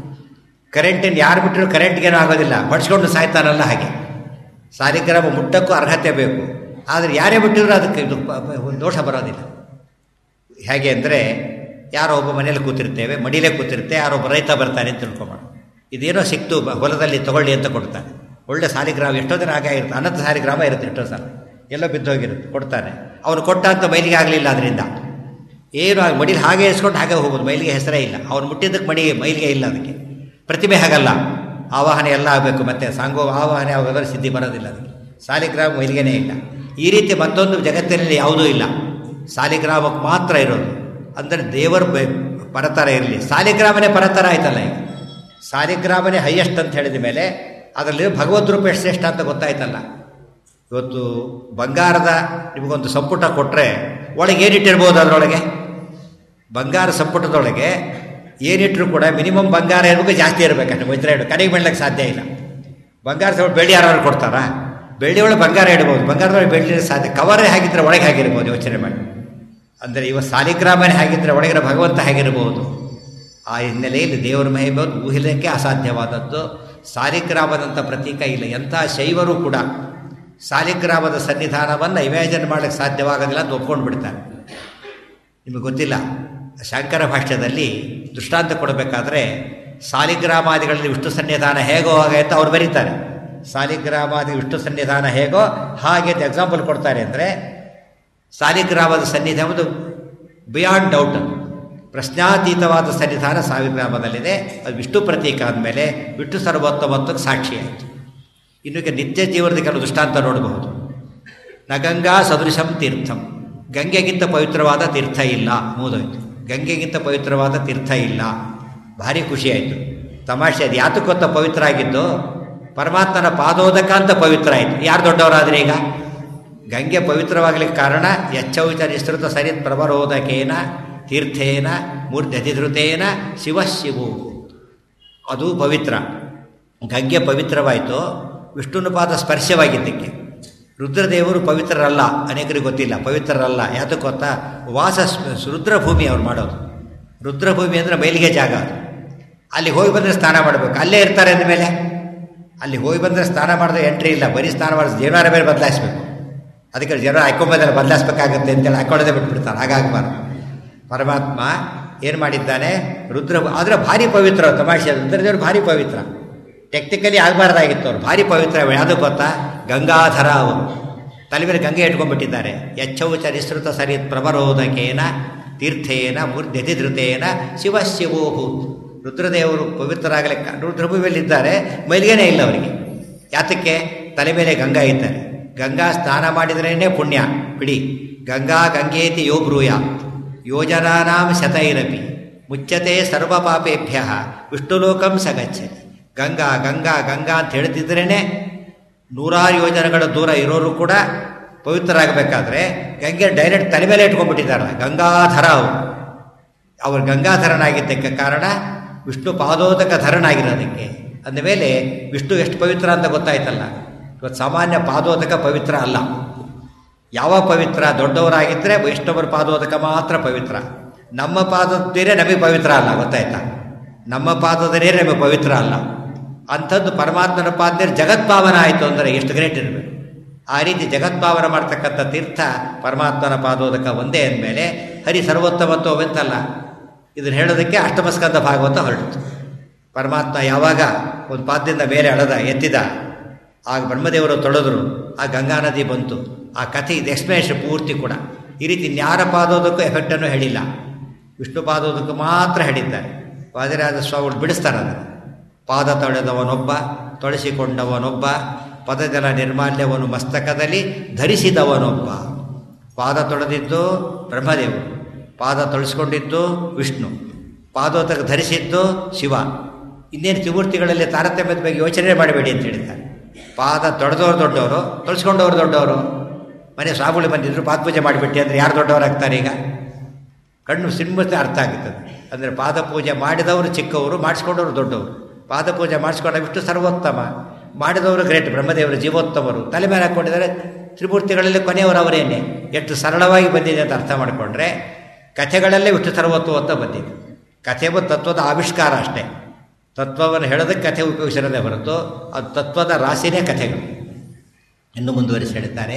ಕರೆಂಟಿನ ಯಾರು ಬಿಟ್ಟರು ಕರೆಂಟ್ಗೇನೂ ಆಗೋದಿಲ್ಲ ಹೊಡ್ಸ್ಕೊಂಡು ಸಾಯ್ತಾನಲ್ಲ ಹಾಗೆ ಸಾಲಿಗ್ರಾಮ ಮುಟ್ಟಕ್ಕೂ ಅರ್ಹತೆ ಬೇಕು ಆದರೆ ಯಾರೇ ಬಿಟ್ಟಿದ್ರು ಅದಕ್ಕೆ ಇದು ದೋಷ ಬರೋದಿಲ್ಲ ಹೇಗೆ ಅಂದರೆ ಯಾರೋ ಒಬ್ಬ ಮನೇಲಿ ಕೂತಿರ್ತೇವೆ ಮಡಿಲೇ ಕೂತಿರುತ್ತೆ ಯಾರೋ ಒಬ್ಬ ರೈತ ಬರ್ತಾನೆ ಅಂತ ತಿಳ್ಕೊಬೋಣ ಇದೇನೋ ಸಿಕ್ತು ಹೊಲದಲ್ಲಿ ತಗೊಳ್ಳಿ ಅಂತ ಕೊಡ್ತಾನೆ ಒಳ್ಳೆ ಸಾಲಿಗ್ರಾಮ ಎಷ್ಟೋ ದಿನ ಹಾಗೆ ಇರುತ್ತೆ ಅನಂತ ಸಾಲಿಗ್ರಾಮ ಇರುತ್ತೆ ಎಷ್ಟೋ ಸಲ ಎಲ್ಲೋ ಬಿದ್ದೋಗಿರುತ್ತೆ ಕೊಡ್ತಾನೆ ಅವನು ಕೊಟ್ಟ ಅಂತ ಮೈಲಿಗೆ ಆಗಲಿಲ್ಲ ಅದರಿಂದ ಏನು ಆಗ ಮಡಿಲಿ ಹಾಗೆ ಇಸ್ಕೊಂಡು ಹಾಗೆ ಹೋಗೋದು ಮೈಲಿಗೆ ಹೆಸರೇ ಇಲ್ಲ ಅವನು ಮುಟ್ಟಿದ್ದಕ್ಕೆ ಮಡಿ ಮೈಲಿಗೆ ಇಲ್ಲ ಅದಕ್ಕೆ ಪ್ರತಿಮೆ ಹಾಗಲ್ಲ ಆವಾಹನೆ ಎಲ್ಲ ಆಗಬೇಕು ಮತ್ತು ಸಾಂಗೋ ಆವಾಹನೆ ಆಗೋದ್ರೆ ಸಿದ್ಧಿ ಬರೋದಿಲ್ಲ ಅದಕ್ಕೆ ಸಾಲಿಗ್ರಾಮ ಮೈಲಿಗೆನೇ ಇಲ್ಲ ಈ ರೀತಿ ಮತ್ತೊಂದು ಜಗತ್ತಿನಲ್ಲಿ ಯಾವುದೂ ಇಲ್ಲ ಸಾಲಿಗ್ರಾಮಕ್ಕೆ ಮಾತ್ರ ಇರೋದು ಅಂದರೆ ದೇವರು ಪರತರ ಇರಲಿ ಸಾಲಿಗ್ರಾಮನೇ ಪರತರ ಆಯ್ತಲ್ಲ ಈಗ ಸಾಲಿಗ್ರಾಮನೇ ಹೈಯೆಸ್ಟ್ ಅಂತ ಹೇಳಿದ ಮೇಲೆ ಅದರಲ್ಲಿ ಭಗವದ್ ರೂಪ ಎಷ್ಟು ಶ್ರೇಷ್ಠ ಅಂತ ಗೊತ್ತಾಯ್ತಲ್ಲ ಇವತ್ತು ಬಂಗಾರದ ನಿಮಗೊಂದು ಸಂಪುಟ ಕೊಟ್ಟರೆ ಒಳಗೆ ಏನಿಟ್ಟಿರ್ಬೋದು ಅದರೊಳಗೆ ಬಂಗಾರ ಸಂಪುಟದೊಳಗೆ ಏನಿಟ್ಟರು ಕೂಡ ಮಿನಿಮಮ್ ಬಂಗಾರ ಇರಬೇಕು ಜಾಸ್ತಿ ಇರಬೇಕಂటే ವಜ್ರ ಇಡು ಕಡೆಗೆ ಬೆಳ್ಳಕ್ಕೆ ಸಾಧ್ಯ ಇಲ್ಲ ಬಂಗಾರ ಸಂಪುಟ ಬೆಳ್ಳಿ ಯಾರು ಕೊಡ್ತಾರಾ ಬೆಳ್ಳಿ ಒಳಗೆ ಬಂಗಾರ ಇಡ್ಬೋದು ಬಂಗಾರದೊಳಗೆ ಬೆಳ್ಳಿ ಸಾಧ್ಯ ಕವರೇ ಹಾಗಿದ್ರೆ ಒಳಗೆ ಹಾಗಿರ್ಬೋದು ಯೋಚನೆ ಮಾಡಿ ಅಂದರೆ ಇವ ಸಾಲಿಗ್ರಾಮನೇ ಹಾಗಿದ್ರೆ ಒಳಗಿರೋ ಭಗವಂತ ಹೇಗಿರಬಹುದು ಆ ಹಿನ್ನೆಲೆಯಲ್ಲಿ ದೇವರ ಮಹಿಮೆ ಊಹಿಲಿಕ್ಕೆ ಅಸಾಧ್ಯವಾದದ್ದು ಸಾಲಿಗ್ರಾಮದಂಥ ಪ್ರತೀಕ ಇಲ್ಲ ಎಂಥ ಶೈವರು ಕೂಡ ಸಾಲಿಗ್ರಾಮದ ಸನ್ನಿಧಾನವನ್ನು ಇಮ್ಯಾಜಿನ್ ಮಾಡಲಿಕ್ಕೆ ಸಾಧ್ಯವಾಗೋದಿಲ್ಲ ಅಂತ ಒಪ್ಕೊಂಡು ಬಿಡ್ತಾರೆ ನಿಮಗೆ ಗೊತ್ತಿಲ್ಲ ಶಂಕರ ಭಾಷ್ಯದಲ್ಲಿ ದೃಷ್ಟಾಂತ ಕೊಡಬೇಕಾದ್ರೆ ಸಾಲಿಗ್ರಾಮಾದಿಗಳಲ್ಲಿ ವಿಷ್ಣು ಸನ್ನಿಧಾನ ಹೇಗೋ ಹಾಗೆ ಅಂತ ಅವ್ರು ಬರೀತಾರೆ ಸಾಲಿಗ್ರಾಮಾದಿ ವಿಷ್ಣು ಸನ್ನಿಧಾನ ಹೇಗೋ ಹಾಗೆ ಅಂತ ಎಕ್ಸಾಂಪಲ್ ಕೊಡ್ತಾರೆ ಅಂದರೆ ಸಾಲಿಗ್ರಾಮದ ಸನ್ನಿಧಾನ ಒಂದು ಬಿಯಾಂಡ್ ಡೌಟ್ ಅದು ಪ್ರಶ್ನಾತೀತವಾದ ಸನ್ನಿಧಾನ ಸಾಲಿಗ್ರಾಮದಲ್ಲಿದೆ ಅದು ವಿಷ್ಣು ಪ್ರತೀಕ ಆದಮೇಲೆ ವಿಷ್ಣು ಸರ್ವೋತ್ತಮತ್ವಕ್ಕೆ ಸಾಕ್ಷಿಯಾಯಿತು ಇನ್ನು ಈಗ ನಿತ್ಯ ಜೀವನದ ಕೆಲವು ದೃಷ್ಟಾಂತ ನೋಡಬಹುದು ನಗಂಗಾ ಸದೃಶಂ ತೀರ್ಥಂ ಗಂಗೆಗಿಂತ ಪವಿತ್ರವಾದ ತೀರ್ಥ ಇಲ್ಲ ಮೂದೋಯ್ತು ಗಂಗೆಗಿಂತ ಪವಿತ್ರವಾದ ತೀರ್ಥ ಇಲ್ಲ ಭಾರಿ ಖುಷಿ ಆಯಿತು ತಮಾಷೆ ಅದು ಯಾತಕ್ಕೆ ಗೊತ್ತಾ ಪವಿತ್ರ ಆಗಿದ್ದು ಪರಮಾತ್ಮನ ಪಾದೋದಕ ಅಂತ ಪವಿತ್ರ ಆಯಿತು ಯಾರು ದೊಡ್ಡವರಾದ್ರೆ ಈಗ ಗಂಗೆ ಪವಿತ್ರವಾಗಲಿಕ್ಕೆ ಕಾರಣ ಯಚ್ಚೌಚ ನಿಸೃತ ಸರಿತ್ ಪ್ರವರೋದಕೇನ ತೀರ್ಥೇನ ಮೂರ್ಧತಿಧೃತೇನ ಶಿವಶಿವು ಅದು ಪವಿತ್ರ ಗಂಗೆ ಪವಿತ್ರವಾಯಿತು ವಿಷ್ಣುನ ಪಾದ ಸ್ಪರ್ಶವಾಗಿದ್ದಕ್ಕೆ ರುದ್ರದೇವರು ಪವಿತ್ರರಲ್ಲ ಅನೇಕರಿಗೆ ಗೊತ್ತಿಲ್ಲ ಪವಿತ್ರರಲ್ಲ ಯಾತಕ್ಕೆ ಗೊತ್ತಾ ವಾಸ ರುದ್ರಭೂಮಿ ಅವ್ರು ಮಾಡೋದು ರುದ್ರಭೂಮಿ ಅಂದರೆ ಮೈಲಿಗೆ ಜಾಗ ಅದು ಅಲ್ಲಿ ಹೋಗಿ ಬಂದರೆ ಸ್ನಾನ ಮಾಡಬೇಕು ಅಲ್ಲೇ ಇರ್ತಾರೆ ಅಂದಮೇಲೆ ಅಲ್ಲಿ ಹೋಗಿ ಬಂದರೆ ಸ್ನಾನ ಮಾಡಿದ್ರೆ ಎಂಟ್ರಿ ಇಲ್ಲ ಬರೀ ಸ್ನಾನ ಮಾಡಿದ್ರೆ ಜೀವನ ಬೇರೆ ಬದಲಾಯಿಸ್ಬೇಕು ಅದಕ್ಕೆ ಜನ ಹಾಕೊಂಬಂದ್ರೆ ಬದಲಾಯಿಸ್ಬೇಕಾಗತ್ತೆ ಅಂತೇಳಿ ಹಾಕೊಳ್ಳೋದೇ ಬಿಟ್ಬಿಡ್ತಾರೆ ಹಾಗಾಗಬಾರ್ದು ಪರಮಾತ್ಮ ಏನು ಮಾಡಿದ್ದಾನೆ ರುದ್ರ ಆದರೆ ಭಾರಿ ಪವಿತ್ರ ತಮಾಷೆ ರುದ್ರದೇವರು ಭಾರಿ ಪವಿತ್ರ ಟೆಕ್ನಿಕಲಿ ಆಗಬಾರ್ದಾಗಿತ್ತು ಅವ್ರು ಭಾರಿ ಪವಿತ್ರ ಯಾವುದು ಗೊತ್ತಾ ಗಂಗಾಧರ ಅವರು ತಲೆ ಮೇಲೆ ಗಂಗೆ ಇಟ್ಕೊಂಡ್ಬಿಟ್ಟಿದ್ದಾರೆ ಯಚ್ಚೌಚ ನಿಸೃತ ಸರಿತ್ ಪ್ರಬರೋದಕೇನ ತೀರ್ಥೇನ ಮೂರ್ಧ್ಯತಿಧೃತೇನ ಶಿವ ಶಿವೋಭೂತ್ ರುದ್ರದೇವರು ಪವಿತ್ರರಾಗಲಿಕ್ಕೆ ರುದ್ರಭೂಮಿಯಲ್ಲಿದ್ದಾರೆ ಮೈಲಿಗೆನೇ ಇಲ್ಲ ಅವರಿಗೆ ಯಾತಕ್ಕೆ ತಲೆ ಮೇಲೆ ಗಂಗಾ ಇದ್ದಾರೆ ಗಂಗಾ ಸ್ನಾನ ಮಾಡಿದ್ರೇ ಪುಣ್ಯ ಬಿಡಿ ಗಂಗಾ ಗಂಗೇತಿ ಯೋ ಬ್ರೂಯಾತ್ ಯೋಜನಾನಾಂ ಶತೈರಪಿ ಮುಚ್ಚತೆ ಸರ್ವ ಪಾಪೇಭ್ಯ ವಿಷ್ಣುಲೋಕಂ ಸಗಚ್ಚತಿ ಗಂಗಾ ಗಂಗಾ ಗಂಗಾ ಅಂತ ಹೇಳ್ತಿದ್ರೇ ನೂರಾರು ಯೋಜನೆಗಳ ದೂರ ಇರೋರು ಕೂಡ ಪವಿತ್ರರಾಗಬೇಕಾದ್ರೆ ಗಂಗೆ ಡೈರೆಕ್ಟ್ ತಲೆ ಮೇಲೆ ಇಟ್ಕೊಂಡ್ಬಿಟ್ಟಿದ್ದಾರೆ ಗಂಗಾಧರ ಅವರು ಅವರು ಗಂಗಾಧರನಾಗಿದ್ದಕ್ಕೆ ಕಾರಣ ವಿಷ್ಣು ಪಾದೋದಕ ಧರನಾಗಿರೋದಕ್ಕೆ ಅಂದಮೇಲೆ ವಿಷ್ಣು ಎಷ್ಟು ಪವಿತ್ರ ಅಂತ ಗೊತ್ತಾಯ್ತಲ್ಲ ಇವತ್ತು ಸಾಮಾನ್ಯ ಪಾದೋದಕ ಪವಿತ್ರ ಅಲ್ಲ ಯಾವ ಪವಿತ್ರ ದೊಡ್ಡವರಾಗಿದ್ದರೆ ವೈಷ್ಣವರ ಪಾದೋದಕ ಮಾತ್ರ ಪವಿತ್ರ ನಮ್ಮ ಪಾದದ್ದೇ ನಮಗೆ ಪವಿತ್ರ ಅಲ್ಲ ಗೊತ್ತಾಯ್ತಾ ನಮ್ಮ ಪಾದದರೇ ನಮಗೆ ಪವಿತ್ರ ಅಲ್ಲ ಅಂಥದ್ದು ಪರಮಾತ್ಮನ ಪಾದ ಜಗತ್ಪಾವನ ಆಯಿತು ಅಂದರೆ ಎಷ್ಟು ಗ್ರೇಟ್ ಇರಬೇಕು ಆ ರೀತಿ ಜಗತ್ಪಾವನ ಮಾಡ್ತಕ್ಕಂಥ ತೀರ್ಥ ಪರಮಾತ್ಮನ ಪಾದೋದಕ ಒಂದೇ ಅಂದಮೇಲೆ ಹರಿ ಸರ್ವೋತ್ತಮತ್ವವೆಂತಲ್ಲ ಇದನ್ನು ಹೇಳೋದಕ್ಕೆ ಅಷ್ಟಮಸ್ಕಂದ ಭಾಗವತ ಹೊರಟಿತು ಪರಮಾತ್ಮ ಯಾವಾಗ ಒಂದು ಪಾದದಿಂದ ಮೇಲೆ ಅಳದ ಎತ್ತಿದ ಆಗ ಬ್ರಹ್ಮದೇವರು ತೊಳೆದ್ರು ಆ ಗಂಗಾ ನದಿ ಬಂತು ಆ ಕಥೆ ಇದು ಎಕ್ಸ್ಪ್ಲೇಷನ್ ಪೂರ್ತಿ ಕೂಡ ಈ ರೀತಿ ನ್ಯಾರ ಪಾದೋದಕ್ಕೂ ಎಫೆಕ್ಟನ್ನು ಹೇಳಿಲ್ಲ ವಿಷ್ಣು ಪಾದೋದಕ್ಕೂ ಮಾತ್ರ ಹೇಳಿದ್ದಾರೆ ವಾದಿರಾಜ ಸ್ವಾಮಿಗಳು ಬಿಡಿಸ್ತಾರೆ ಅದನ್ನು ಪಾದ ತೊಳೆದವನೊಬ್ಬ ತೊಳೆಸಿಕೊಂಡವನೊಬ್ಬ ಪದಜಲ ನಿರ್ಮಾಲ್ಯವನ್ನು ಮಸ್ತಕದಲ್ಲಿ ಧರಿಸಿದವನೊಬ್ಬ ಪಾದ ತೊಳೆದಿದ್ದು ಬ್ರಹ್ಮದೇವರು ಪಾದ ತೊಳೆಸ್ಕೊಂಡಿದ್ದು ವಿಷ್ಣು ಪಾದೋದಕ ಧರಿಸಿದ್ದು ಶಿವ ಇನ್ನೇನು ತ್ರಿಮೂರ್ತಿಗಳಲ್ಲಿ ತಾರತಮ್ಯದ ಬಗ್ಗೆ ಯೋಚನೆ ಮಾಡಬೇಡಿ ಅಂತ ಹೇಳಿದ್ದಾರೆ ಪಾದ ತೊಳೆದವರು ದೊಡ್ಡವರು ತೊಳೆಸ್ಕೊಂಡವರು ದೊಡ್ಡವರು ಮನೆ ಸ್ವಾಮಿಗಳು ಬಂದಿದ್ರು ಪಾದ ಪೂಜೆ ಮಾಡಿಬಿಟ್ಟು ಅಂದರೆ ಯಾರು ದೊಡ್ಡವರಾಗ್ತಾರೆ ಈಗ ಕಣ್ಣು ಸಿಂಬತ್ತೆ ಅರ್ಥ ಆಗುತ್ತದೆ ಅಂದರೆ ಪಾದ ಪೂಜೆ ಮಾಡಿದವರು ಚಿಕ್ಕವರು ಮಾಡಿಸ್ಕೊಂಡವರು ದೊಡ್ಡವರು ಪಾದ ಪೂಜೆ ಮಾಡಿಸ್ಕೊಂಡ ವಿಷ್ಣು ಸರ್ವೋತ್ತಮ ಮಾಡಿದವರು ಗ್ರೇಟ್ ಬ್ರಹ್ಮದೇವರು ಜೀವೋತ್ತಮರು ತಲೆ ಮೇಲೆ ಹಾಕ್ಕೊಂಡಿದ್ದಾರೆ ತ್ರಿಮೂರ್ತಿಗಳಲ್ಲಿ ಕೊನೆಯವರು ಅವರೇನೆ ಎಷ್ಟು ಸರಳವಾಗಿ ಬಂದಿದೆ ಅಂತ ಅರ್ಥ ಮಾಡಿಕೊಂಡ್ರೆ ಕಥೆಗಳಲ್ಲೇ ವಿಷ್ಣು ಸರ್ವೋತ್ತಮ ಅಂತ ಬಂದಿದೆ ಕಥೆ ತತ್ವದ ಆವಿಷ್ಕಾರ ಅಷ್ಟೇ ತತ್ವವನ್ನು ಹೇಳೋದಕ್ಕೆ ಕಥೆ ಉಪಯೋಗಿಸಿರೋದೇ ಹೊರತು ಅದು ತತ್ವದ ರಾಶಿನೇ ಕಥೆಗಳು ಇನ್ನು ಮುಂದುವರಿಸಿ ಹೇಳ್ತಾರೆ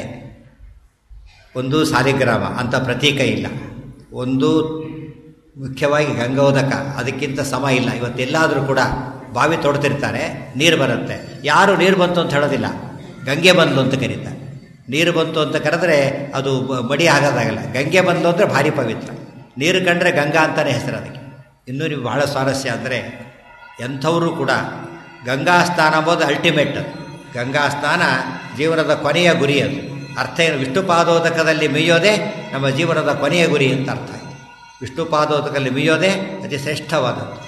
ಒಂದು ಸಾಲಿಗ್ರಾಮ ಅಂತ ಪ್ರತೀಕ ಇಲ್ಲ ಒಂದು ಮುಖ್ಯವಾಗಿ ಗಂಗೋದಕ ಅದಕ್ಕಿಂತ ಸಮ ಇಲ್ಲ ಇವತ್ತೆಲ್ಲಾದರೂ ಕೂಡ ಬಾವಿ ತೊಡ್ತಿರ್ತಾರೆ ನೀರು ಬರುತ್ತೆ ಯಾರು ನೀರು ಬಂತು ಅಂತ ಹೇಳೋದಿಲ್ಲ ಗಂಗೆ ಬಂದ್ಲು ಅಂತ ಕರೀತಾರೆ ನೀರು ಬಂತು ಅಂತ ಕರೆದ್ರೆ ಅದು ಮಡಿ ಆಗೋದಾಗಲ್ಲ ಗಂಗೆ ಬಂದ್ಲು ಅಂದರೆ ಭಾರಿ ಪವಿತ್ರ ನೀರು ಕಂಡ್ರೆ ಗಂಗಾ ಅಂತಲೇ ಹೆಸರು ಅದಕ್ಕೆ ಇನ್ನೂ ನೀವು ಬಹಳ ಸ್ವಾರಸ್ಯ ಅಂದರೆ ಎಂಥವರು ಕೂಡ ಗಂಗಾ ಸ್ನಾನ ಅಂಬೋದು ಅಲ್ಟಿಮೇಟ್ ಅದು ಗಂಗಾ ಸ್ನಾನ ಜೀವನದ ಕೊನೆಯ ಗುರಿ ಅದು ಅರ್ಥ ಏನು ವಿಷ್ಣು ಪಾದೋದಕದಲ್ಲಿ ಮೇಯೋದೇ ನಮ್ಮ ಜೀವನದ ಕೊನೆಯ ಗುರಿ ಅಂತ ಅರ್ಥ ಆಯಿತು ವಿಷ್ಣು ಪಾದೋದಕದಲ್ಲಿ ಮೇಯೋದೇ ಅತಿ ಶ್ರೇಷ್ಠವಾದದ್ದು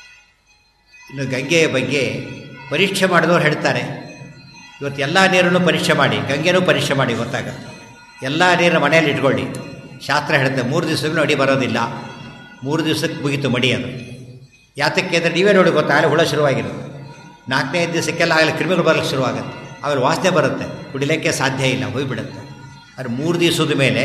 ಇನ್ನು ಗಂಗೆಯ ಬಗ್ಗೆ ಪರೀಕ್ಷೆ ಮಾಡಿದವರು ಹೇಳ್ತಾರೆ ಇವತ್ತು ಎಲ್ಲ ನೀರನ್ನು ಪರೀಕ್ಷೆ ಮಾಡಿ ಗಂಗೆನೂ ಪರೀಕ್ಷೆ ಮಾಡಿ ಗೊತ್ತಾಗುತ್ತೆ ಎಲ್ಲ ನೀರನ್ನು ಮನೆಯಲ್ಲಿ ಇಟ್ಕೊಳ್ಳಿ ಶಾಸ್ತ್ರ ಹೇಳುತ್ತೆ ಮೂರು ದಿವಸಕ್ಕೂ ಅಡಿ ಬರೋದಿಲ್ಲ ಮೂರು ದಿವಸಕ್ಕೆ ಮುಗೀತು ಮಡಿ ಅದು ಯಾತಕ್ಕೆ ಅಂದರೆ ನೀವೇ ನೋಡಿ ಗೊತ್ತಾ ಆಗಲೇ ಹುಳ ಶುರುವಾಗಿರುತ್ತೆ ನಾಲ್ಕನೇ ದಿವಸಕ್ಕೆಲ್ಲ ಆಗಲೇ ಕ್ರಿಮಿಗಳು ಬರಲಿಕ್ಕೆ ಶುರುವಾಗುತ್ತೆ ಆಮೇಲೆ ವಾಸನೆ ಬರುತ್ತೆ ಕುಡಿಲಿಕ್ಕೆ ಸಾಧ್ಯ ಇಲ್ಲ ಹೋಗಿಬಿಡುತ್ತೆ ಆದರೆ ಮೂರು ದಿವಸದ ಮೇಲೆ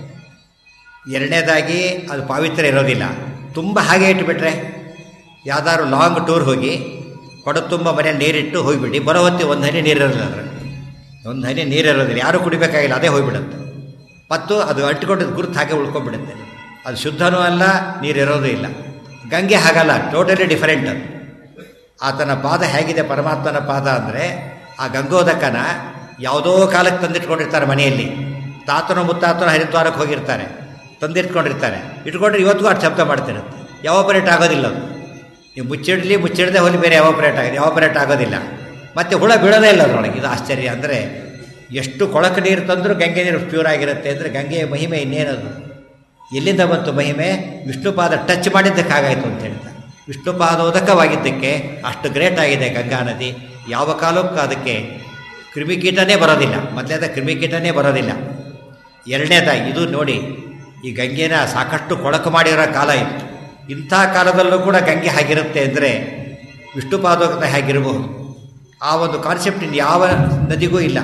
ಎರಡನೇದಾಗಿ ಅದು ಪಾವಿತ್ರ್ಯ ಇರೋದಿಲ್ಲ ತುಂಬ ಹಾಗೆ ಇಟ್ಟುಬಿಟ್ರೆ ಯಾವ್ದಾದ್ರು ಲಾಂಗ್ ಟೂರ್ ಹೋಗಿ ಕೊಡ ತುಂಬ ಮನೆಯಲ್ಲಿ ನೀರಿಟ್ಟು ಹೋಗಿಬಿಡಿ ಬರೋ ಹೊತ್ತಿ ಒಂದು ಹನಿ ನೀರಿರೋದಿಲ್ಲ ಅದರಲ್ಲಿ ಒಂದು ಹನಿ ನೀರಿರೋದಿಲ್ಲ ಯಾರೂ ಕುಡಿಬೇಕಾಗಿಲ್ಲ ಅದೇ ಹೋಗಿಬಿಡುತ್ತೆ ಮತ್ತು ಅದು ಅಂಟಿಕೊಂಡಿದ್ದು ಗುರುತು ಹಾಗೆ ಉಳ್ಕೊಂಡ್ಬಿಡುತ್ತೆ ಅದು ಶುದ್ಧನೂ ಅಲ್ಲ ನೀರಿರೋದು ಇಲ್ಲ ಗಂಗೆ ಹಾಗಲ್ಲ ಟೋಟಲಿ ಡಿಫರೆಂಟ್ ಅದು ಆತನ ಪಾದ ಹೇಗಿದೆ ಪರಮಾತ್ಮನ ಪಾದ ಅಂದರೆ ಆ ಗಂಗೋದಕನ ಯಾವುದೋ ಕಾಲಕ್ಕೆ ತಂದಿಟ್ಕೊಂಡಿರ್ತಾರೆ ಮನೆಯಲ್ಲಿ ತಾತನೋ ಮುತ್ತಾತನೋ ಹರಿದ್ವಾರಕ್ಕೆ ಹೋಗಿರ್ತಾರೆ ತಂದಿಟ್ಕೊಂಡಿರ್ತಾರೆ ಇಟ್ಕೊಂಡ್ರೆ ಇವತ್ತಿಗೂ ಅಷ್ಟು ಶಬ್ದ ಮಾಡ್ತಿರುತ್ತೆ ಯಾವಪರೇಟ್ ಆಗೋದಿಲ್ಲ ಅದು ನೀವು ಮುಚ್ಚಿಡಲಿ ಮುಚ್ಚಿಡದೆ ಹೋಲಿ ಬೇರೆ ಯಾವಪರೇಟ್ ಆಗಿದೆ ಯಾವಪರೇಟ್ ಆಗೋದಿಲ್ಲ ಮತ್ತು ಹುಳ ಬೀಳೋದೇ ಇಲ್ಲ ಅದರೊಳಗೆ ಇದು ಆಶ್ಚರ್ಯ ಅಂದರೆ ಎಷ್ಟು ಕೊಳಕು ನೀರು ತಂದರೂ ಗಂಗೆ ನೀರು ಪ್ಯೂರ್ ಆಗಿರುತ್ತೆ ಅಂದರೆ ಗಂಗೆಯ ಮಹಿಮೆ ಇನ್ನೇನದು ಎಲ್ಲಿಂದ ಬಂತು ಮಹಿಮೆ ವಿಷ್ಣುಪಾದ ಟಚ್ ಮಾಡಿದ್ದಕ್ಕಾಗಾಯಿತು ಅಂತ ಹೇಳ್ತಾರೆ ವಿಷ್ಣುಪಾದೋದಕವಾಗಿದ್ದಕ್ಕೆ ಅಷ್ಟು ಗ್ರೇಟ್ ಆಗಿದೆ ಗಂಗಾ ನದಿ ಯಾವ ಕಾಲಕ್ಕೂ ಅದಕ್ಕೆ ಕ್ರಿಮಿಕೀಟನೇ ಬರೋದಿಲ್ಲ ಮೊದಲೇದ ಕ್ರಿಮಿಕೀಟನೇ ಬರೋದಿಲ್ಲ ಎರಡನೇದಾಗಿ ಇದು ನೋಡಿ ಈ ಗಂಗೆನ ಸಾಕಷ್ಟು ಕೊಳಕು ಮಾಡಿರೋ ಕಾಲ ಇದು ಇಂಥ ಕಾಲದಲ್ಲೂ ಕೂಡ ಗಂಗೆ ಹಾಗಿರುತ್ತೆ ಅಂದರೆ ವಿಷ್ಣುಪಾದೋಕ್ತ ಹೇಗಿರಬಹುದು ಆ ಒಂದು ಕಾನ್ಸೆಪ್ಟ್ ಇನ್ನು ಯಾವ ನದಿಗೂ ಇಲ್ಲ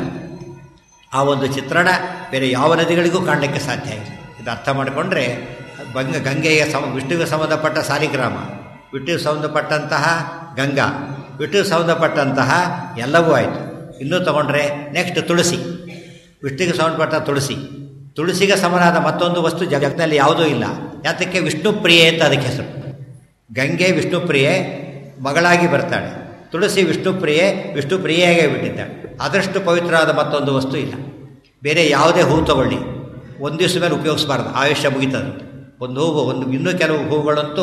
ಆ ಒಂದು ಚಿತ್ರಣ ಬೇರೆ ಯಾವ ನದಿಗಳಿಗೂ ಕಾಣಲಿಕ್ಕೆ ಸಾಧ್ಯ ಇಲ್ಲ ಇದು ಅರ್ಥ ಮಾಡಿಕೊಂಡ್ರೆ ಬಂಗ ಗಂಗೆಗೆ ಸಮ ವಿಷ್ಣುವಿಗೆ ಸಂಬಂಧಪಟ್ಟ ಸಾಲಿಗ್ರಾಮ ವಿಷ್ಣುವಿಗೆ ಸಂಬಂಧಪಟ್ಟಂತಹ ಗಂಗಾ ವಿಷ್ಣುವಿಗೆ ಸಂಬಂಧಪಟ್ಟಂತಹ ಎಲ್ಲವೂ ಆಯಿತು ಇನ್ನೂ ತಗೊಂಡ್ರೆ ನೆಕ್ಸ್ಟ್ ತುಳಸಿ ವಿಷ್ಣುವಿಗೆ ಸಂಬಂಧಪಟ್ಟ ತುಳಸಿ ತುಳಸಿಗೆ ಸಮನಾದ ಮತ್ತೊಂದು ವಸ್ತು ಜಗತ್ತಿನಲ್ಲಿ ಯಾವುದೂ ಇಲ್ಲ ಯಾತಕ್ಕೆ ವಿಷ್ಣು ಪ್ರಿಯೆ ಅಂತ ಅದಕ್ಕೆ ಹೆಸರು ಗಂಗೆ ವಿಷ್ಣು ಪ್ರಿಯೆ ಮಗಳಾಗಿ ಬರ್ತಾಳೆ ತುಳಸಿ ವಿಷ್ಣು ಪ್ರಿಯೆ ವಿಷ್ಣು ಪ್ರಿಯೆಯಾಗೇ ಬಿಟ್ಟಿದ್ದಾಳೆ ಅದಷ್ಟು ಪವಿತ್ರವಾದ ಮತ್ತೊಂದು ವಸ್ತು ಇಲ್ಲ ಬೇರೆ ಯಾವುದೇ ಹೂ ತಗೊಳ್ಳಿ ಒಂದು ದಿವಸ ಮೇಲೆ ಉಪಯೋಗಿಸಬಾರ್ದು ಆಯುಷ್ಯ ಮುಗಿತದೆ ಒಂದು ಹೂವು ಒಂದು ಇನ್ನೂ ಕೆಲವು ಹೂವುಗಳಂತೂ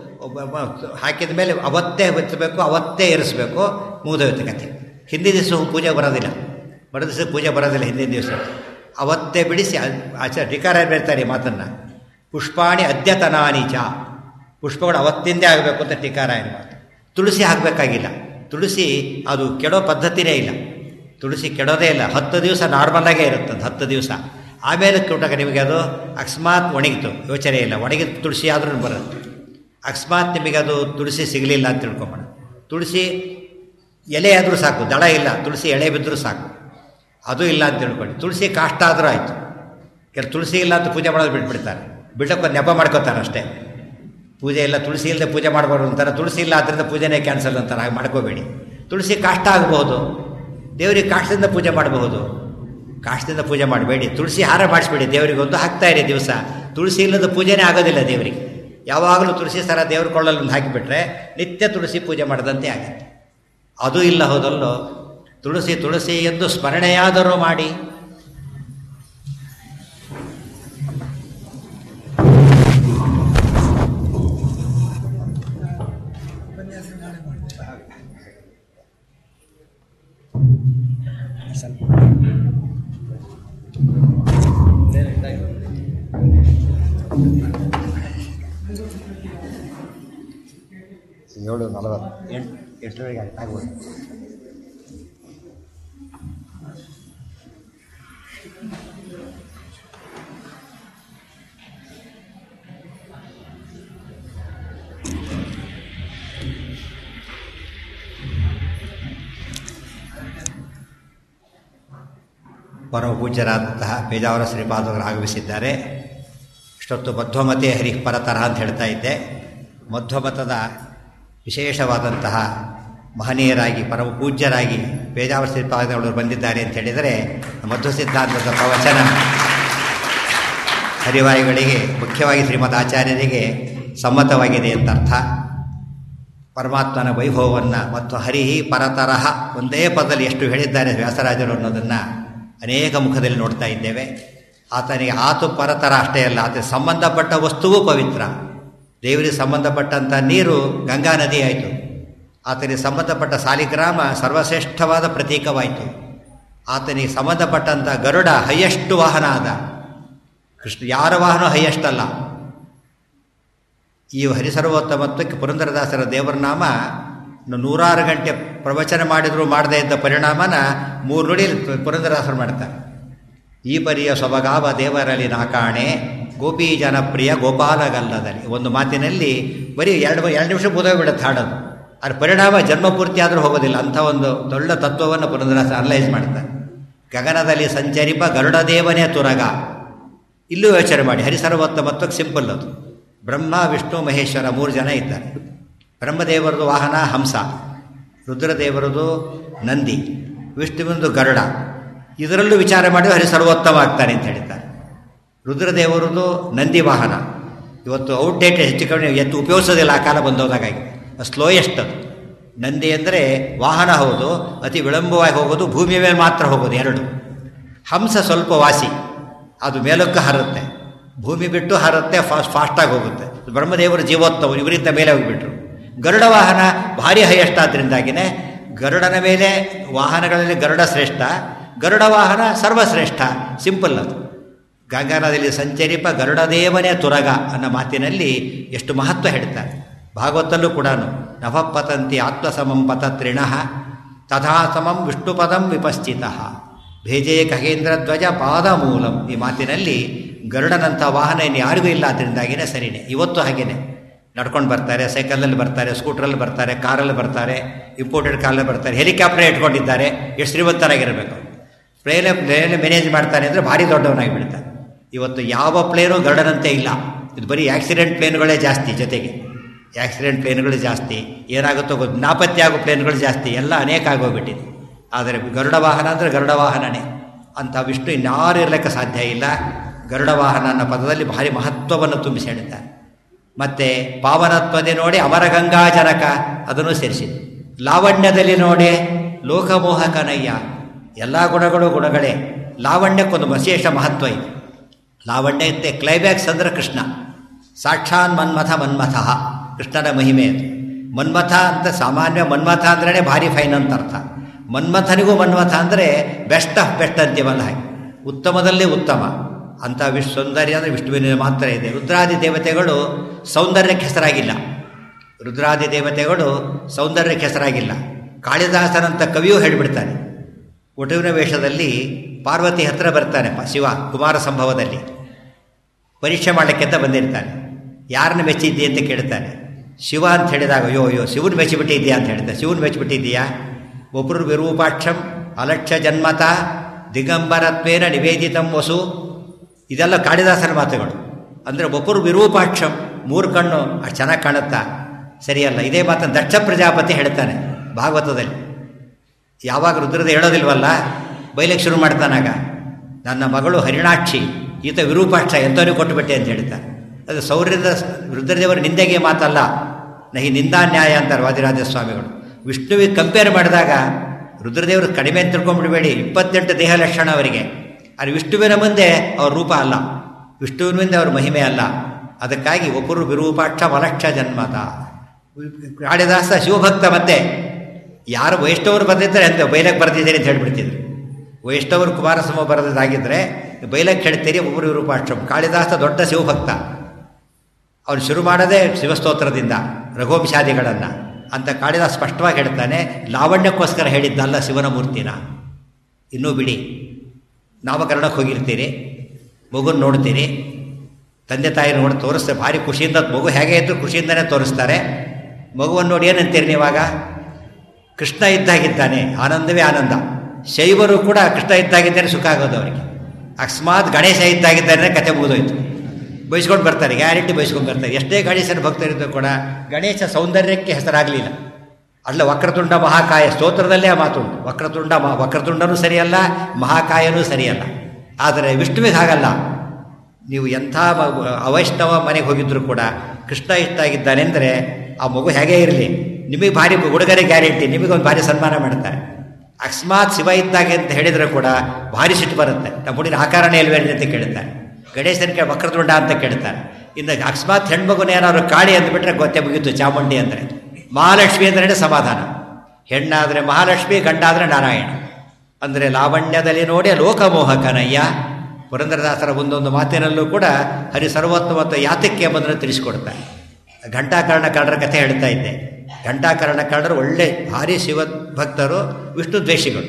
ಹಾಕಿದ ಮೇಲೆ ಅವತ್ತೇ ಬೆಚ್ಚಬೇಕು ಅವತ್ತೇ ಇರಿಸಬೇಕು ಮುಗಿದೋಯ್ತು ಕಥೆ ಹಿಂದಿನ ದಿವಸ ಹೂ ಪೂಜೆ ಬರೋದಿಲ್ಲ ಮರು ದಿವಸ ಪೂಜೆ ಬರೋದಿಲ್ಲ ಹಿಂದಿನ ದಿವಸ ಅವತ್ತೇ ಬಿಡಿಸಿ ಆಚಾರ ಟಿಕಾರ ಹೇಳ್ತಾರೆ ಈ ಮಾತನ್ನು ಪುಷ್ಪಾಣಿ ಅದ್ಯತನಾನಿ ಚ ಪುಷ್ಪಗಳು ಅವತ್ತಿಂದೇ ಆಗಬೇಕು ಅಂತ ಟೀಕಾರಾಯನ ಮಾತು ತುಳಸಿ ಹಾಕಬೇಕಾಗಿಲ್ಲ ತುಳಸಿ ಅದು ಕೆಡೋ ಪದ್ಧತಿನೇ ಇಲ್ಲ ತುಳಸಿ ಕೆಡೋದೇ ಇಲ್ಲ ಹತ್ತು ದಿವಸ ನಾರ್ಮಲಾಗೇ ಇರುತ್ತೆ ಅದು ಹತ್ತು ದಿವಸ ಆಮೇಲೆ ಕೊಟ್ಟಾಗ ನಿಮಗೆ ಅದು ಅಕಸ್ಮಾತ್ ಒಣಗಿತು ಯೋಚನೆ ಇಲ್ಲ ಒಣಗಿದ ತುಳಸಿ ಆದ್ರೂ ಬರುತ್ತೆ ಅಕಸ್ಮಾತ್ ನಿಮಗೆ ಅದು ತುಳಸಿ ಸಿಗಲಿಲ್ಲ ಅಂತ ತಿಳ್ಕೊಂಬೋಣ ತುಳಸಿ ಎಲೆ ಆದರೂ ಸಾಕು ದಳ ಇಲ್ಲ ತುಳಸಿ ಎಳೆ ಬಿದ್ದರೂ ಸಾಕು ಅದು ಇಲ್ಲ ಅಂತ ತಿಳ್ಕೊಳ್ಳಿ ತುಳಸಿ ಕಾಷ್ಟ ಆದರೂ ಆಯಿತು ಕೆಲವು ತುಳಸಿ ಇಲ್ಲ ಅಂತ ಪೂಜೆ ಮಾಡೋದು ಬಿಟ್ಬಿಡ್ತಾರೆ ಬಿಟ್ಟಕ್ಕೆ ನೆಪ ಮಾಡ್ಕೋತಾರೆ ಅಷ್ಟೇ ಪೂಜೆ ಇಲ್ಲ ತುಳಸಿ ಇಲ್ಲದೆ ಪೂಜೆ ಮಾಡಬಾರ್ದು ಅಂತಾರೆ ತುಳಸಿ ಇಲ್ಲ ಅದರಿಂದ ಪೂಜೆನೇ ಕ್ಯಾನ್ಸಲ್ ಅಂತಾರೆ ಹಾಗೆ ಮಾಡ್ಕೋಬೇಡಿ ತುಳಸಿ ಕಾಷ್ಟ ಆಗಬಹುದು ದೇವರಿಗೆ ಕಾಷ್ಟದಿಂದ ಪೂಜೆ ಮಾಡಬಹುದು ಕಾಷ್ಟದಿಂದ ಪೂಜೆ ಮಾಡಬೇಡಿ ತುಳಸಿ ಹಾರ ಮಾಡಿಸ್ಬೇಡಿ ದೇವರಿಗೆ ಒಂದು ಹಾಕ್ತಾ ಇರಿ ದಿವಸ ತುಳಸಿ ಇಲ್ಲದ ಪೂಜೆನೇ ಆಗೋದಿಲ್ಲ ದೇವರಿಗೆ ಯಾವಾಗಲೂ ತುಳಸಿ ಸರ ದೇವ್ರ ಕೊಳ್ಳಲ್ಲಿ ಒಂದು ಹಾಕಿಬಿಟ್ರೆ ನಿತ್ಯ ತುಳಸಿ ಪೂಜೆ ಮಾಡಿದಂತೆ ಆಗುತ್ತೆ ಅದು ಇಲ್ಲ ಹೋದಲ್ಲೋ ತುಳಸಿ ತುಳಸಿ ಎಂದು ಸ್ಮರಣೆಯಾದರೂ ಮಾಡಿ ಏಳು ನಲವತ್ತು ಎಂಟು ಎಷ್ಟರವರೆಗೆ ಆಗ್ಬೋದು ಪರಮ ಪೂಜ್ಯರಾದಂತಹ ಪೇಜಾವರ ಶ್ರೀಪಾದವರು ಆಗಮಿಸಿದ್ದಾರೆ ಇಷ್ಟೊತ್ತು ಮಧ್ವಮತೆ ಹರಿ ಪರತರ ಅಂತ ಹೇಳ್ತಾ ಇದ್ದೆ ಮಧ್ವಮತದ ವಿಶೇಷವಾದಂತಹ ಮಹನೀಯರಾಗಿ ಪರಮ ಪೂಜ್ಯರಾಗಿ ಪೇಜಾವರ ಶ್ರೀಪಾದವರು ಬಂದಿದ್ದಾರೆ ಅಂತ ಹೇಳಿದರೆ ಮಧ್ವ ಸಿದ್ಧಾಂತದ ಪ್ರವಚನ ಹರಿವಾಯುಗಳಿಗೆ ಮುಖ್ಯವಾಗಿ ಶ್ರೀಮದ್ ಆಚಾರ್ಯರಿಗೆ ಸಮ್ಮತವಾಗಿದೆ ಅಂತ ಅರ್ಥ ಪರಮಾತ್ಮನ ವೈಭವವನ್ನು ಮತ್ತು ಹರಿ ಪರತರಹ ಒಂದೇ ಪದದಲ್ಲಿ ಎಷ್ಟು ಹೇಳಿದ್ದಾರೆ ವ್ಯಾಸರಾಜರು ಅನ್ನೋದನ್ನು ಅನೇಕ ಮುಖದಲ್ಲಿ ನೋಡ್ತಾ ಇದ್ದೇವೆ ಆತನಿಗೆ ಆತು ಪರತರ ಅಷ್ಟೇ ಅಲ್ಲ ಆತನಿಗೆ ಸಂಬಂಧಪಟ್ಟ ವಸ್ತುವು ಪವಿತ್ರ ದೇವರಿಗೆ ಸಂಬಂಧಪಟ್ಟಂಥ ನೀರು ಗಂಗಾ ನದಿ ಆಯಿತು ಆತನಿಗೆ ಸಂಬಂಧಪಟ್ಟ ಸಾಲಿಗ್ರಾಮ ಸರ್ವಶ್ರೇಷ್ಠವಾದ ಪ್ರತೀಕವಾಯಿತು ಆತನಿಗೆ ಸಂಬಂಧಪಟ್ಟಂಥ ಗರುಡ ಹೈಯೆಸ್ಟ್ ವಾಹನ ಆದ ಕೃಷ್ಣ ಯಾರ ವಾಹನ ಹೈಯೆಸ್ಟ್ ಅಲ್ಲ ಈ ಹರಿಸರ್ವೋತ್ತಮತ್ವಕ್ಕೆ ಪುರಂದರದಾಸರ ದೇವರ ನಾಮ ನೂರಾರು ಗಂಟೆ ಪ್ರವಚನ ಮಾಡಿದರೂ ಮಾಡದೇ ಇದ್ದ ಪರಿಣಾಮನ ಮೂರು ನುಡಿಯಲ್ಲಿ ಪುರಂದರದಾಸರು ಮಾಡ್ತಾರೆ ಈ ಪರಿಯ ಸೊಬಗಾವ ದೇವರಲ್ಲಿ ನಾಕಾಣೆ ಗೋಪಿ ಜನಪ್ರಿಯ ಗೋಪಾಲಗಲ್ಲದಲ್ಲಿ ಒಂದು ಮಾತಿನಲ್ಲಿ ಬರೀ ಎರಡು ಎರಡು ನಿಮಿಷ ಬಿಡುತ್ತೆ ಹಾಡೋದು ಅದ್ರ ಪರಿಣಾಮ ಜನ್ಮಪೂರ್ತಿ ಆದರೂ ಹೋಗೋದಿಲ್ಲ ಅಂಥ ಒಂದು ದೊಡ್ಡ ತತ್ವವನ್ನು ಪುರಂದರದಾಸ ಅನಲೈಸ್ ಮಾಡ್ತಾರೆ ಗಗನದಲ್ಲಿ ಸಂಚರಿಪ ಗರುಡ ದೇವನೇ ತುರಗ ಇಲ್ಲೂ ಯೋಚನೆ ಮಾಡಿ ಹರಿಸರ್ವೋತ್ತಮತ್ವಕ್ಕೆ ಸಿಂಪಲ್ ಅದು ಬ್ರಹ್ಮ ವಿಷ್ಣು ಮಹೇಶ್ವರ ಮೂರು ಜನ ಇದ್ದಾರೆ ಬ್ರಹ್ಮದೇವರದು ವಾಹನ ಹಂಸ ರುದ್ರದೇವರದು ನಂದಿ ವಿಷ್ಣುವಿನದು ಗರುಡ ಇದರಲ್ಲೂ ವಿಚಾರ ಮಾಡಿ ಹರಿ ಸರ್ವೋತ್ತಮ ಆಗ್ತಾನೆ ಅಂತ ಹೇಳ್ತಾರೆ ರುದ್ರದೇವರದು ನಂದಿ ವಾಹನ ಇವತ್ತು ಔಟ್ಡೇಟ್ ಹೆಚ್ಚು ಕಡಿಮೆ ಎತ್ತು ಉಪಯೋಗಿಸೋದಿಲ್ಲ ಆ ಕಾಲ ಬಂದೋದಾಗಾಗಿ ಸ್ಲೋಯೆಸ್ಟ್ ಅದು ನಂದಿ ಅಂದರೆ ವಾಹನ ಹೌದು ಅತಿ ವಿಳಂಬವಾಗಿ ಹೋಗೋದು ಭೂಮಿ ಮೇಲೆ ಮಾತ್ರ ಹೋಗೋದು ಎರಡು ಹಂಸ ಸ್ವಲ್ಪ ವಾಸಿ ಅದು ಮೇಲಕ್ಕೆ ಹರುತ್ತೆ ಭೂಮಿ ಬಿಟ್ಟು ಹರುತ್ತೆ ಫಾಸ್ಟ್ ಫಾಸ್ಟಾಗಿ ಹೋಗುತ್ತೆ ಬ್ರಹ್ಮದೇವರು ಜೀವೋತ್ತಮ ಇವರಿಂದ ಮೇಲೆ ಹೋಗಿಬಿಟ್ರು ಗರುಡ ವಾಹನ ಭಾರಿ ಹೈಯೆಸ್ಟ್ ಆದ್ದರಿಂದಾಗಿನೇ ಗರುಡನ ಮೇಲೆ ವಾಹನಗಳಲ್ಲಿ ಗರುಡ ಶ್ರೇಷ್ಠ ಗರುಡ ವಾಹನ ಸರ್ವಶ್ರೇಷ್ಠ ಸಿಂಪಲ್ ಅದು ಗಂಗಾನದಲ್ಲಿ ಸಂಚರಿಪ ಗರುಡದೇವನೇ ತುರಗ ಅನ್ನೋ ಮಾತಿನಲ್ಲಿ ಎಷ್ಟು ಮಹತ್ವ ಹೇಳ್ತಾರೆ ಭಾಗವತಲ್ಲೂ ಕೂಡ ನಭಪತಂತಿ ಆತ್ಮಸಮಂ ಪತತ್ರಿಣ ತಥಾ ಸಮಂ ವಿಷ್ಣುಪದಂ ವಿಪಶ್ಚಿತ ಭೇಜೆ ಖಗೇಂದ್ರ ಧ್ವಜ ಪಾದಮೂಲಂ ಈ ಮಾತಿನಲ್ಲಿ ಗರುಡನಂಥ ವಾಹನ ಇನ್ನು ಯಾರಿಗೂ ಇಲ್ಲ ಅದರಿಂದಾಗಿನೇ ಸರಿನೇ ಇವತ್ತು ಹಾಗೇನೆ ನಡ್ಕೊಂಡು ಬರ್ತಾರೆ ಸೈಕಲಲ್ಲಿ ಬರ್ತಾರೆ ಸ್ಕೂಟ್ರಲ್ಲಿ ಬರ್ತಾರೆ ಕಾರಲ್ಲಿ ಬರ್ತಾರೆ ಇಂಪೋರ್ಟೆಡ್ ಕಾರಲ್ಲಿ ಬರ್ತಾರೆ ಹೆಲಿಕಾಪ್ಟರ್ ಇಟ್ಕೊಂಡಿದ್ದಾರೆ ಎಷ್ಟು ಶ್ರೀಮಂತರಾಗಿರಬೇಕು ಪ್ಲೇನ್ ಪ್ಲೇನ್ ಮ್ಯಾನೇಜ್ ಮಾಡ್ತಾನೆ ಅಂದರೆ ಭಾರಿ ದೊಡ್ಡವನಾಗಿ ಬಿಡ್ತಾನೆ ಇವತ್ತು ಯಾವ ಪ್ಲೇನು ಗರುಡನಂತೆ ಇಲ್ಲ ಇದು ಬರೀ ಆಕ್ಸಿಡೆಂಟ್ ಪ್ಲೇನ್ಗಳೇ ಜಾಸ್ತಿ ಜೊತೆಗೆ ಆಕ್ಸಿಡೆಂಟ್ ಪ್ಲೇನ್ಗಳು ಜಾಸ್ತಿ ಏನಾಗುತ್ತೋ ಗೊತ್ತು ನಾಪತ್ತೆ ಆಗೋ ಪ್ಲೇನ್ಗಳು ಜಾಸ್ತಿ ಎಲ್ಲ ಅನೇಕ ಆಗೋಗ್ಬಿಟ್ಟಿದೆ ಆದರೆ ಗರುಡ ವಾಹನ ಅಂದರೆ ಗರುಡ ವಾಹನನೇ ಅಂಥ ವಿಷ್ಣು ಇನ್ಯಾರು ಇರಲಿಕ್ಕೆ ಸಾಧ್ಯ ಇಲ್ಲ ಗರುಡ ವಾಹನ ಅನ್ನೋ ಪದದಲ್ಲಿ ಭಾರಿ ಮಹತ್ವವನ್ನು ತುಂಬಿಸಿ ಹೇಳ್ತಾರೆ ಮತ್ತು ಪಾವನತ್ವದೆ ನೋಡಿ ಅಮರಗಂಗಾ ಜನಕ ಅದನ್ನು ಸೇರಿಸಿದೆ ಲಾವಣ್ಯದಲ್ಲಿ ನೋಡಿ ಲೋಕಮೋಹಕನಯ್ಯ ಎಲ್ಲ ಗುಣಗಳು ಗುಣಗಳೇ ಲಾವಣ್ಯಕ್ಕೊಂದು ವಿಶೇಷ ಮಹತ್ವ ಇದೆ ಲಾವಣ್ಯ ಇತ್ತೆ ಕ್ಲೈಮ್ಯಾಕ್ಸ್ ಅಂದರೆ ಕೃಷ್ಣ ಸಾಕ್ಷಾನ್ ಮನ್ಮಥ ಮನ್ಮಥ ಕೃಷ್ಣನ ಮಹಿಮೆ ಅದು ಮನ್ಮಥ ಅಂತ ಸಾಮಾನ್ಯ ಮನ್ಮಥ ಅಂದ್ರೇ ಭಾರಿ ಫೈನ್ ಅಂತ ಅರ್ಥ ಮನ್ಮಥನಿಗೂ ಮನ್ಮಥ ಅಂದರೆ ಬೆಸ್ಟ್ ಆಫ್ ಬೆಸ್ಟ್ ಅಂತೀವಲ್ಲ ಹಾಗೆ ಉತ್ತಮದಲ್ಲೇ ಉತ್ತಮ ಅಂಥ ವಿಶ್ ಸೌಂದರ್ಯ ಅಂದರೆ ವಿಷ್ಣುವಿನ ಮಾತ್ರ ಇದೆ ರುದ್ರಾದಿ ದೇವತೆಗಳು ಸೌಂದರ್ಯಕ್ಕೆ ಹೆಸರಾಗಿಲ್ಲ ರುದ್ರಾದಿ ದೇವತೆಗಳು ಸೌಂದರ್ಯಕ್ಕೆ ಹೆಸರಾಗಿಲ್ಲ ಕಾಳಿದಾಸನಂತ ಕವಿಯೂ ಹೇಳಿಬಿಡ್ತಾನೆ ಒಟುವಿನ ವೇಷದಲ್ಲಿ ಪಾರ್ವತಿ ಹತ್ರ ಬರ್ತಾನೆ ಪ- ಶಿವ ಕುಮಾರ ಸಂಭವದಲ್ಲಿ ಪರೀಕ್ಷೆ ಮಾಡಲಿಕ್ಕೆ ಅಂತ ಬಂದಿರ್ತಾನೆ ಯಾರನ್ನ ಮೆಚ್ಚಿದ್ದಿ ಅಂತ ಕೇಳ್ತಾನೆ ಶಿವ ಅಂತ ಹೇಳಿದಾಗ ಅಯ್ಯೋ ಅಯ್ಯೋ ಶಿವನ್ ಮೆಚ್ಚಿಬಿಟ್ಟಿದ್ಯಾ ಅಂತ ಹೇಳ್ತಾನೆ ಶಿವನ್ ಮೆಚ್ಚಿಬಿಟ್ಟಿದ್ದೀಯಾ ಒಬ್ಬರು ವಿರೂಪಾಕ್ಷಂ ಅಲಕ್ಷ್ಯ ಜನ್ಮತ ದಿಗಂಬರತ್ವೇನ ನಿವೇದಿತಂ ವಸು ಇದೆಲ್ಲ ಕಾಳಿದಾಸನ ಮಾತುಗಳು ಅಂದರೆ ಒಬ್ಬರು ವಿರೂಪಾಕ್ಷಂ ಮೂರು ಕಣ್ಣು ಅಷ್ಟು ಚೆನ್ನಾಗಿ ಕಾಣುತ್ತಾ ಸರಿಯಲ್ಲ ಇದೇ ಮಾತನ್ನು ದಕ್ಷ ಪ್ರಜಾಪತಿ ಹೇಳ್ತಾನೆ ಭಾಗವತದಲ್ಲಿ ಯಾವಾಗ ರುದ್ರದ ಹೇಳೋದಿಲ್ವಲ್ಲ ಬೈಲಿಕ್ಕೆ ಶುರು ಮಾಡ್ತಾನಾಗ ನನ್ನ ಮಗಳು ಹರಿಣಾಕ್ಷಿ ಈತ ವಿರೂಪಾಕ್ಷ ಎಂಥವನಿಗೆ ಕೊಟ್ಟುಬಿಟ್ಟೆ ಅಂತ ಹೇಳ್ತಾರೆ ಅದು ಸೌರ್ಯದ ರುದ್ರದೇವರ ನಿಂದೆಗೆ ಮಾತಲ್ಲ ನಹಿ ನಿಂದಾನ್ಯಾಯ ಅಂತಾರೆ ವಾದಿರಾಜ ಸ್ವಾಮಿಗಳು ವಿಷ್ಣುವಿಗೆ ಕಂಪೇರ್ ಮಾಡಿದಾಗ ರುದ್ರದೇವರು ಕಡಿಮೆ ಅಂತ ತಿಳ್ಕೊಂಡ್ಬಿಡಬೇಡಿ ಇಪ್ಪತ್ತೆಂಟು ದೇಹ ಲಕ್ಷಣ ಅವರಿಗೆ ಅದು ವಿಷ್ಣುವಿನ ಮುಂದೆ ಅವ್ರ ರೂಪ ಅಲ್ಲ ವಿಷ್ಣುವಿನ ಮುಂದೆ ಅವ್ರ ಮಹಿಮೆ ಅಲ್ಲ ಅದಕ್ಕಾಗಿ ಒಬ್ಬರು ವಿರೂಪಾಕ್ಷ ಮಲಕ್ಷ ಜನ್ಮತ ಕಾಳಿದಾಸ ಶಿವಭಕ್ತ ಮತ್ತೆ ಯಾರು ವೈಷ್ಣವರು ಬಂದಿದ್ದಾರೆ ಅಂತ ಬೈಲಕ್ಕೆ ಬರೆದಿದ್ದೀರಿ ಅಂತ ಹೇಳ್ಬಿಡ್ತಿದ್ರು ವೈಷ್ಣವರು ಕುಮಾರಸ್ವಾಮಿ ಬರೆದಿದ್ದಾಗಿದ್ದರೆ ಬೈಲಕ್ಕೆ ಹೇಳ್ತೀರಿ ಒಬ್ಬರು ವಿರೂಪಾಕ್ಷಂ ಕಾಳಿದಾಸ ದೊಡ್ಡ ಶಿವಭಕ್ತ ಅವನು ಶುರು ಮಾಡೋದೇ ಶಿವಸ್ತೋತ್ರದಿಂದ ರಘುವಂಶಾದಿಗಳನ್ನು ಅಂತ ಕಾಳಿದಾಸ ಸ್ಪಷ್ಟವಾಗಿ ಹೇಳ್ತಾನೆ ಲಾವಣ್ಯಕ್ಕೋಸ್ಕರ ಹೇಳಿದ್ದಲ್ಲ ಶಿವನ ಮೂರ್ತಿನ ಇನ್ನೂ ಬಿಡಿ ನಾಮಕರಣಕ್ಕೆ ಹೋಗಿರ್ತೀರಿ ಮಗುನ ನೋಡ್ತೀರಿ ತಂದೆ ತಾಯಿ ನೋಡಿ ತೋರಿಸ್ತಾರೆ ಭಾರಿ ಖುಷಿಯಿಂದ ಮಗು ಹೇಗೆ ಇದ್ದರೂ ಖುಷಿಯಿಂದನೇ ತೋರಿಸ್ತಾರೆ ಮಗುವನ್ನು ನೋಡಿ ಏನಂತೀರಿ ನೀವಾಗ ಕೃಷ್ಣ ಇದ್ದಾಗಿದ್ದಾನೆ ಆನಂದವೇ ಆನಂದ ಶೈವರು ಕೂಡ ಕೃಷ್ಣ ಇದ್ದಾಗಿದ್ದಾನೆ ಸುಖ ಆಗೋದು ಅವರಿಗೆ ಅಕಸ್ಮಾತ್ ಗಣೇಶ ಇದ್ದಾಗಿದ್ದಾನೆ ಕತೆ ಮುಗಿದೋಯ್ತು ಬಯಸ್ಕೊಂಡು ಬರ್ತಾರೆ ಗ್ಯಾರಂಟಿ ಬಯಸ್ಕೊಂಡು ಬರ್ತಾರೆ ಎಷ್ಟೇ ಗಣೇಶನ ಭಕ್ತರಿದ್ದು ಕೂಡ ಗಣೇಶ ಸೌಂದರ್ಯಕ್ಕೆ ಹೆಸರಾಗಲಿಲ್ಲ ಅಲ್ಲ ವಕ್ರತುಂಡ ಮಹಾಕಾಯ ಸ್ತೋತ್ರದಲ್ಲೇ ಆ ಮಾತು ಉಂಟು ವಕ್ರತುಂಡ ಮಹಾ ವಕ್ರತುಂಡನೂ ಸರಿಯಲ್ಲ ಮಹಾಕಾಯನೂ ಸರಿಯಲ್ಲ ಆದರೆ ವಿಷ್ಣುವಿಗೆ ಹಾಗಲ್ಲ ನೀವು ಎಂಥ ಮ- ಅವೈಷ್ಣವ ಮನೆಗೆ ಹೋಗಿದ್ರು ಕೂಡ ಕೃಷ್ಣ ಇಷ್ಟ ಆಗಿದ್ದಾನೆ ಅಂದರೆ ಆ ಮಗು ಹೇಗೇ ಇರಲಿ ನಿಮಗೆ ಭಾರಿ ಉಡುಗೊರೆ ಗ್ಯಾರಂಟಿ ನಿಮಗೊಂದು ಭಾರಿ ಸನ್ಮಾನ ಮಾಡ್ತಾರೆ ಅಕಸ್ಮಾತ್ ಶಿವ ಇದ್ದಾಗೆ ಅಂತ ಹೇಳಿದರೆ ಕೂಡ ಭಾರಿ ಸಿಟ್ಟು ಬರುತ್ತೆ ನಮ್ಮ ಹುಡುಗಿನ ಆಕಾರನೇ ಇಲ್ವೇ ಅಂತ ಕೇಳ್ತಾರೆ ಗಣೇಶನ ಕೇಳಿ ವಕ್ರತುಂಡ ಅಂತ ಕೇಳ್ತಾರೆ ಇನ್ನು ಅಕಸ್ಮಾತ್ ಹೆಣ್ಮಗುನ ಏನಾದ್ರು ಕಾಳಿ ಅಂದ್ಬಿಟ್ರೆ ಗೊತ್ತೇ ಮುಗೀತು ಚಾಮುಂಡಿ ಅಂದರೆ ಮಹಾಲಕ್ಷ್ಮಿ ಅಂದ್ರೆ ಸಮಾಧಾನ ಹೆಣ್ಣಾದರೆ ಮಹಾಲಕ್ಷ್ಮಿ ಗಂಡಾದರೆ ನಾರಾಯಣ ಅಂದರೆ ಲಾವಣ್ಯದಲ್ಲಿ ನೋಡಿ ಲೋಕಮೋಹಕನಯ್ಯ ಪುರಂದರದಾಸರ ಒಂದೊಂದು ಮಾತಿನಲ್ಲೂ ಕೂಡ ಹರಿ ಸರ್ವೋತ್ತಮತ್ವ ಯಾತಕ್ಕೆ ಎಂಬುದನ್ನು ತಿಳಿಸ್ಕೊಡ್ತಾರೆ ಘಂಟಾಕರ್ಣ ಕಳ್ಳರ ಕಥೆ ಹೇಳ್ತಾ ಇದ್ದೆ ಘಂಟಾಕರ್ಣ ಕಳ್ಳರು ಒಳ್ಳೆ ಭಾರಿ ಶಿವ ಭಕ್ತರು ವಿಷ್ಣು ದ್ವೇಷಿಗಳು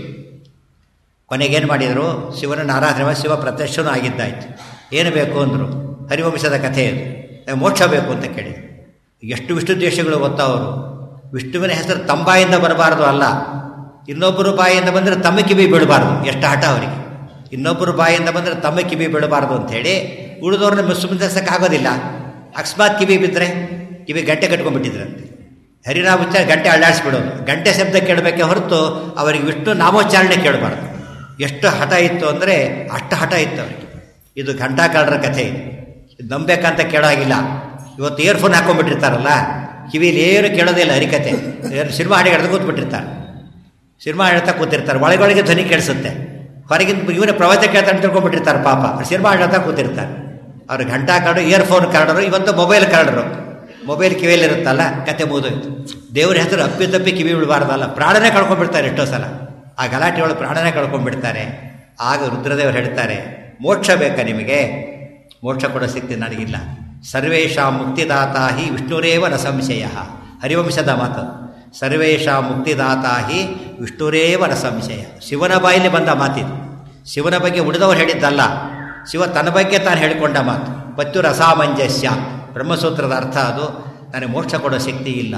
ಕೊನೆಗೇನು ಮಾಡಿದರು ಶಿವನ ಆರಾಧನೆ ಮಾಡಿ ಶಿವ ಪ್ರತ್ಯಕ್ಷನೂ ಆಗಿದ್ದಾಯಿತು ಏನು ಬೇಕು ಅಂದರು ಹರಿವಂಶದ ಕಥೆ ಇದು ನಂಗೆ ಮೋಕ್ಷ ಬೇಕು ಅಂತ ಕೇಳಿದರು ಎಷ್ಟು ವಿಷ್ಣು ದ್ವೇಷಗಳು ಗೊತ್ತಾ ಅವರು ವಿಷ್ಣುವಿನ ಹೆಸರು ತಮ್ಮ ಬಾಯಿಂದ ಬರಬಾರ್ದು ಅಲ್ಲ ಇನ್ನೊಬ್ಬರು ಬಾಯಿಂದ ಬಂದರೆ ತಮ್ಮ ಕಿವಿ ಬೀಳಬಾರ್ದು ಎಷ್ಟು ಹಠ ಅವರಿಗೆ ಇನ್ನೊಬ್ಬರು ಬಾಯಿಂದ ಬಂದರೆ ತಮ್ಮ ಕಿವಿ ಬೀಳಬಾರ್ದು ಅಂಥೇಳಿ ಉಳಿದವ್ರನ್ನ ಸುಮ್ಮನಿಸಕ್ಕೆ ಆಗೋದಿಲ್ಲ ಅಕಸ್ಮಾತ್ ಕಿವಿ ಬಿದ್ದರೆ ಕಿವಿ ಗಂಟೆ ಕಟ್ಕೊಂಡ್ಬಿಟ್ಟಿದ್ರಂತೆ ಹರಿನಾಮ ಉಚ್ಚಾರ ಗಂಟೆ ಅಳ್ಳಾಡಿಸ್ಬಿಡೋದು ಗಂಟೆ ಶಬ್ದ ಕೇಳಬೇಕೆ ಹೊರತು ಅವರಿಗೆ ವಿಷ್ಣು ನಾಮೋಚ್ಚಾರಣೆ ಕೇಳಬಾರ್ದು ಎಷ್ಟು ಹಠ ಇತ್ತು ಅಂದರೆ ಅಷ್ಟು ಹಠ ಇತ್ತು ಅವರಿಗೆ ಇದು ಘಂಟಾಕಾರರ ಕಥೆ ಇದು ಇದು ನಂಬೇಕಂತ ಕೇಳೋ ಹಾಗಿಲ್ಲ ಇವತ್ತು ಇಯರ್ಫೋನ್ ಹಾಕೊಂಡ್ಬಿಟ್ಟಿರ್ತಾರಲ್ಲ ಕಿವಿಲಿ ಏನು ಕೇಳೋದಿಲ್ಲ ಹರಿಕತೆ ಏನು ಸಿನಿಮಾ ಹಾಡಿಗೆ ಹಿಡಿದು ಕೂತ್ಬಿಟ್ಟಿರ್ತಾರೆ ಸಿನಿಮಾ ಹೇಳ್ತಾ ಕೂತಿರ್ತಾರೆ ಒಳಗೊಳಗೆ ಧ್ವನಿ ಕೇಳಿಸುತ್ತೆ ಹೊರಗಿಂದ ಇವನೇ ಪ್ರವಚನ ಕೇಳ್ತಾ ಅಂತ ತಿಳ್ಕೊಂಡ್ಬಿಟ್ಟಿರ್ತಾರೆ ಪಾಪ ಸಿನಿಮಾ ಹೇಳ್ತಾ ಕೂತಿರ್ತಾರೆ ಅವ್ರು ಘಂಟಾ ಕಾರ್ಡು ಇಯರ್ಫೋನ್ ಕಾರ್ಡರು ಇವತ್ತು ಮೊಬೈಲ್ ಕಾರ್ಡರು ಮೊಬೈಲ್ ಕಿವಿಯಲ್ಲಿರುತ್ತಲ್ಲ ಕತೆ ಮುಗಿದೋಯ್ತು ದೇವ್ರ ಹೆಸರು ಅಪ್ಪಿ ತಪ್ಪಿ ಕಿವಿ ಬಿಡಬಾರ್ದಲ್ಲ ಪ್ರಾಣನೇ ಕಳ್ಕೊಂಡ್ಬಿಡ್ತಾರೆ ಎಷ್ಟೋ ಸಲ ಆ ಗಲಾಟೆಯೊಳಗೆ ಪ್ರಾಣನೇ ಕಳ್ಕೊಂಡ್ಬಿಡ್ತಾರೆ ಆಗ ರುದ್ರದೇವರು ಹೇಳ್ತಾರೆ ಮೋಕ್ಷ ಬೇಕಾ ನಿಮಗೆ ಮೋಕ್ಷ ಕೊಡೋ ಶಕ್ತಿ ನನಗಿಲ್ಲ ಸರ್ವೇಶಾ ಮುಕ್ತಿದಾತ ಹಿ ವಿಷ್ಣುರೇವ ನ ಸಂಶಯ ಹರಿವಂಶದ ಮಾತು ಸರ್ವೇಶಾ ಮುಕ್ತಿದಾತ ಹಿ ವಿಷ್ಣುರೇವ ನ ಸಂಶಯ ಶಿವನ ಬಾಯಲ್ಲಿ ಬಂದ ಮಾತಿದು ಶಿವನ ಬಗ್ಗೆ ಉಳಿದವರು ಹೇಳಿದ್ದಲ್ಲ ಶಿವ ತನ್ನ ಬಗ್ಗೆ ತಾನು ಹೇಳಿಕೊಂಡ ಮಾತು ಪತ್ಯು ರಸಾಮಂಜಸ್ಯ ಬ್ರಹ್ಮಸೂತ್ರದ ಅರ್ಥ ಅದು ನನಗೆ ಮೋಕ್ಷ ಕೊಡೋ ಶಕ್ತಿ ಇಲ್ಲ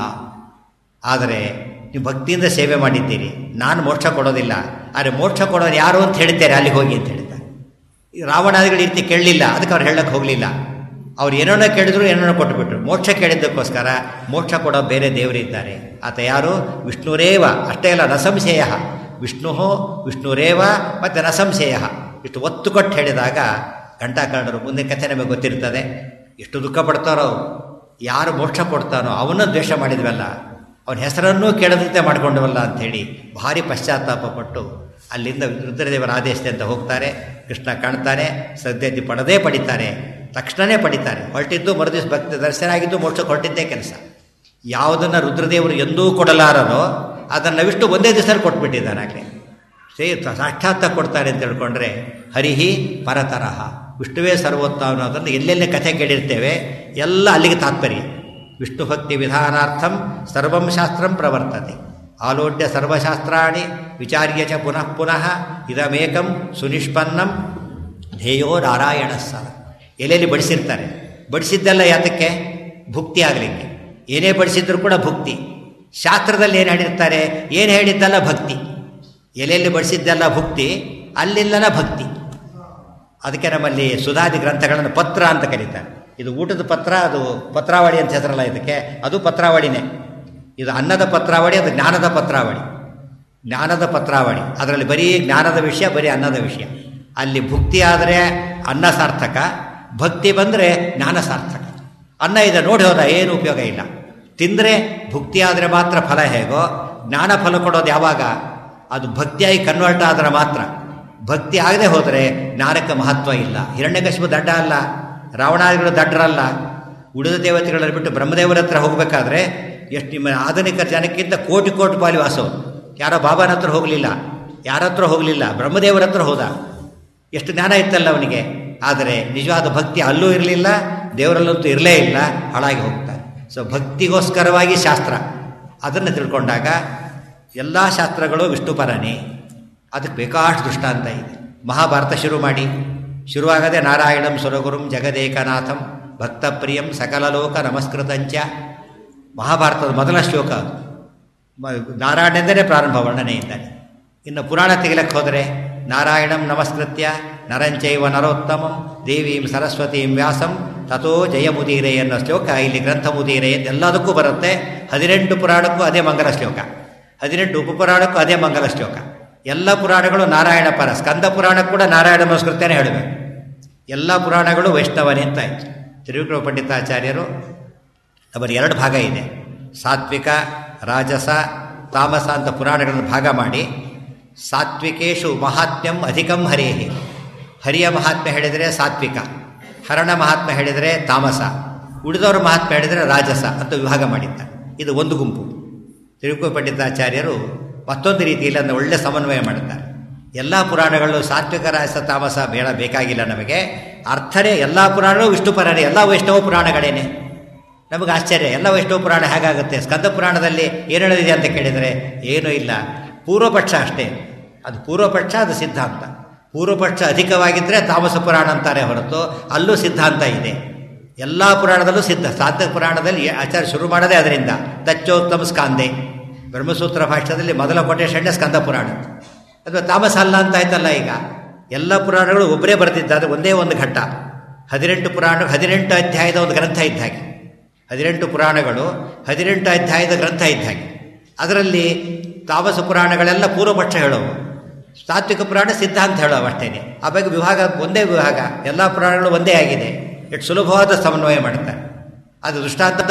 ಆದರೆ ನೀವು ಭಕ್ತಿಯಿಂದ ಸೇವೆ ಮಾಡಿದ್ದೀರಿ ನಾನು ಮೋಕ್ಷ ಕೊಡೋದಿಲ್ಲ ಆದರೆ ಮೋಕ್ಷ ಕೊಡೋದು ಯಾರು ಅಂತ ಹೇಳಿದ್ದಾರೆ ಅಲ್ಲಿಗೆ ಹೋಗಿ ಅಂತ ಹೇಳಿದ್ದಾರೆ ಈ ರಾವಣಾದಿಗಳು ಈ ರೀತಿ ಕೇಳಲಿಲ್ಲ ಅದಕ್ಕೆ ಅವ್ರು ಹೇಳಕ್ಕೆ ಹೋಗಲಿಲ್ಲ ಅವ್ರು ಏನೇನೋ ಕೇಳಿದ್ರು ಏನೇನೋ ಕೊಟ್ಟುಬಿಟ್ರು ಮೋಕ್ಷ ಕೇಳಿದ್ದಕ್ಕೋಸ್ಕರ ಮೋಕ್ಷ ಕೊಡೋ ಬೇರೆ ದೇವರಿದ್ದಾರೆ ಆತ ಯಾರು ವಿಷ್ಣುರೇವ ಅಷ್ಟೇ ಅಲ್ಲ ನಸಂಶಯ ವಿಷ್ಣು ವಿಷ್ಣುರೇವ ಮತ್ತು ನಸಂಶಯ ಇಷ್ಟು ಒತ್ತು ಕೊಟ್ಟು ಹೇಳಿದಾಗ ಘಂಟಾಕರ್ಣರು ಮುಂದೆ ಕಥೆ ನಮಗೆ ಗೊತ್ತಿರ್ತದೆ ಎಷ್ಟು ದುಃಖ ಪಡ್ತಾರೋ ಅವ್ರು ಯಾರು ಮೋಕ್ಷ ಕೊಡ್ತಾನೋ ಅವನ್ನ ದ್ವೇಷ ಮಾಡಿದ್ವಲ್ಲ ಅವನ ಹೆಸರನ್ನೂ ಕೇಳದಂತೆ ಮಾಡಿಕೊಂಡವಲ್ಲ ಅಂಥೇಳಿ ಭಾರಿ ಪಶ್ಚಾತ್ತಾಪ ಪಟ್ಟು ಅಲ್ಲಿಂದ ರುದ್ರದೇವರ ಆದೇಶದಿಂದ ಹೋಗ್ತಾರೆ ಕೃಷ್ಣ ಕಾಣ್ತಾನೆ ಸದ್ಯತಿ ಪಡದೇ ಪಡಿತಾರೆ ತಕ್ಷಣವೇ ಪಡಿತಾರೆ ಹೊರಟಿದ್ದು ಮರುದಿವ್ಸ ಭಕ್ತ ದರ್ಶನ ಆಗಿದ್ದು ಮೋಕ್ಷ ಹೊರಟಿದ್ದೇ ಕೆಲಸ ಯಾವುದನ್ನು ರುದ್ರದೇವರು ಎಂದೂ ಕೊಡಲಾರರೋ ಅದನ್ನು ವಿಷ್ಣು ಒಂದೇ ದಿವಸದಲ್ಲಿ ಕೊಟ್ಬಿಟ್ಟಿದ್ದಾನೆ ಆಗಲೇ ಸೇ ಸಾಕ್ಷಾತ್ತ ಕೊಡ್ತಾರೆ ಅಂತ ತಿಳ್ಕೊಂಡ್ರೆ ಹರಿಹಿ ಪರತರಹ ವಿಷ್ಣುವೇ ಸರ್ವೋತ್ತ ಅನ್ನೋದನ್ನು ಎಲ್ಲೆಲ್ಲೇ ಕಥೆ ಕೇಳಿರ್ತೇವೆ ಎಲ್ಲ ಅಲ್ಲಿಗೆ ತಾತ್ಪರ್ಯ ವಿಷ್ಣು ಭಕ್ತಿ ವಿಧಾನಾರ್ಥಂ ಸರ್ವಂ ಶಾಸ್ತ್ರಂ ಪ್ರವರ್ತತೆ ಆಲೋಡ್ಯ ಸರ್ವಶಾಸ್ತ್ರಾಣಿ ವಿಚಾರ್ಯ ಚ ಪುನಃ ಪುನಃ ಇದಮೇಕಂ ಸುನಿಷ್ಪನ್ನಂ ಧ್ಯೇಯೋ ನಾರಾಯಣ ಸರ ಎಲೆಯಲ್ಲಿ ಬಡಿಸಿರ್ತಾರೆ ಬಡಿಸಿದ್ದೆಲ್ಲ ಯಾತಕ್ಕೆ ಭುಕ್ತಿ ಆಗಲಿಕ್ಕೆ ಏನೇ ಬಡಿಸಿದ್ರು ಕೂಡ ಭುಕ್ತಿ ಶಾಸ್ತ್ರದಲ್ಲಿ ಏನು ಹೇಳಿರ್ತಾರೆ ಏನು ಹೇಳಿದ್ದಲ್ಲ ಭಕ್ತಿ ಎಲೆಯಲ್ಲಿ ಬಡಿಸಿದ್ದೆಲ್ಲ ಭುಕ್ತಿ ಅಲ್ಲಿಂದನ ಭಕ್ತಿ ಅದಕ್ಕೆ ನಮ್ಮಲ್ಲಿ ಸುಧಾದಿ ಗ್ರಂಥಗಳನ್ನು ಪತ್ರ ಅಂತ ಕರೀತಾರೆ ಇದು ಊಟದ ಪತ್ರ ಅದು ಪತ್ರಾವಳಿ ಅಂತ ಹೆಸರಲ್ಲ ಇದಕ್ಕೆ ಅದು ಪತ್ರಾವಳಿನೇ ಇದು ಅನ್ನದ ಪತ್ರಾವಳಿ ಅದು ಜ್ಞಾನದ ಪತ್ರಾವಳಿ ಜ್ಞಾನದ ಪತ್ರಾವಳಿ ಅದರಲ್ಲಿ ಬರೀ ಜ್ಞಾನದ ವಿಷಯ ಬರೀ ಅನ್ನದ ವಿಷಯ ಅಲ್ಲಿ ಭುಕ್ತಿ ಆದರೆ ಅನ್ನ ಸಾರ್ಥಕ ಭಕ್ತಿ ಬಂದರೆ ಜ್ಞಾನ ಸಾರ್ಥಕ ಅನ್ನ ಇದೆ ನೋಡಿ ಹೋದ ಏನು ಉಪಯೋಗ ಇಲ್ಲ ತಿಂದರೆ ಭುಕ್ತಿ ಆದರೆ ಮಾತ್ರ ಫಲ ಹೇಗೋ ಜ್ಞಾನ ಫಲ ಕೊಡೋದು ಯಾವಾಗ ಅದು ಭಕ್ತಿಯಾಗಿ ಕನ್ವರ್ಟ್ ಆದರೆ ಮಾತ್ರ ಭಕ್ತಿ ಆಗದೆ ಹೋದರೆ ಜ್ಞಾನಕ್ಕೆ ಮಹತ್ವ ಇಲ್ಲ ಹಿರಣ್ಯಕಶಿಪು ದಡ್ಡ ಅಲ್ಲ ರಾವಣಾದಿಗಳು ದಡ್ಡರಲ್ಲ ಉಳಿದ ದೇವತೆಗಳನ್ನು ಬಿಟ್ಟು ಬ್ರಹ್ಮದೇವರ ಹತ್ರ ಹೋಗಬೇಕಾದ್ರೆ ಎಷ್ಟು ನಿಮ್ಮ ಆಧುನಿಕ ಜನಕ್ಕಿಂತ ಕೋಟಿ ಕೋಟಿ ಪಾಲಿ ವಾಸವು ಯಾರೋ ಬಾಬಾನ ಹತ್ರ ಹೋಗಲಿಲ್ಲ ಯಾರ ಹತ್ರ ಹೋಗಲಿಲ್ಲ ಬ್ರಹ್ಮದೇವರ ಹತ್ರ ಹೋದ ಎಷ್ಟು ಜ್ಞಾನ ಇತ್ತಲ್ಲ ಅವನಿಗೆ ಆದರೆ ನಿಜವಾದ ಭಕ್ತಿ ಅಲ್ಲೂ ಇರಲಿಲ್ಲ ದೇವರಲ್ಲಂತೂ ಇರಲೇ ಇಲ್ಲ ಹಾಳಾಗಿ ಹೋಗ್ತಾರೆ ಸೊ ಭಕ್ತಿಗೋಸ್ಕರವಾಗಿ ಶಾಸ್ತ್ರ ಅದನ್ನು ತಿಳ್ಕೊಂಡಾಗ ಎಲ್ಲ ಶಾಸ್ತ್ರಗಳು ವಿಷ್ಣುಪರನೇ ಅದಕ್ಕೆ ಬೇಕಾಷ್ಟು ದೃಷ್ಟಾಂತ ಇದೆ ಮಹಾಭಾರತ ಶುರು ಮಾಡಿ ಶುರುವಾಗದೆ ನಾರಾಯಣಂ ಸುರಗುರುಂ ಜಗದೇಕನಾಥಂ ಭಕ್ತಪ್ರಿಯಂ ಸಕಲಲೋಕ ನಮಸ್ಕೃತಂಚ ಮಹಾಭಾರತದ ಮೊದಲ ಶ್ಲೋಕ ನಾರಾಯಣೆಂದರೆ ಪ್ರಾರಂಭ ವರ್ಣನೆಯಿಂದಾನೆ ಇನ್ನು ಪುರಾಣ ತೆಗಿಲಕ್ಕೆ ಹೋದರೆ ನಾರಾಯಣಂ ನಮಸ್ಕೃತ್ಯ ನರಂಚೈವ ನರೋತ್ತಮಂ ದೇವೀಂ ಸರಸ್ವತೀಂ ವ್ಯಾಸಂ ತಥೋ ಜಯಮುದೀರೆ ಅನ್ನೋ ಶ್ಲೋಕ ಇಲ್ಲಿ ಗ್ರಂಥ ಮುದೀರೆ ಎಲ್ಲದಕ್ಕೂ ಬರುತ್ತೆ ಹದಿನೆಂಟು ಪುರಾಣಕ್ಕೂ ಅದೇ ಮಂಗಲ ಶ್ಲೋಕ ಹದಿನೆಂಟು ಉಪಪುರಾಣಕ್ಕೂ ಅದೇ ಮಂಗಲ ಶ್ಲೋಕ ಎಲ್ಲ ಪುರಾಣಗಳು ನಾರಾಯಣ ಪರ ಸ್ಕಂದ ಪುರಾಣ ಕೂಡ ನಾರಾಯಣ ನಮಸ್ಕೃತ್ಯನೇ ಹೇಳಬೇಕು ಎಲ್ಲ ಪುರಾಣಗಳು ವೈಷ್ಣವನೇ ಅಂತ ಆಯಿತು ತಿರುವಿಕ್ರಮ ಪಂಡಿತಾಚಾರ್ಯರು ಅವರ ಎರಡು ಭಾಗ ಇದೆ ಸಾತ್ವಿಕ ರಾಜಸ ತಾಮಸ ಅಂತ ಪುರಾಣಗಳನ್ನು ಭಾಗ ಮಾಡಿ ಸಾತ್ವಿಕೇಶು ಮಹಾತ್ಮ್ಯಂ ಅಧಿಕಂ ಹರೇಹಿ ಹರಿಯ ಮಹಾತ್ಮೆ ಹೇಳಿದರೆ ಸಾತ್ವಿಕ ಹರಣ ಮಹಾತ್ಮೆ ಹೇಳಿದರೆ ತಾಮಸ ಉಳಿದವರ ಮಹಾತ್ಮೆ ಹೇಳಿದರೆ ರಾಜಸ ಅಂತ ವಿಭಾಗ ಮಾಡಿದ್ದಾರೆ ಇದು ಒಂದು ಗುಂಪು ತಿರುಕು ಪಂಡಿತಾಚಾರ್ಯರು ಮತ್ತೊಂದು ರೀತಿಯಲ್ಲಿ ಅದನ್ನು ಒಳ್ಳೆ ಸಮನ್ವಯ ಮಾಡುತ್ತಾರೆ ಎಲ್ಲ ಪುರಾಣಗಳು ಸಾತ್ವಿಕ ರಾಜಸ ತಾಮಸ ಬೇಡ ಬೇಕಾಗಿಲ್ಲ ನಮಗೆ ಅರ್ಥನೇ ಎಲ್ಲ ಪುರಾಣಗಳು ವಿಷ್ಣು ಪುರಾಣ ಎಲ್ಲ ವೈಷ್ಣವ ಪುರಾಣಗಳೇನೆ ನಮಗೆ ಆಶ್ಚರ್ಯ ಎಲ್ಲ ವೈಷ್ಣವ ಪುರಾಣ ಹೇಗಾಗುತ್ತೆ ಸ್ಕಂದ ಪುರಾಣದಲ್ಲಿ ಏನು ಹೇಳಿದೆ ಅಂತ ಕೇಳಿದರೆ ಏನೂ ಇಲ್ಲ ಪೂರ್ವಪಕ್ಷ ಅಷ್ಟೇ ಅದು ಪೂರ್ವಪಕ್ಷ ಅದು ಸಿದ್ಧಾಂತ ಪೂರ್ವಪಕ್ಷ ಅಧಿಕವಾಗಿದ್ದರೆ ತಾಮಸ ಪುರಾಣ ಅಂತಾರೆ ಹೊರತು ಅಲ್ಲೂ ಸಿದ್ಧಾಂತ ಇದೆ ಎಲ್ಲ ಪುರಾಣದಲ್ಲೂ ಸಿದ್ಧ ಸಾಧ್ಯ ಪುರಾಣದಲ್ಲಿ ಆಚಾರ್ಯ ಶುರು ಮಾಡೋದೇ ಅದರಿಂದ ತಚ್ಚೋತ್ತಮ ಸ್ಕಾಂದೆ ಬ್ರಹ್ಮಸೂತ್ರ ಭಾಷ್ಯದಲ್ಲಿ ಮೊದಲ ಕೊಟೇಶನ್ನೇ ಸ್ಕಂದ ಪುರಾಣ ಅಥವಾ ತಾಮಸ ಅಲ್ಲ ಅಂತ ಆಯ್ತಲ್ಲ ಈಗ ಎಲ್ಲ ಪುರಾಣಗಳು ಒಬ್ಬರೇ ಬರೆದಿದ್ದಾರೆ ಒಂದೇ ಒಂದು ಘಟ್ಟ ಹದಿನೆಂಟು ಪುರಾಣ ಹದಿನೆಂಟು ಅಧ್ಯಾಯದ ಒಂದು ಗ್ರಂಥ ಇದ್ದ ಹಾಗೆ ಹದಿನೆಂಟು ಪುರಾಣಗಳು ಹದಿನೆಂಟು ಅಧ್ಯಾಯದ ಗ್ರಂಥ ಇದ್ದ ಹಾಗೆ ಅದರಲ್ಲಿ ತಾಮಸ ಪುರಾಣಗಳೆಲ್ಲ ಪೂರ್ವಪಕ್ಷ ಹೇಳೋವು ಸಾತ್ವಿಕ ಪುರಾಣ ಸಿದ್ಧಾಂತ ಹೇಳೋವು ಅಷ್ಟೇನೆ ಆ ಬಗ್ಗೆ ವಿಭಾಗ ಒಂದೇ ವಿಭಾಗ ಎಲ್ಲ ಪುರಾಣಗಳು ಒಂದೇ ಆಗಿದೆ ಎಷ್ಟು ಸುಲಭವಾದ ಸಮನ್ವಯ ಮಾಡ್ತಾರೆ ಅದು ದೃಷ್ಟಾಂತ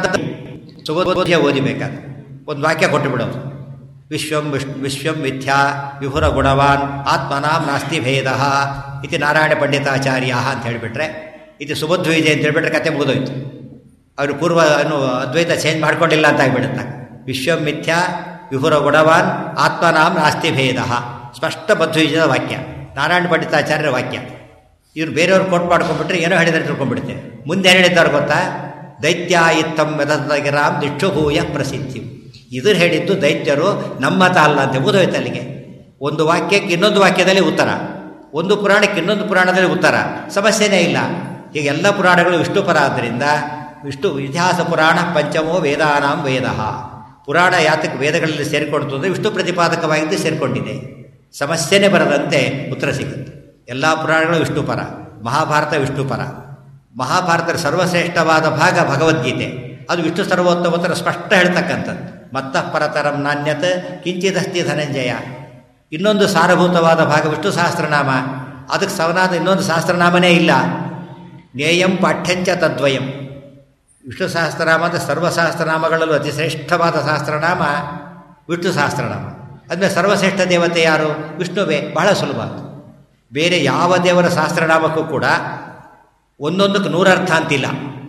ಸುಬೋಧ್ಯ ಓದಿಬೇಕಾದ್ರೆ ಒಂದು ವಾಕ್ಯ ಕೊಟ್ಟು ಬಿಡೋದು ವಿಶ್ವಂ ವಿಶ್ ವಿಶ್ವಂ ಮಿಥ್ಯಾ ವಿಭುರ ಗುಣವಾನ್ ಆತ್ಮನಾಂ ನಾಸ್ತಿ ಭೇದ ಇತಿ ನಾರಾಯಣ ಪಂಡಿತಾಚಾರ್ಯ ಅಂತ ಹೇಳಿಬಿಟ್ರೆ ಇದು ಸುಬೋಧ್ವೈಜೆ ಅಂತ ಹೇಳಿಬಿಟ್ರೆ ಕತೆ ಮುಗಿದೋಯ್ತು ಅವರು ಪೂರ್ವ ಅನ್ನು ಅದ್ವೈತ ಚೇಂಜ್ ಮಾಡ್ಕೊಂಡಿಲ್ಲ ಅಂತ ಆಗಿಬಿಡುತ್ತೆ ವಿಶ್ವಂ ಮಿಥ್ಯಾ ವಿಹುರ ಗುಣವಾನ್ ಆತ್ಮನಾಂ ನಾಸ್ತಿ ಭೇದ ಸ್ಪಷ್ಟ ಬದ್ಧವಿಜದ ವಾಕ್ಯ ನಾರಾಯಣ ಪಂಡಿತಾಚಾರ್ಯರ ವಾಕ್ಯ ಇವ್ರು ಬೇರೆಯವ್ರು ಕೋಟ್ ಮಾಡ್ಕೊಂಡ್ಬಿಟ್ರೆ ಏನೋ ಹೇಳಿದ್ರೆ ತಿಳ್ಕೊಂಡ್ಬಿಡುತ್ತೆ ಮುಂದೆ ಏನು ಹೇಳಿದ್ದಾರೆ ಗೊತ್ತಾ ದೈತ್ಯ ಇತ್ತಂ ಮೆದಗಿರಾಮ್ ದಿಕ್ಷುಭೂಯ ಪ್ರಸಿದ್ಧಿ ಇದ್ರ ಹೇಳಿದ್ದು ದೈತ್ಯರು ನಮ್ಮ ಮತ ಅಲ್ಲ ಅಂತ ಓದೋಯ್ತು ಅಲ್ಲಿಗೆ ಒಂದು ವಾಕ್ಯಕ್ಕೆ ಇನ್ನೊಂದು ವಾಕ್ಯದಲ್ಲಿ ಉತ್ತರ ಒಂದು ಪುರಾಣಕ್ಕೆ ಇನ್ನೊಂದು ಪುರಾಣದಲ್ಲಿ ಉತ್ತರ ಸಮಸ್ಯೆನೇ ಇಲ್ಲ ಈಗ ಎಲ್ಲ ಪುರಾಣಗಳು ವಿಷ್ಣು ಪರ ಆದ್ದರಿಂದ ವಿಷ್ಣು ಇತಿಹಾಸ ಪುರಾಣ ಪಂಚಮೋ ವೇದಾನಾಂ ವೇದ ಪುರಾಣ ಯಾತಕ್ಕೆ ವೇದಗಳಲ್ಲಿ ಸೇರಿಕೊಡ್ತು ಅಂದರೆ ವಿಷ್ಣು ಪ್ರತಿಪಾದಕವಾಗಿದ್ದು ಸೇರಿಕೊಂಡಿದೆ ಸಮಸ್ಯೆನೇ ಬರದಂತೆ ಉತ್ತರ ಸಿಗುತ್ತೆ ಎಲ್ಲ ಪುರಾಣಗಳು ವಿಷ್ಣು ಪರ ಮಹಾಭಾರತ ವಿಷ್ಣು ಪರ ಮಹಾಭಾರತದ ಸರ್ವಶ್ರೇಷ್ಠವಾದ ಭಾಗ ಭಗವದ್ಗೀತೆ ಅದು ವಿಷ್ಣು ಸರ್ವೋತ್ತಮತರ ಸ್ಪಷ್ಟ ಹೇಳ್ತಕ್ಕಂಥದ್ದು ಮತ್ತಃ ಪರತರಂ ನಾಣ್ಯತ್ ಕಿಂಚಿದಸ್ತಿ ಧನಂಜಯ ಇನ್ನೊಂದು ಸಾರಭೂತವಾದ ಭಾಗ ವಿಷ್ಣು ಸಹಸ್ರನಾಮ ಅದಕ್ಕೆ ಸವನಾದ ಇನ್ನೊಂದು ಸಹಸ್ರನಾಮನೇ ಇಲ್ಲ ನೇಯಂ ಪಾಠ್ಯಂಚ ತದ್ವಯಂ ವಿಷ್ಣು ಸಹಸ್ರನಾಮ ಅಂದರೆ ಸರ್ವಸಹಸ್ರನಾಮಗಳಲ್ಲೂ ಅತಿ ಶ್ರೇಷ್ಠವಾದ ಸಹಸ್ರನಾಮ ವಿಷ್ಣು ಸಹಸ್ರನಾಮ ಅಂದರೆ ಸರ್ವಶ್ರೇಷ್ಠ ದೇವತೆ ಯಾರು ವಿಷ್ಣುವೇ ಬಹಳ ಸುಲಭ ಬೇರೆ ಯಾವ ದೇವರ ಸಹಸ್ರನಾಮಕ್ಕೂ ಕೂಡ ಒಂದೊಂದಕ್ಕೆ ನೂರರ್ಥ ಅಂತಿಲ್ಲ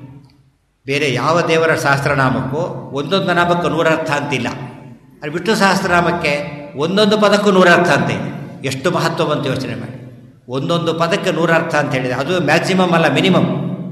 ಬೇರೆ ಯಾವ ದೇವರ ಸಹಸ್ರನಾಮಕ್ಕೂ ಒಂದೊಂದು ನಾಮಕ್ಕೂ ನೂರರ್ಥ ಅಂತಿಲ್ಲ ಅದು ವಿಷ್ಣು ಸಹಸ್ರನಾಮಕ್ಕೆ ಒಂದೊಂದು ಪದಕ್ಕೂ ನೂರರ್ಥ ಅಂತ ಇದೆ ಎಷ್ಟು ಮಹತ್ವ ಬಂತು ಯೋಚನೆ ಮಾಡಿ ಒಂದೊಂದು ಪದಕ್ಕೆ ನೂರರ್ಥ ಅಂತ ಹೇಳಿದೆ ಅದು ಮ್ಯಾಕ್ಸಿಮಮ್ ಅಲ್ಲ ಮಿನಿಮಮ್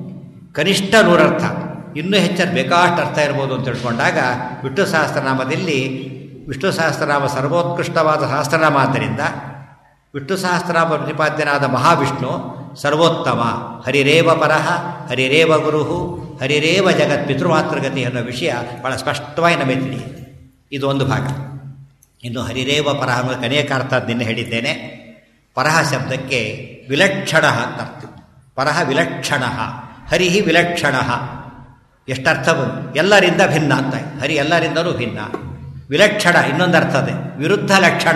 ಕನಿಷ್ಠ ನೂರರ್ಥ ಇನ್ನೂ ಹೆಚ್ಚು ಬೇಕಾಷ್ಟು ಅರ್ಥ ಇರ್ಬೋದು ಅಂತ ತಿಳ್ಕೊಂಡಾಗ ವಿಷ್ಣು ಸಹಸ್ರನಾಮದಲ್ಲಿ ವಿಷ್ಣು ಸಹಸ್ರನಾಮ ಸರ್ವೋತ್ಕೃಷ್ಟವಾದ ಸಹಸ್ರನಾಮ ಆದ್ದರಿಂದ ವಿಷ್ಣು ಸಹಸ್ರನಾಮ ಪ್ರತಿಪಾದ್ಯನಾದ ಮಹಾವಿಷ್ಣು ಸರ್ವೋತ್ತಮ ಹರಿರೇವ ಪರಹ ಹರಿರೇವ ಗುರುಹು ಹರಿರೇವ ಜಗತ್ ಪಿತೃಮಾತೃಗತಿ ಅನ್ನೋ ವಿಷಯ ಭಾಳ ಸ್ಪಷ್ಟವಾಗಿ ನಮಗೆ ತಿಳಿಯುತ್ತೆ ಇದು ಒಂದು ಭಾಗ ಇನ್ನು ಹರಿರೇವ ಪರಹ ಅನ್ನೋ ಅನೇಕ ಅರ್ಥ ನಿನ್ನೆ ಹೇಳಿದ್ದೇನೆ ಪರಹ ಶಬ್ದಕ್ಕೆ ವಿಲಕ್ಷಣ ಅಂತ ಅರ್ಥ ಪರಹ ವಿಲಕ್ಷಣ ಹರಿ ವಿಲಕ್ಷಣ ಎಷ್ಟರ್ಥ ಬಂತು ಎಲ್ಲರಿಂದ ಭಿನ್ನ ಅಂತ ಹರಿ ಎಲ್ಲರಿಂದಲೂ ಭಿನ್ನ ವಿಲಕ್ಷಣ ಇನ್ನೊಂದು ಅರ್ಥ ಇದೆ ವಿರುದ್ಧ ಲಕ್ಷಣ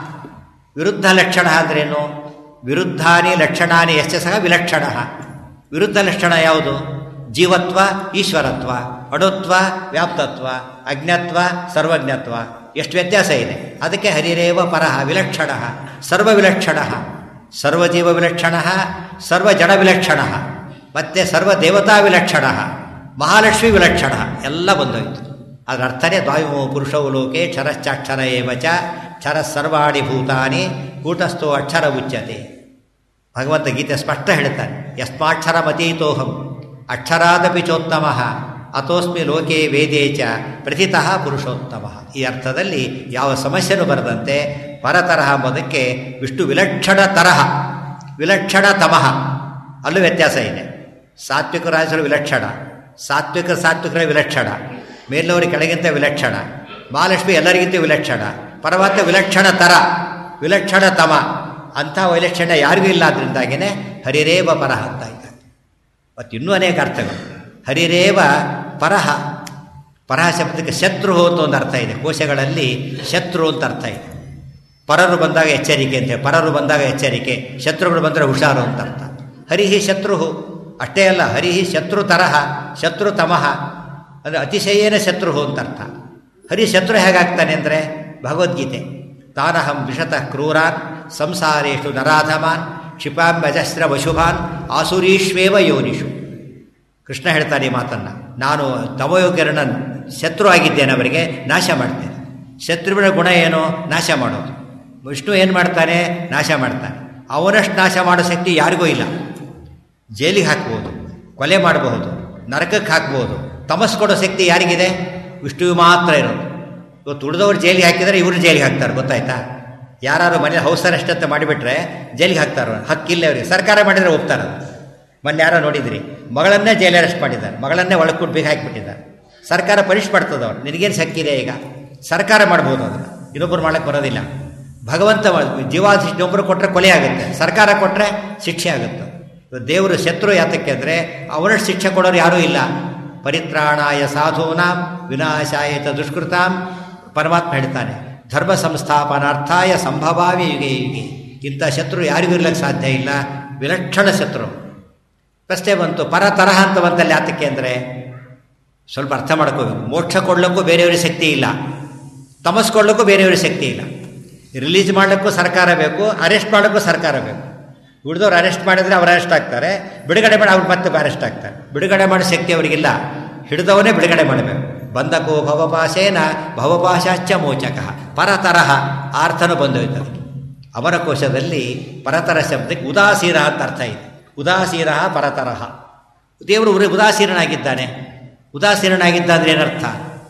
ವಿರುದ್ಧ ಲಕ್ಷಣ ಅಂದ್ರೇನು ವಿರುದ್ಧಾನಿ ಲಕ್ಷಣಾನಿ ಎಷ್ಟು ಸಹ ವಿಲಕ್ಷಣ ವಿರುದ್ಧ ಲಕ್ಷಣ ಯಾವುದು ಜೀವತ್ವ ಈಶ್ವರತ್ವ ಅಡುತ್ವ ವ್ಯಾಪ್ತತ್ವ ಅಜ್ಞತ್ವ ಸರ್ವಜ್ಞತ್ವ ಎಷ್ಟು ವ್ಯತ್ಯಾಸ ಇದೆ ಅದಕ್ಕೆ ಹರಿರೇವ ಪರಹ ವಿಲಕ್ಷಣ ಸರ್ವ ವಿಲಕ್ಷಣ ಸರ್ವಜೀವ ವಿಲಕ್ಷಣ ಸರ್ವಜಡ ವಿಲಕ್ಷಣ ಮತ್ತು ಸರ್ವ ದೇವತಾ ವಿಲಕ್ಷಣ ಮಹಾಲಕ್ಷ್ಮಿ ವಿಲಕ್ಷಣ ಎಲ್ಲ ಬಂದೋಯ್ತು ಅದರ ಅರ್ಥನೇ ದ್ವಾಯುಮೋ ಪುರುಷವು ಲೋಕೆ ಕ್ಷರಶ್ಚಾಕ್ಷರ ಏವ ಚ ಕ್ಷರ ಸರ್ವಾಣಿ ಭೂತಾನಿ ಕೂಟಸ್ಥೋ ಅಕ್ಷರ ಉಚ್ಯತೆ ಭಗವಂತ ಗೀತೆ ಸ್ಪಷ್ಟ ಹೇಳ್ತಾನೆ ಯಸ್ಮಾಕ್ಷರ ಮತೀತೋಹಂ ಅಕ್ಷರಾದಪಿ ಚೋತ್ತಮ ಅತೋಸ್ಮಿ ಲೋಕೆ ವೇದೇ ಚ ಪ್ರಥಿತಃ ಪುರುಷೋತ್ತಮ ಈ ಅರ್ಥದಲ್ಲಿ ಯಾವ ಸಮಸ್ಯೆನೂ ಬರದಂತೆ ಪರತರಹ ಎಂಬುದಕ್ಕೆ ವಿಷ್ಣು ವಿಲಕ್ಷಣ ತರಹ ವಿಲಕ್ಷಣ ತಮಃ ಅಲ್ಲೂ ವ್ಯತ್ಯಾಸ ಇದೆ ಸಾತ್ವಿಕ ರಾಜರು ವಿಲಕ್ಷಣ ಸಾತ್ವಿಕ ಸಾತ್ವಿಕರ ವಿಲಕ್ಷಣ ಮೇಲವರು ಕೆಳಗಿಂತ ವಿಲಕ್ಷಣ ಮಹಾಲಕ್ಷ್ಮಿ ಎಲ್ಲರಿಗಿಂತ ವಿಲಕ್ಷಣ ಪರಮಾತ್ಮ ವಿಲಕ್ಷಣ ತರ ವಿಲಕ್ಷಣ ತಮ ಅಂಥ ವೈಲಕ್ಷಣ್ಯ ಯಾರಿಗೂ ಇಲ್ಲ ಅದರಿಂದಾಗಿಯೇ ಹರಿರೇವ ಪರಹ ಅಂತ ಇದ್ದಾರೆ ಮತ್ತು ಇನ್ನೂ ಅನೇಕ ಅರ್ಥಗಳು ಹರಿರೇವ ಪರಹ ಪರಹ ಶಬ್ದಕ್ಕೆ ಶತ್ರು ಅಂತ ಒಂದು ಅರ್ಥ ಇದೆ ಕೋಶಗಳಲ್ಲಿ ಶತ್ರು ಅಂತ ಅರ್ಥ ಇದೆ ಪರರು ಬಂದಾಗ ಎಚ್ಚರಿಕೆ ಅಂತ ಪರರು ಬಂದಾಗ ಎಚ್ಚರಿಕೆ ಶತ್ರುಗಳು ಬಂದರೆ ಹುಷಾರು ಅಂತ ಅರ್ಥ ಹರಿಹಿ ಶತ್ರು ಅಷ್ಟೇ ಅಲ್ಲ ಹರಿಹಿ ಶತ್ರು ತರಹ ಶತ್ರು ತಮಃ ಅಂದರೆ ಅತಿಶಯೇನ ಶತ್ರು ಅಂತ ಅರ್ಥ ಹರಿ ಶತ್ರು ಹೇಗಾಗ್ತಾನೆ ಅಂದರೆ ಭಗವದ್ಗೀತೆ ತಾನಹಂ ವಿಷತಃ ಕ್ರೂರಾನ್ ಸಂಸಾರೇಶು ನರಾಧಮಾನ್ ಕ್ಷಿಪಾಂಬಜಸ್ರ ವಶುಭಾನ್ ಆಸುರೀಶ್ವೇವ ಯೋನಿಷು ಕೃಷ್ಣ ಹೇಳ್ತಾನೆ ಈ ಮಾತನ್ನು ನಾನು ತಮಯೋಗ್ಯರನ್ನ ಶತ್ರು ಆಗಿದ್ದೇನೆ ಅವರಿಗೆ ನಾಶ ಮಾಡ್ತೇನೆ ಶತ್ರುವಿನ ಗುಣ ಏನು ನಾಶ ಮಾಡೋದು ವಿಷ್ಣು ಏನು ಮಾಡ್ತಾನೆ ನಾಶ ಮಾಡ್ತಾನೆ ಅವನಷ್ಟು ನಾಶ ಮಾಡೋ ಶಕ್ತಿ ಯಾರಿಗೂ ಇಲ್ಲ ಜೈಲಿಗೆ ಹಾಕ್ಬೋದು ಕೊಲೆ ಮಾಡಬಹುದು ನರಕಕ್ಕೆ ಹಾಕ್ಬೋದು ತಮಸ್ ಕೊಡೋ ಶಕ್ತಿ ಯಾರಿಗಿದೆ ವಿಷ್ಣುವು ಮಾತ್ರ ಇರೋದು ಇವತ್ತು ಉಳಿದವ್ರು ಜೈಲಿಗೆ ಹಾಕಿದರೆ ಇವರು ಜೈಲಿಗೆ ಹಾಕ್ತಾರೆ ಗೊತ್ತಾಯ್ತಾ ಯಾರು ಮನೆ ಹೌಸ್ ಅರೆಸ್ಟ್ ಅಂತ ಮಾಡಿಬಿಟ್ರೆ ಜೈಲಿಗೆ ಹಾಕ್ತಾರೆ ಹಕ್ಕಿಲ್ಲ ಅವರಿಗೆ ಸರ್ಕಾರ ಮಾಡಿದರೆ ಹೋಗ್ತಾರೆ ಮೊನ್ನೆ ಯಾರೋ ನೋಡಿದ್ರಿ ಮಗಳನ್ನೇ ಜೈಲ್ ಅರೆಸ್ಟ್ ಮಾಡಿದ್ದಾರೆ ಮಗಳನ್ನೇ ಒಳಗೆ ಬೇಗ ಹಾಕಿಬಿಟ್ಟಿದ್ದಾರೆ ಸರ್ಕಾರ ಪನಿಷ್ ಮಾಡ್ತದೆ ಅವ್ರು ನಿನಗೇನು ಶಕ್ತಿ ಇದೆ ಈಗ ಸರ್ಕಾರ ಮಾಡ್ಬೋದು ಅದನ್ನು ಇನ್ನೊಬ್ಬರು ಮಾಡಕ್ಕೆ ಬರೋದಿಲ್ಲ ಭಗವಂತ ಜೀವಾಧಿಷ್ಠ ಇನ್ನೊಬ್ಬರು ಕೊಟ್ಟರೆ ಕೊಲೆ ಆಗುತ್ತೆ ಸರ್ಕಾರ ಕೊಟ್ಟರೆ ಶಿಕ್ಷೆ ಆಗುತ್ತೆ ದೇವರು ಶತ್ರು ಯಾತಕ್ಕೆ ಅಂದರೆ ಅವರಷ್ಟು ಶಿಕ್ಷೆ ಕೊಡೋರು ಯಾರೂ ಇಲ್ಲ ಪರಿತ್ರಾಣಾಯ ಸಾಧೂನಾಂ ವಿನಾಶಾಯ ಚ ದುಷ್ಕೃತಾಂ ಪರಮಾತ್ಮ ಹೇಳ್ತಾನೆ ಧರ್ಮ ಸಂಸ್ಥಾಪನಾರ್ಥಾಯ ಸಂಭವಾವಿ ಯುಗೆ ಯುಗೆ ಇಂಥ ಶತ್ರು ಯಾರಿಗೂ ಇರ್ಲಿಕ್ಕೆ ಸಾಧ್ಯ ಇಲ್ಲ ವಿಲಕ್ಷಣ ಶತ್ರು ಪ್ರಶ್ನೆ ಬಂತು ಪರ ತರಹ ಅಂತ ಬಂತಲ್ಲಿ ಯಾತಕ್ಕೆ ಅಂದರೆ ಸ್ವಲ್ಪ ಅರ್ಥ ಮಾಡ್ಕೋಬೇಕು ಮೋಕ್ಷ ಕೊಡ್ಲಿಕ್ಕೂ ಬೇರೆಯವ್ರಿಗೆ ಶಕ್ತಿ ಇಲ್ಲ ತಮಸ್ಕೊಳ್ಳೋಕ್ಕೂ ಬೇರೆಯವ್ರಿಗೆ ಶಕ್ತಿ ಇಲ್ಲ ರಿಲೀಸ್ ಮಾಡಲಿಕ್ಕೂ ಸರ್ಕಾರ ಬೇಕು ಅರೆಸ್ಟ್ ಮಾಡೋಕ್ಕೂ ಸರ್ಕಾರ ಬೇಕು ಉಳಿದವ್ರು ಅರೆಸ್ಟ್ ಮಾಡಿದರೆ ಅವ್ರು ಅರೆಸ್ಟ್ ಆಗ್ತಾರೆ ಬಿಡುಗಡೆ ಮಾಡಿ ಅವ್ರು ಮತ್ತೆ ಅರೆಸ್ಟ್ ಆಗ್ತಾರೆ ಬಿಡುಗಡೆ ಮಾಡೋ ಶಕ್ತಿ ಅವರಿಗಿಲ್ಲ ಹಿಡಿದವನೇ ಬಿಡುಗಡೆ ಮಾಡಬೇಕು ಬಂಧಕೋ ಭವಪಾಶೇನ ಭವಪಾಶಾಚ್ಚ ಮೋಚಕ ಪರತರಹ ಆರ್ಥನು ಬಂದೋಯ್ತದೆ ಅಮರಕೋಶದಲ್ಲಿ ಪರತರ ಶಬ್ದಕ್ಕೆ ಉದಾಸೀನ ಅಂತ ಅರ್ಥ ಇದೆ ಉದಾಸೀನ ಪರತರಹ ದೇವರು ಉರಿ ಉದಾಸೀನನಾಗಿದ್ದಾನೆ ಉದಾಸೀನನಾಗಿದ್ದ ಅಂದ್ರೆ ಏನರ್ಥ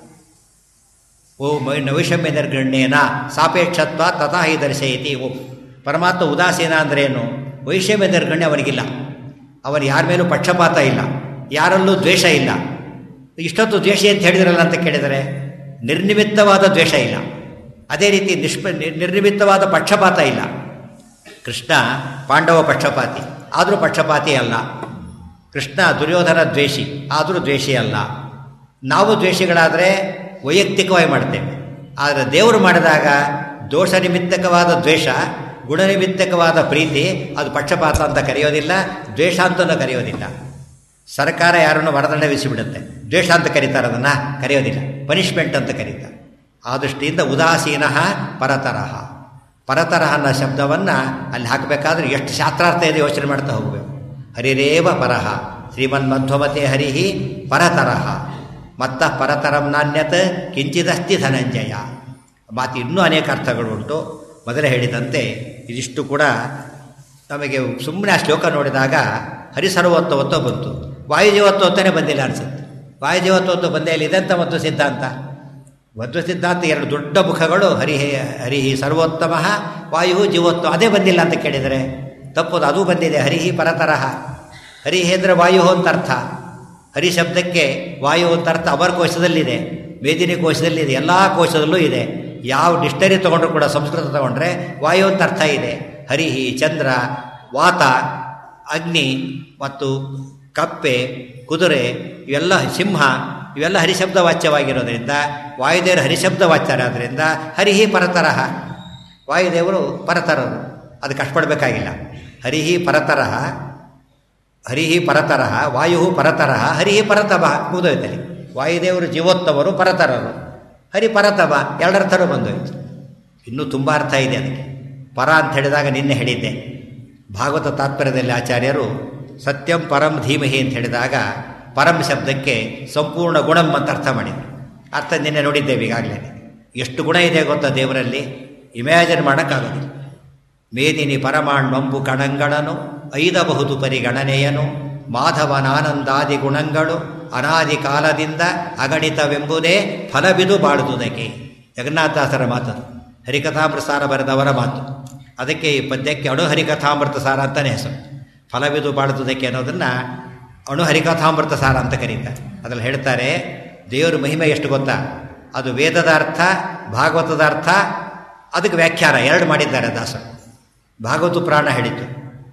ಓ ಮೈ ನವಿಷಮ್ಯ ನಿರ್ಗಣ್ಯೇನ ಸಾಪೇಕ್ಷತ್ವ ತಥಾ ಹಿ ದರ್ಶಯತಿ ಓ ಪರಮಾತ್ಮ ಉದಾಸೀನ ಅಂದ್ರೇನು ವೈಷಮ್ಯ ನಿರ್ಗಣ್ಯ ಅವನಿಗಿಲ್ಲ ಅವನು ಯಾರ ಮೇಲೂ ಪಕ್ಷಪಾತ ಇಲ್ಲ ಯಾರಲ್ಲೂ ದ್ವೇಷ ಇಲ್ಲ ಇಷ್ಟೊತ್ತು ದ್ವೇಷ ಅಂತ ಹೇಳಿದ್ರಲ್ಲ ಅಂತ ಕೇಳಿದರೆ ನಿರ್ನಿಮಿತ್ತವಾದ ದ್ವೇಷ ಇಲ್ಲ ಅದೇ ರೀತಿ ನಿಷ್ಪ ನಿರ್ನಿಮಿತ್ತವಾದ ಪಕ್ಷಪಾತ ಇಲ್ಲ ಕೃಷ್ಣ ಪಾಂಡವ ಪಕ್ಷಪಾತಿ ಆದರೂ ಪಕ್ಷಪಾತಿ ಅಲ್ಲ ಕೃಷ್ಣ ದುರ್ಯೋಧನ ದ್ವೇಷಿ ಆದರೂ ದ್ವೇಷಿ ಅಲ್ಲ ನಾವು ದ್ವೇಷಿಗಳಾದರೆ ವೈಯಕ್ತಿಕವಾಗಿ ಮಾಡ್ತೇವೆ ಆದರೆ ದೇವರು ಮಾಡಿದಾಗ ದೋಷ ನಿಮಿತ್ತಕವಾದ ದ್ವೇಷ ಗುಣನಿಮಿತ್ತಕವಾದ ಪ್ರೀತಿ ಅದು ಪಕ್ಷಪಾತ ಅಂತ ಕರೆಯೋದಿಲ್ಲ ದ್ವೇಷ ಅಂತಲೂ ಕರೆಯೋದಿಲ್ಲ ಸರ್ಕಾರ ಯಾರನ್ನು ವರದಂಡ ಬಿಸಿಬಿಡುತ್ತೆ ದ್ವೇಷ ಅಂತ ಕರೀತಾರೆ ಅದನ್ನು ಕರೆಯೋದಿಲ್ಲ ಪನಿಷ್ಮೆಂಟ್ ಅಂತ ಕರೀತಾರೆ ಆ ದೃಷ್ಟಿಯಿಂದ ಉದಾಸೀನ ಪರತರಹ ಪರತರಹ ಅನ್ನೋ ಶಬ್ದವನ್ನು ಅಲ್ಲಿ ಹಾಕಬೇಕಾದ್ರೆ ಎಷ್ಟು ಶಾಸ್ತ್ರಾರ್ಥ ಇದೆ ಯೋಚನೆ ಮಾಡ್ತಾ ಹೋಗಬೇಕು ಹರಿರೇವ ಪರಹ ಶ್ರೀಮನ್ಮಧ್ವಮತೆ ಹರಿಹಿ ಪರತರಹ ಮತ್ತ ಪರತರಂ ನಾಣ್ಯತ್ ಕಿಂಚಿದಸ್ತಿ ಧನಂಜಯ ಮಾತು ಇನ್ನೂ ಅನೇಕ ಅರ್ಥಗಳು ಉಂಟು ಮೊದಲೇ ಹೇಳಿದಂತೆ ಇದಿಷ್ಟು ಕೂಡ ನಮಗೆ ಸುಮ್ಮನೆ ಆ ಶ್ಲೋಕ ನೋಡಿದಾಗ ಹರಿಸರ್ವತ್ವತ್ವ ಬಂತು ವಾಯುಜೀವತ್ವತ್ವನೇ ಬಂದಿಲ್ಲ ಅನಿಸುತ್ತೆ ವಾಯುಜೀವತ್ವತ್ವ ಬಂದೇ ಇಲ್ಲ ಇದೆಂತ ಮತ್ತು ಸಿದ್ಧಾಂತ ಮಧ್ವ ಸಿದ್ಧಾಂತ ಎರಡು ದೊಡ್ಡ ಮುಖಗಳು ಹರಿಹೇ ಹರಿಹಿ ಸರ್ವೋತ್ತಮ ವಾಯು ಜೀವೋತ್ತಮ ಅದೇ ಬಂದಿಲ್ಲ ಅಂತ ಕೇಳಿದರೆ ತಪ್ಪುದು ಅದು ಬಂದಿದೆ ಹರಿಹಿ ಪರತರಹ ಹರಿಹಿ ಅಂದರೆ ವಾಯು ಅಂತ ಅರ್ಥ ಹರಿ ಶಬ್ದಕ್ಕೆ ವಾಯು ಅಂತ ಅರ್ಥ ಅಮರ ಕೋಶದಲ್ಲಿದೆ ಮೇದಿನಿ ಕೋಶದಲ್ಲಿದೆ ಎಲ್ಲ ಕೋಶದಲ್ಲೂ ಇದೆ ಯಾವ ಡಿಕ್ಷನರಿ ತೊಗೊಂಡ್ರು ಕೂಡ ಸಂಸ್ಕೃತ ತಗೊಂಡ್ರೆ ವಾಯು ಅಂತ ಅರ್ಥ ಇದೆ ಹರಿಹಿ ಚಂದ್ರ ವಾತ ಅಗ್ನಿ ಮತ್ತು ಕಪ್ಪೆ ಕುದುರೆ ಇವೆಲ್ಲ ಸಿಂಹ ಇವೆಲ್ಲ ಹರಿಶಬ್ದ ವಾಚ್ಯವಾಗಿರೋದ್ರಿಂದ ವಾಯುದೇವರು ಹರಿಶಬ್ದ ವಾಚ್ಯರಾದ್ರಿಂದ ಹರಿಹಿ ಪರತರಹ ವಾಯುದೇವರು ಪರತರರು ಅದು ಕಷ್ಟಪಡಬೇಕಾಗಿಲ್ಲ ಹರಿಹಿ ಪರತರಹ ಹರಿಹಿ ಪರತರಹ ವಾಯು ಪರತರಹ ಹರಿಹಿ ಪರತಭ ಮುಗಿದೋಯ್ತಲ್ಲಿ ವಾಯುದೇವರು ಜೀವೋತ್ತಮರು ಪರತರರು ಹರಿ ಪರತಭ ಎರಡರ್ಥರು ಬಂದೋಯ್ತು ಇನ್ನೂ ತುಂಬ ಅರ್ಥ ಇದೆ ಅದಕ್ಕೆ ಪರ ಅಂತ ಹೇಳಿದಾಗ ನಿನ್ನೆ ಹೇಳಿದ್ದೆ ಭಾಗವತ ತಾತ್ಪರ್ಯದಲ್ಲಿ ಆಚಾರ್ಯರು ಸತ್ಯಂ ಪರಂ ಧೀಮಹಿ ಅಂತ ಹೇಳಿದಾಗ ಪರಂ ಶಬ್ದಕ್ಕೆ ಸಂಪೂರ್ಣ ಗುಣಂ ಅಂತ ಅರ್ಥ ಮಾಡಿದರು ಅರ್ಥ ನಿನ್ನೆ ನೋಡಿದ್ದೇವೆ ಈಗಾಗಲೇ ಎಷ್ಟು ಗುಣ ಇದೆ ಗೊತ್ತಾ ದೇವರಲ್ಲಿ ಇಮ್ಯಾಜಿನ್ ಮಾಡೋಕ್ಕಾಗೋದಿಲ್ಲ ಮೇದಿನಿ ಪರಮಾಣ್ವಂಬು ಕಣಂಗಳನು ಐದಬಹುದು ಪರಿಗಣನೆಯನು ಮಾಧವನಾನಂದಾದಿ ಗುಣಗಳು ಅನಾದಿ ಕಾಲದಿಂದ ಅಗಣಿತವೆಂಬುದೇ ಫಲಬಿದು ಬಾಳುವುದಕ್ಕೆ ಜಗನ್ನಾಥದಾಸರ ಮಾತದು ಹರಿಕಥಾಮೃತ ಸಾರ ಬರೆದವರ ಮಾತು ಅದಕ್ಕೆ ಈ ಪದ್ಯಕ್ಕೆ ಅಣು ಹರಿಕಥಾಮೃತ ಸಾರ ಅಂತಲೇ ಹೆಸರು ಫಲವಿದು ಬಾಳುವುದಕ್ಕೆ ಅನ್ನೋದನ್ನು ಅಣು ಹರಿಕಥಾಮೃತ ಸಾರ ಅಂತ ಕರೀತಾರೆ ಅದರಲ್ಲಿ ಹೇಳ್ತಾರೆ ದೇವರ ಮಹಿಮೆ ಎಷ್ಟು ಗೊತ್ತಾ ಅದು ವೇದದ ಅರ್ಥ ಭಾಗವತದ ಅರ್ಥ ಅದಕ್ಕೆ ವ್ಯಾಖ್ಯಾನ ಎರಡು ಮಾಡಿದ್ದಾರೆ ದಾಸರು ಭಾಗವತ ಪುರಾಣ ಹೇಳಿತು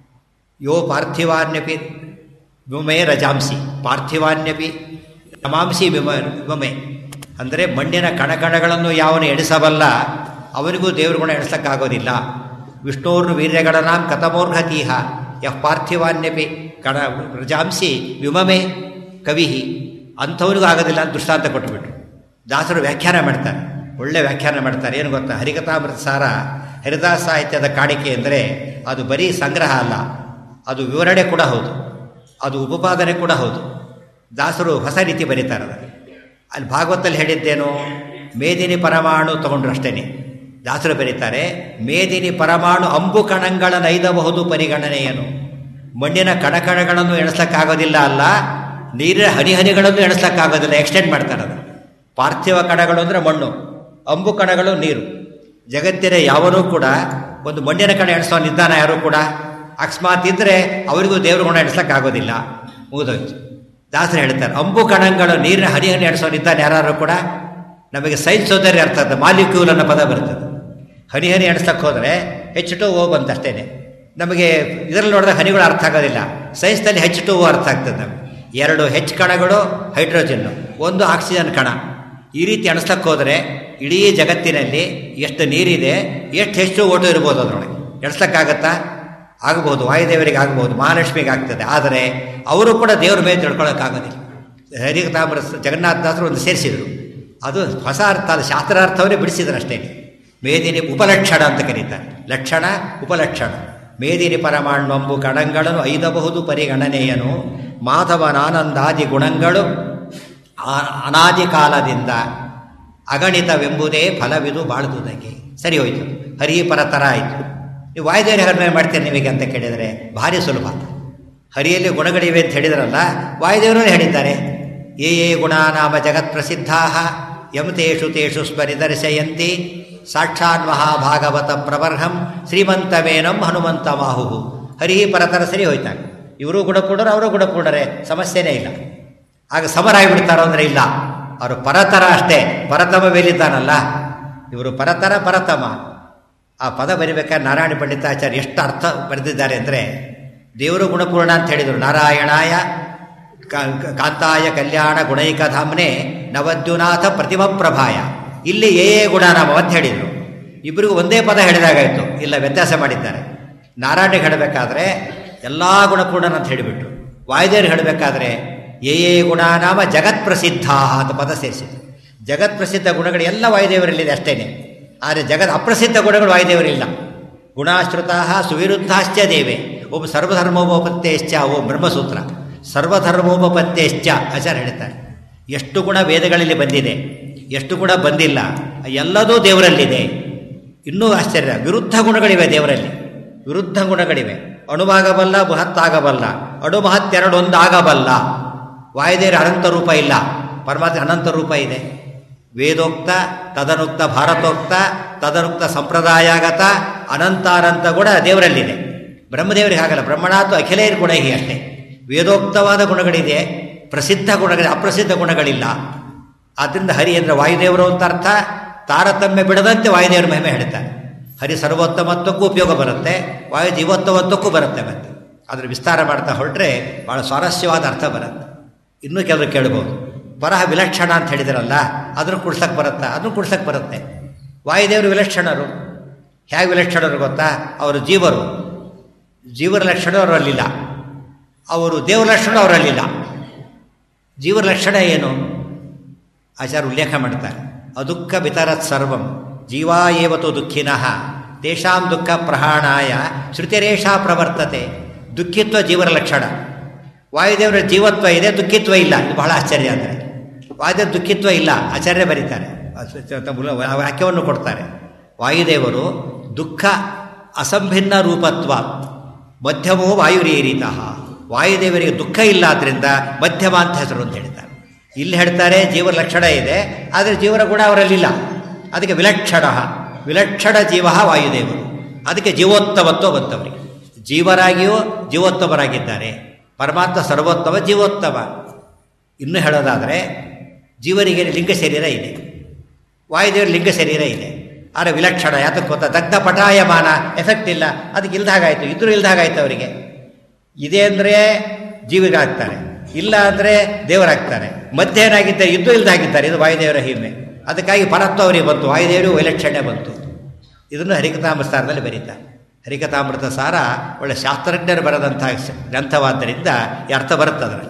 ಯೋ ಪಾರ್ಥಿವಾನ್ಯಪಿ ವಿಮೆ ರಜಾಂಸಿ ಪಾರ್ಥಿವಾನ್ಯಪಿ ರಮಾಂಸಿ ವಿಮ ವಿಮೆ ಅಂದರೆ ಮಣ್ಣಿನ ಕಣಕಣಗಳನ್ನು ಯಾವನು ಎಣಿಸಬಲ್ಲ ಅವನಿಗೂ ದೇವ್ರ ಗುಣ ಎಣಿಸಕ್ಕಾಗೋದಿಲ್ಲ ವಿಷ್ಣೋರ್ನು ವೀರ್ಯಗಣನಾಂ ಕಥಮೋರ್ಹತೀಹ ಯಃ ಪಾರ್ಥಿವಾನ್ಯಪಿ ಕಣ ರಜಾಂಸಿ ವಿಮಮೆ ಕವಿಹಿ ಅಂಥವನಿಗೂ ಆಗೋದಿಲ್ಲ ಅಂತ ದೃಷ್ಟಾಂತ ಕೊಟ್ಬಿಟ್ರು ದಾಸರು ವ್ಯಾಖ್ಯಾನ ಮಾಡ್ತಾರೆ ಒಳ್ಳೆ ವ್ಯಾಖ್ಯಾನ ಮಾಡ್ತಾರೆ ಏನು ಗೊತ್ತಾ ಹರಿಕಥಾಮೃತ ಸಾರ ಹರಿದಾಸ ಸಾಹಿತ್ಯದ ಕಾಣಿಕೆ ಅಂದರೆ ಅದು ಬರೀ ಸಂಗ್ರಹ ಅಲ್ಲ ಅದು ವಿವರಣೆ ಕೂಡ ಹೌದು ಅದು ಉಪಪಾದನೆ ಕೂಡ ಹೌದು ದಾಸರು ಹೊಸ ರೀತಿ ಬರೀತಾರೆ ಅದನ್ನು ಅಲ್ಲಿ ಭಾಗವತಲ್ಲಿ ಹೇಳಿದ್ದೇನು ಮೇದಿನಿ ಪರಮಾಣು ತಗೊಂಡ್ರು ಅಷ್ಟೇ ದಾಸರು ಬರೀತಾರೆ ಮೇದಿನಿ ಪರಮಾಣು ಅಂಬು ಕಣಗಳ ನೈದಬಹುದು ಪರಿಗಣನೆಯನು ಮಣ್ಣಿನ ಕಣಕಣಗಳನ್ನು ಎಣಿಸಕ್ಕಾಗೋದಿಲ್ಲ ಅಲ್ಲ ನೀರಿನ ಹನಿಹನಿಗಳನ್ನು ಎಣಿಸಕ್ಕಾಗೋದಿಲ್ಲ ಎಕ್ಸ್ಟೆಂಡ್ ಮಾಡ್ತಾರೆ ಅದು ಪಾರ್ಥಿವ ಕಣಗಳು ಅಂದರೆ ಮಣ್ಣು ಅಂಬು ಕಣಗಳು ನೀರು ಜಗತ್ತಿನ ಯಾವನೂ ಕೂಡ ಒಂದು ಮಣ್ಣಿನ ಕಣ ಎಣಿಸೋನಿದ್ದಾನ ಯಾರು ಕೂಡ ಅಕಸ್ಮಾತ್ ಇದ್ದರೆ ಅವರಿಗೂ ದೇವ್ರ ಗುಣ ಎಣಿಸಕ್ಕಾಗೋದಿಲ್ಲ ಮುಗಿದೋಯ್ತು ದಾಸರು ಹೇಳ್ತಾರೆ ಅಂಬು ಕಣಗಳು ನೀರಿನ ಹನಿ ಹನಿ ಎಣಿಸೋನಿದ್ದಾನೆ ಯಾರು ಕೂಡ ನಮಗೆ ಸೈನ್ಸ್ ಓದರಿ ಅರ್ಥ ಆಗ್ತದೆ ಮಾಲಿಕ್ಯೂಲ್ ಅನ್ನೋ ಪದ ಬರ್ತದೆ ಹನಿ ಹನಿ ಎಣಿಸಕ್ಕೆ ಹೋದರೆ ಹೆಚ್ ಟು ಓ ಬಂತಷ್ಟೇ ನಮಗೆ ಇದರಲ್ಲಿ ನೋಡಿದಾಗ ಹನಿಗಳು ಅರ್ಥ ಆಗೋದಿಲ್ಲ ಸೈನ್ಸ್ನಲ್ಲಿ ಹೆಚ್ ಟು ಓ ಅರ್ಥ ಆಗ್ತದೆ ನಮಗೆ ಎರಡು ಹೆಚ್ ಕಣಗಳು ಹೈಡ್ರೋಜನ್ನು ಒಂದು ಆಕ್ಸಿಜನ್ ಕಣ ಈ ರೀತಿ ಎಣಿಸ್ಲಕ್ಕೆ ಹೋದರೆ ಇಡೀ ಜಗತ್ತಿನಲ್ಲಿ ಎಷ್ಟು ನೀರಿದೆ ಎಷ್ಟು ಹೆಚ್ಚು ಓಟು ಇರ್ಬೋದು ಅದರೊಳಗೆ ಎಣಿಸ್ಲಕ್ಕಾಗತ್ತಾ ಆಗಬಹುದು ವಾಯುದೇವರಿಗೆ ಆಗಬಹುದು ಮಹಾಲಕ್ಷ್ಮಿಗೆ ಆಗ್ತದೆ ಆದರೆ ಅವರು ಕೂಡ ದೇವ್ರ ಮೇಲೆ ತಿಳ್ಕೊಳ್ಳೋಕ್ಕಾಗೋದಿಲ್ಲ ಹರಿಕತಾಮ್ರ ಜಗನ್ನಾಥದಾಸರು ಒಂದು ಸೇರಿಸಿದರು ಅದು ಹೊಸ ಅರ್ಥ ಅದು ಶಾಸ್ತ್ರಾರ್ಥವನ್ನೇ ಬಿಡಿಸಿದ್ರು ಅಷ್ಟೇ ಮೇದಿನಿ ಉಪಲಕ್ಷಣ ಅಂತ ಕರೀತಾರೆ ಲಕ್ಷಣ ಉಪಲಕ್ಷಣ ಮೇದಿನಿ ಪರಮಾಣ್ವಂಬು ಕಣಗಳನ್ನು ಐದಬಹುದು ಪರಿಗಣನೆಯನು ಮಾಧವನಾನಂದಾದಿ ಗುಣಗಳು ಆ- ಅನಾದಿ ಕಾಲದಿಂದ ಅಗಣಿತವೆಂಬುದೇ ಫಲವಿದು ಬಾಳುವುದಕ್ಕೆ ಸರಿ ಹೋಯ್ತು ಹರಿ ಪರತರ ಆಯಿತು ನೀವು ವಾಯುದೇವರ ಹರಣ ಮಾಡ್ತೀರಿ ನಿಮಗೆ ಅಂತ ಕೇಳಿದರೆ ಭಾರಿ ಸುಲಭ ಹರಿಯಲ್ಲಿ ಗುಣಗಳಿವೆ ಅಂತ ಹೇಳಿದ್ರಲ್ಲ ವಾಯುದೇವರು ಹೇಳಿದ್ದಾರೆ ಯೇ ಯೇ ಗುಣಾನಾಮ ಜಗತ್ ಪ್ರಸಿದ್ಧಾ ಯಂ ತೇಷು ತೇಷು ಸ್ಮರಿದರ್ಶಯಂತಿ ಸಾಕ್ಷಾನ್ ಮಹಾಭಾಗವತ ಪ್ರಬರ್ಹಂ ಶ್ರೀಮಂತವೇನಂ ಹನುಮಂತ ಮಾಹು ಹರಿ ಪರತರ ಸರಿ ಹೋಯ್ತಾಗ ಇವರು ಗುಣಪೂರ್ಣರು ಅವರು ಗುಣಪೂರ್ಣರೇ ಸಮಸ್ಯೆನೇ ಇಲ್ಲ ಆಗ ಸಮರಾಗಿಬಿಡ್ತಾರೋ ಅಂದರೆ ಇಲ್ಲ ಅವರು ಪರತರ ಅಷ್ಟೇ ಪರತಮ ಮೇಲಿದ್ದಾನಲ್ಲ ಇವರು ಪರತರ ಪರತಮ ಆ ಪದ ಬರಿಬೇಕಾದ್ರೆ ನಾರಾಯಣ ಪಂಡಿತಾಚಾರ್ಯ ಎಷ್ಟು ಅರ್ಥ ಬರೆದಿದ್ದಾರೆ ಅಂದರೆ ದೇವರು ಗುಣಪೂರ್ಣ ಅಂತ ಹೇಳಿದರು ನಾರಾಯಣಾಯ ಕಾ- ಕಾಂತಾಯ ಕಲ್ಯಾಣ ಗುಣೈಕಧಾಮ್ನೆ ನವದ್ಯುನಾಥ ಪ್ರತಿಮ ಪ್ರಭಾಯ ಇಲ್ಲಿ ಏ ಏ ಗುಣನಾಮ ಅಂತ ಹೇಳಿದರು ಇಬ್ಬರಿಗೂ ಒಂದೇ ಪದ ಹೇಳಿದಾಗಾಯಿತು ಇಲ್ಲ ವ್ಯತ್ಯಾಸ ಮಾಡಿದ್ದಾರೆ ನಾರಾಯಣಿಗೆ ಹೇಳಬೇಕಾದ್ರೆ ಎಲ್ಲ ಗುಣಪೂರ್ಣನ ಅಂತ ಹೇಳಿಬಿಟ್ರು ವಾಯುದೇವ್ರಿಗೆ ಹೇಳಬೇಕಾದ್ರೆ ಏ ಏ ಗುಣನಾಮ ಜಗತ್ ಪ್ರಸಿದ್ಧ ಅಂತ ಪದ ಸೇರಿಸಿದ್ರು ಜಗತ್ ಪ್ರಸಿದ್ಧ ಗುಣಗಳು ಎಲ್ಲ ವಾಯುದೇವರಲ್ಲಿದೆ ಅಷ್ಟೇನೆ ಆದರೆ ಜಗತ್ ಅಪ್ರಸಿದ್ಧ ಗುಣಗಳು ವಾಯುದೇವರಿಲ್ಲ ಗುಣಾಶ್ರುತಾ ಸುವಿರುದ್ಧಾಶ್ಚ ದೇವೆ ಓಂ ಸರ್ವಧರ್ಮೋಪತ್ತೇಶ್ಚ ಓಂ ಬ್ರಹ್ಮಸೂತ್ರ ಸರ್ವಧರ್ಮೋಪತ್ತೇಶ್ಚ ಆಚಾರ್ಯ ಹೇಳ್ತಾರೆ ಎಷ್ಟು ಗುಣ ವೇದಗಳಲ್ಲಿ ಬಂದಿದೆ ಎಷ್ಟು ಗುಣ ಬಂದಿಲ್ಲ ಎಲ್ಲದೂ ದೇವರಲ್ಲಿದೆ ಇನ್ನೂ ಆಶ್ಚರ್ಯ ವಿರುದ್ಧ ಗುಣಗಳಿವೆ ದೇವರಲ್ಲಿ ವಿರುದ್ಧ ಗುಣಗಳಿವೆ ಅಣುವಾಗಬಲ್ಲ ಮಹತ್ತಾಗಬಲ್ಲ ಅಣು ಮಹತ್ತೆರಡು ಒಂದಾಗಬಲ್ಲ ವಾಯುದೇವರ ಅನಂತ ರೂಪ ಇಲ್ಲ ಪರಮಾತ್ಮ ಅನಂತ ರೂಪ ಇದೆ ವೇದೋಕ್ತ ತದನುಕ್ತ ಭಾರತೋಕ್ತ ತದನುಕ್ತ ಸಂಪ್ರದಾಯಗತ ಅನಂತಾನಂತ ಗುಣ ದೇವರಲ್ಲಿದೆ ಬ್ರಹ್ಮದೇವರಿಗೆ ಹಾಗಲ್ಲ ಬ್ರಹ್ಮಣಾತು ಅಖಿಲೇರ್ ಗುಣಹಿ ಅಷ್ಟೇ ವೇದೋಕ್ತವಾದ ಗುಣಗಳಿದೆ ಪ್ರಸಿದ್ಧ ಗುಣಗಳಿದೆ ಅಪ್ರಸಿದ್ಧ ಗುಣಗಳಿಲ್ಲ ಆದ್ದರಿಂದ ಹರಿ ಅಂದರೆ ವಾಯುದೇವರು ಅಂತ ಅರ್ಥ ತಾರತಮ್ಯ ಬಿಡದಂತೆ ವಾಯುದೇವರ ಮಹಿಮೆ ಹೇಳ್ತಾರೆ ಹರಿ ಸರ್ವೋತ್ತಮತ್ವಕ್ಕೂ ಉಪಯೋಗ ಬರುತ್ತೆ ವಾಯು ಜೀವೋತ್ತಮತ್ವಕ್ಕೂ ಬರುತ್ತೆ ಮತ್ತೆ ಅದರ ವಿಸ್ತಾರ ಮಾಡ್ತಾ ಹೊರಟ್ರೆ ಭಾಳ ಸ್ವಾರಸ್ಯವಾದ ಅರ್ಥ ಬರುತ್ತೆ ಇನ್ನೂ ಕೆಲವರು ಕೇಳ್ಬೋದು ಪರಹ ವಿಲಕ್ಷಣ ಅಂತ ಹೇಳಿದಿರಲ್ಲ ಅದನ್ನು ಕುಡ್ಸಕ್ಕೆ ಬರುತ್ತಾ ಅದನ್ನು ಕುಡ್ಸಕ್ಕೆ ಬರುತ್ತೆ ವಾಯುದೇವರು ವಿಲಕ್ಷಣರು ಹೇಗೆ ವಿಲಕ್ಷಣರು ಗೊತ್ತಾ ಅವರು ಜೀವರು ಜೀವರ ಲಕ್ಷಣ ಅವರಲ್ಲಿಲ್ಲ ಅವರು ದೇವರ ಲಕ್ಷಣ ಅವರಲ್ಲಿಲ್ಲ ಜೀವರ ಲಕ್ಷಣ ಏನು ಆಚಾರ್ಯ ಉಲ್ಲೇಖ ಮಾಡ್ತಾರೆ ಅದುಃಖ ವಿತರತ್ ಸರ್ವಂ ಜೀವಾ ಏವತು ದುಃಖಿನಃ ತೇಷಾಂ ದುಃಖ ಪ್ರಹಾಣಾಯ ಶ್ರುತಿರೇಷಾ ಪ್ರವರ್ತತೆ ದುಃಖಿತ್ವ ಜೀವರ ಲಕ್ಷಣ ವಾಯುದೇವರ ಜೀವತ್ವ ಇದೆ ದುಃಖಿತ್ವ ಇಲ್ಲ ಇದು ಬಹಳ ಆಶ್ಚರ್ಯ ಅಂದರೆ ವಾಯುದೇವ ದುಃಖಿತ್ವ ಇಲ್ಲ ಆಚಾರ್ಯ ಬರೀತಾರೆ ವಾಕ್ಯವನ್ನು ಕೊಡ್ತಾರೆ ವಾಯುದೇವರು ದುಃಖ ಅಸಂಭಿನ್ನ ರೂಪತ್ವ ಮಧ್ಯಮೋ ವಾಯುರೀರಿತಃ ವಾಯುದೇವರಿಗೆ ದುಃಖ ಇಲ್ಲ ಆದ್ದರಿಂದ ಮಧ್ಯಮ ಅಂತ ಹೆಸರು ಅಂತ ಹೇಳ್ತಾರೆ ಇಲ್ಲಿ ಹೇಳ್ತಾರೆ ಜೀವರ ಲಕ್ಷಣ ಇದೆ ಆದರೆ ಜೀವರ ಗುಣ ಅವರಲ್ಲಿಲ್ಲ ಅದಕ್ಕೆ ವಿಲಕ್ಷಣ ವಿಲಕ್ಷಣ ಜೀವ ವಾಯುದೇವರು ಅದಕ್ಕೆ ಜೀವೋತ್ತಮತ್ವ ಬಂತವರಿಗೆ ಜೀವರಾಗಿಯೂ ಜೀವೋತ್ತಮರಾಗಿದ್ದಾರೆ ಪರಮಾತ್ಮ ಸರ್ವೋತ್ತಮ ಜೀವೋತ್ತಮ ಇನ್ನು ಹೇಳೋದಾದರೆ ಜೀವರಿಗೆ ಲಿಂಗ ಶರೀರ ಇದೆ ವಾಯುದೇವರ ಲಿಂಗ ಶರೀರ ಇದೆ ಆದರೆ ವಿಲಕ್ಷಣ ಯಾತಕ್ಕೆ ಗೊತ್ತಾ ದಗ್ಧ ಪಟಾಯಮಾನ ಎಫೆಕ್ಟ್ ಇಲ್ಲ ಅದಕ್ಕೆ ಇಲ್ದಾಗಾಯ್ತು ಇದ್ರೂ ಇಲ್ದಾಗಾಯ್ತು ಅವರಿಗೆ ಇದೆ ಅಂದರೆ ಜೀವಿಗಾಗ್ತಾರೆ ಇಲ್ಲ ಅಂದರೆ ದೇವರಾಗ್ತಾರೆ ಮಧ್ಯ ಏನಾಗಿದ್ದಾರೆ ಇದ್ದು ಇಲ್ದಾಗಿದ್ದಾರೆ ಇದು ವಾಯುದೇವರ ಹಿಮ್ಮೆ ಅದಕ್ಕಾಗಿ ಪರತ್ವ ಅವರಿಗೆ ಬಂತು ವಾಯುದೇವರು ವೈಲಕ್ಷಣ್ಯ ಬಂತು ಇದನ್ನು ಹರಿಕಥಾಮೃತಾರದಲ್ಲಿ ಬರೀತಾರೆ ಹರಿಕಥಾಮೃತ ಸಾರ ಒಳ್ಳೆ ಶಾಸ್ತ್ರಜ್ಞರು ಬರೆದಂತಹ ಗ್ರಂಥವಾದ್ದರಿಂದ ಈ ಅರ್ಥ ಬರುತ್ತೆ ಅದರಲ್ಲಿ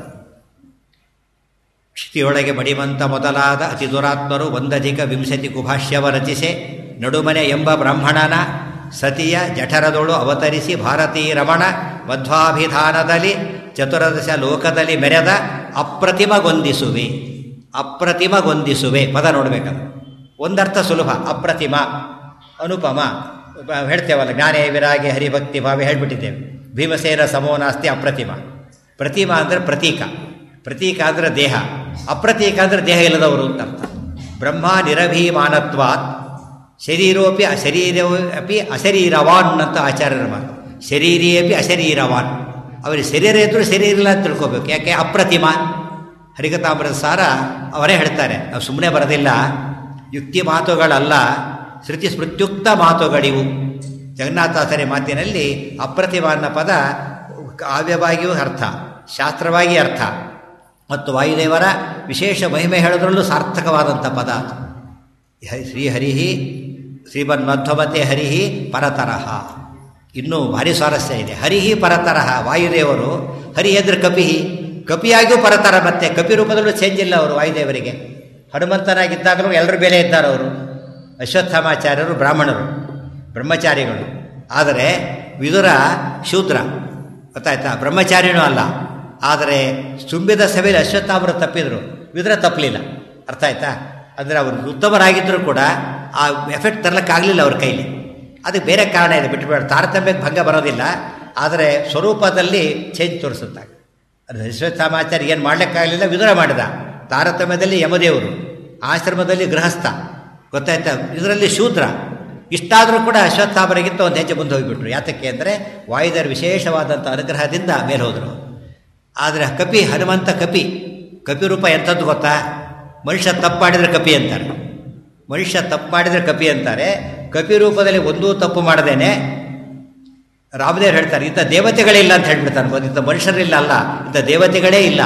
ಕ್ಷಿತಿಯೊಳಗೆ ಮಡಿಮಂತ ಮೊದಲಾದ ಅತಿ ದುರಾತ್ಮರು ಒಂದಧಿಕ ವಿಂಶತಿ ಕುಭಾಷ್ಯವ ರಚಿಸೆ ನಡುಮನೆ ಎಂಬ ಬ್ರಾಹ್ಮಣನ ಸತಿಯ ಜಠರದೊಳು ಅವತರಿಸಿ ಭಾರತೀ ರಮಣ ಮಧ್ವಾಭಿಧಾನದಲ್ಲಿ ಚತುರ್ದಶ ಲೋಕದಲ್ಲಿ ಮೆರೆದ ಅಪ್ರತಿಮಗೊಂದಿಸುವೆ ಅಪ್ರತಿಮಗೊಂದಿಸುವೆ ಪದ ನೋಡಬೇಕದು ಒಂದರ್ಥ ಸುಲಭ ಅಪ್ರತಿಮ ಅನುಪಮ ಹೇಳ್ತೇವಲ್ಲ ಜ್ಞಾನೇ ವಿರಾಗಿ ಹರಿಭಕ್ತಿ ಭಾವೆ ಹೇಳ್ಬಿಟ್ಟಿದ್ದೇವೆ ಭೀಮಸೇನ ಸಮೋನಾಸ್ತಿ ಅಪ್ರತಿಮ ಪ್ರತಿಮ ಅಂದರೆ ಪ್ರತೀಕ ಪ್ರತೀಕ ಅಂದರೆ ದೇಹ ಅಪ್ರತೀಕ ಅಂದರೆ ದೇಹ ಇಲ್ಲದವರು ಅಂತ ಅರ್ಥ ಬ್ರಹ್ಮ ನಿರಭಿಮಾನತ್ವಾತ್ ಶರೀರೋಪಿ ಅಶರೀರವೂ ಅಪಿ ಅಶರೀರವಾನ್ ಅಂತ ಆಚಾರ್ಯರ ಮಾತು ಶರೀರಿ ಅಪಿ ಅಶರೀರವಾನ್ ಅವರಿಗೆ ಶರೀರ ಇದ್ದರೂ ಶರೀರ ಇಲ್ಲ ಅಂತ ತಿಳ್ಕೋಬೇಕು ಯಾಕೆ ಅಪ್ರತಿಮ ಹರಿಕತಾಮೃತ ಸಾರ ಅವರೇ ಹೇಳ್ತಾರೆ ನಾವು ಸುಮ್ಮನೆ ಬರೋದಿಲ್ಲ ಯುಕ್ತಿ ಮಾತುಗಳಲ್ಲ ಶ್ರುತಿ ಸ್ಮೃತ್ಯುಕ್ತ ಮಾತುಗಳಿವು ಜಗನ್ನಾಥಾಚಾರ್ಯ ಮಾತಿನಲ್ಲಿ ಅಪ್ರತಿಮ ಅನ್ನೋ ಪದ ಕಾವ್ಯವಾಗಿಯೂ ಅರ್ಥ ಶಾಸ್ತ್ರವಾಗಿ ಅರ್ಥ ಮತ್ತು ವಾಯುದೇವರ ವಿಶೇಷ ಮಹಿಮೆ ಹೇಳೋದ್ರಲ್ಲೂ ಸಾರ್ಥಕವಾದಂಥ ಪದ ಅದು ಶ್ರೀಹರಿ ಶ್ರೀಮನ್ಮಧ್ವಮತೆ ಹರಿಹಿ ಪರತರಹ ಇನ್ನೂ ಭಾರಿ ಸ್ವಾರಸ್ಯ ಇದೆ ಹರಿಹಿ ಪರತರಹ ವಾಯುದೇವರು ಹರಿ ಎದ್ರ ಕಪಿಹಿ ಕಪಿಯಾಗಿಯೂ ಪರತರ ಮತ್ತೆ ಕಪಿ ರೂಪದಲ್ಲೂ ಚೇಂಜ್ ಇಲ್ಲ ಅವರು ವಾಯುದೇವರಿಗೆ ಹನುಮಂತನಾಗಿದ್ದಾಗಲೂ ಎಲ್ಲರ ಬೆಲೆ ಇದ್ದಾರೆ ಅವರು ಅಶ್ವತ್ಥಾಮಾಚಾರ್ಯರು ಬ್ರಾಹ್ಮಣರು ಬ್ರಹ್ಮಚಾರಿಗಳು ಆದರೆ ವಿದುರ ಶೂದ್ರ ಗೊತ್ತಾಯ್ತಾ ಬ್ರಹ್ಮಚಾರಿನೂ ಅಲ್ಲ ಆದರೆ ತುಂಬಿದ ಸಭೆಯಲ್ಲಿ ಅಶ್ವತ್ಥಾಮರು ತಪ್ಪಿದರು ವಿದುರ ತಪ್ಪಲಿಲ್ಲ ಅರ್ಥ ಆಯ್ತಾ ಅಂದರೆ ಅವರು ಉತ್ತಮರಾಗಿದ್ದರೂ ಕೂಡ ಆ ಎಫೆಕ್ಟ್ ತರಲಿಕ್ಕಾಗಲಿಲ್ಲ ಅವ್ರ ಕೈಲಿ ಅದಕ್ಕೆ ಬೇರೆ ಕಾರಣ ಇದೆ ಬಿಟ್ಟುಬೇಡ ತಾರತಮ್ಯಕ್ಕೆ ಭಂಗ ಬರೋದಿಲ್ಲ ಆದರೆ ಸ್ವರೂಪದಲ್ಲಿ ಚೇಂಜ್ ತೋರಿಸುತ್ತಾಗ ಅದು ಅಶ್ವತ್ಥಾಮಾಚಾರ್ಯ ಏನು ಮಾಡಲಿಕ್ಕಾಗಲಿಲ್ಲ ವಿದುರ ಮಾಡಿದ ತಾರತಮ್ಯದಲ್ಲಿ ಯಮದೇವರು ಆಶ್ರಮದಲ್ಲಿ ಗೃಹಸ್ಥ ಗೊತ್ತಾಯ್ತಾ ಇದರಲ್ಲಿ ಶೂದ್ರ ಇಷ್ಟಾದರೂ ಕೂಡ ಅಶ್ವತ್ಥಾಮರಿಗಿಂತ ಒಂದು ಹೆಜ್ಜೆ ಮುಂದೆ ಹೋಗಿಬಿಟ್ರು ಯಾತಕ್ಕೆ ಅಂದರೆ ವಾಯುದೇವರ ವಿಶೇಷವಾದಂಥ ಅನುಗ್ರಹದಿಂದ ಮೇಲೆ ಹೋದರು ಆದರೆ ಕಪಿ ಹನುಮಂತ ಕಪಿ ಕಪಿ ರೂಪ ಎಂಥದ್ದು ಗೊತ್ತಾ ಮನುಷ್ಯ ತಪ್ಪು ಮಾಡಿದರೆ ಕಪಿ ಅಂತಾರೆ ಮನುಷ್ಯ ತಪ್ಪು ಮಾಡಿದರೆ ಕಪಿ ಅಂತಾರೆ ಕಪಿ ರೂಪದಲ್ಲಿ ಒಂದೂ ತಪ್ಪು ಮಾಡದೇನೆ ರಾಮದೇವ್ರು ಹೇಳ್ತಾರೆ ಇಂಥ ದೇವತೆಗಳೇ ಇಲ್ಲ ಅಂತ ಹೇಳ್ಬಿಡ್ತಾನೆ ಬಂದು ಇಂಥ ಮನುಷ್ಯರಿಲ್ಲ ಅಲ್ಲ ಇಂಥ ದೇವತೆಗಳೇ ಇಲ್ಲ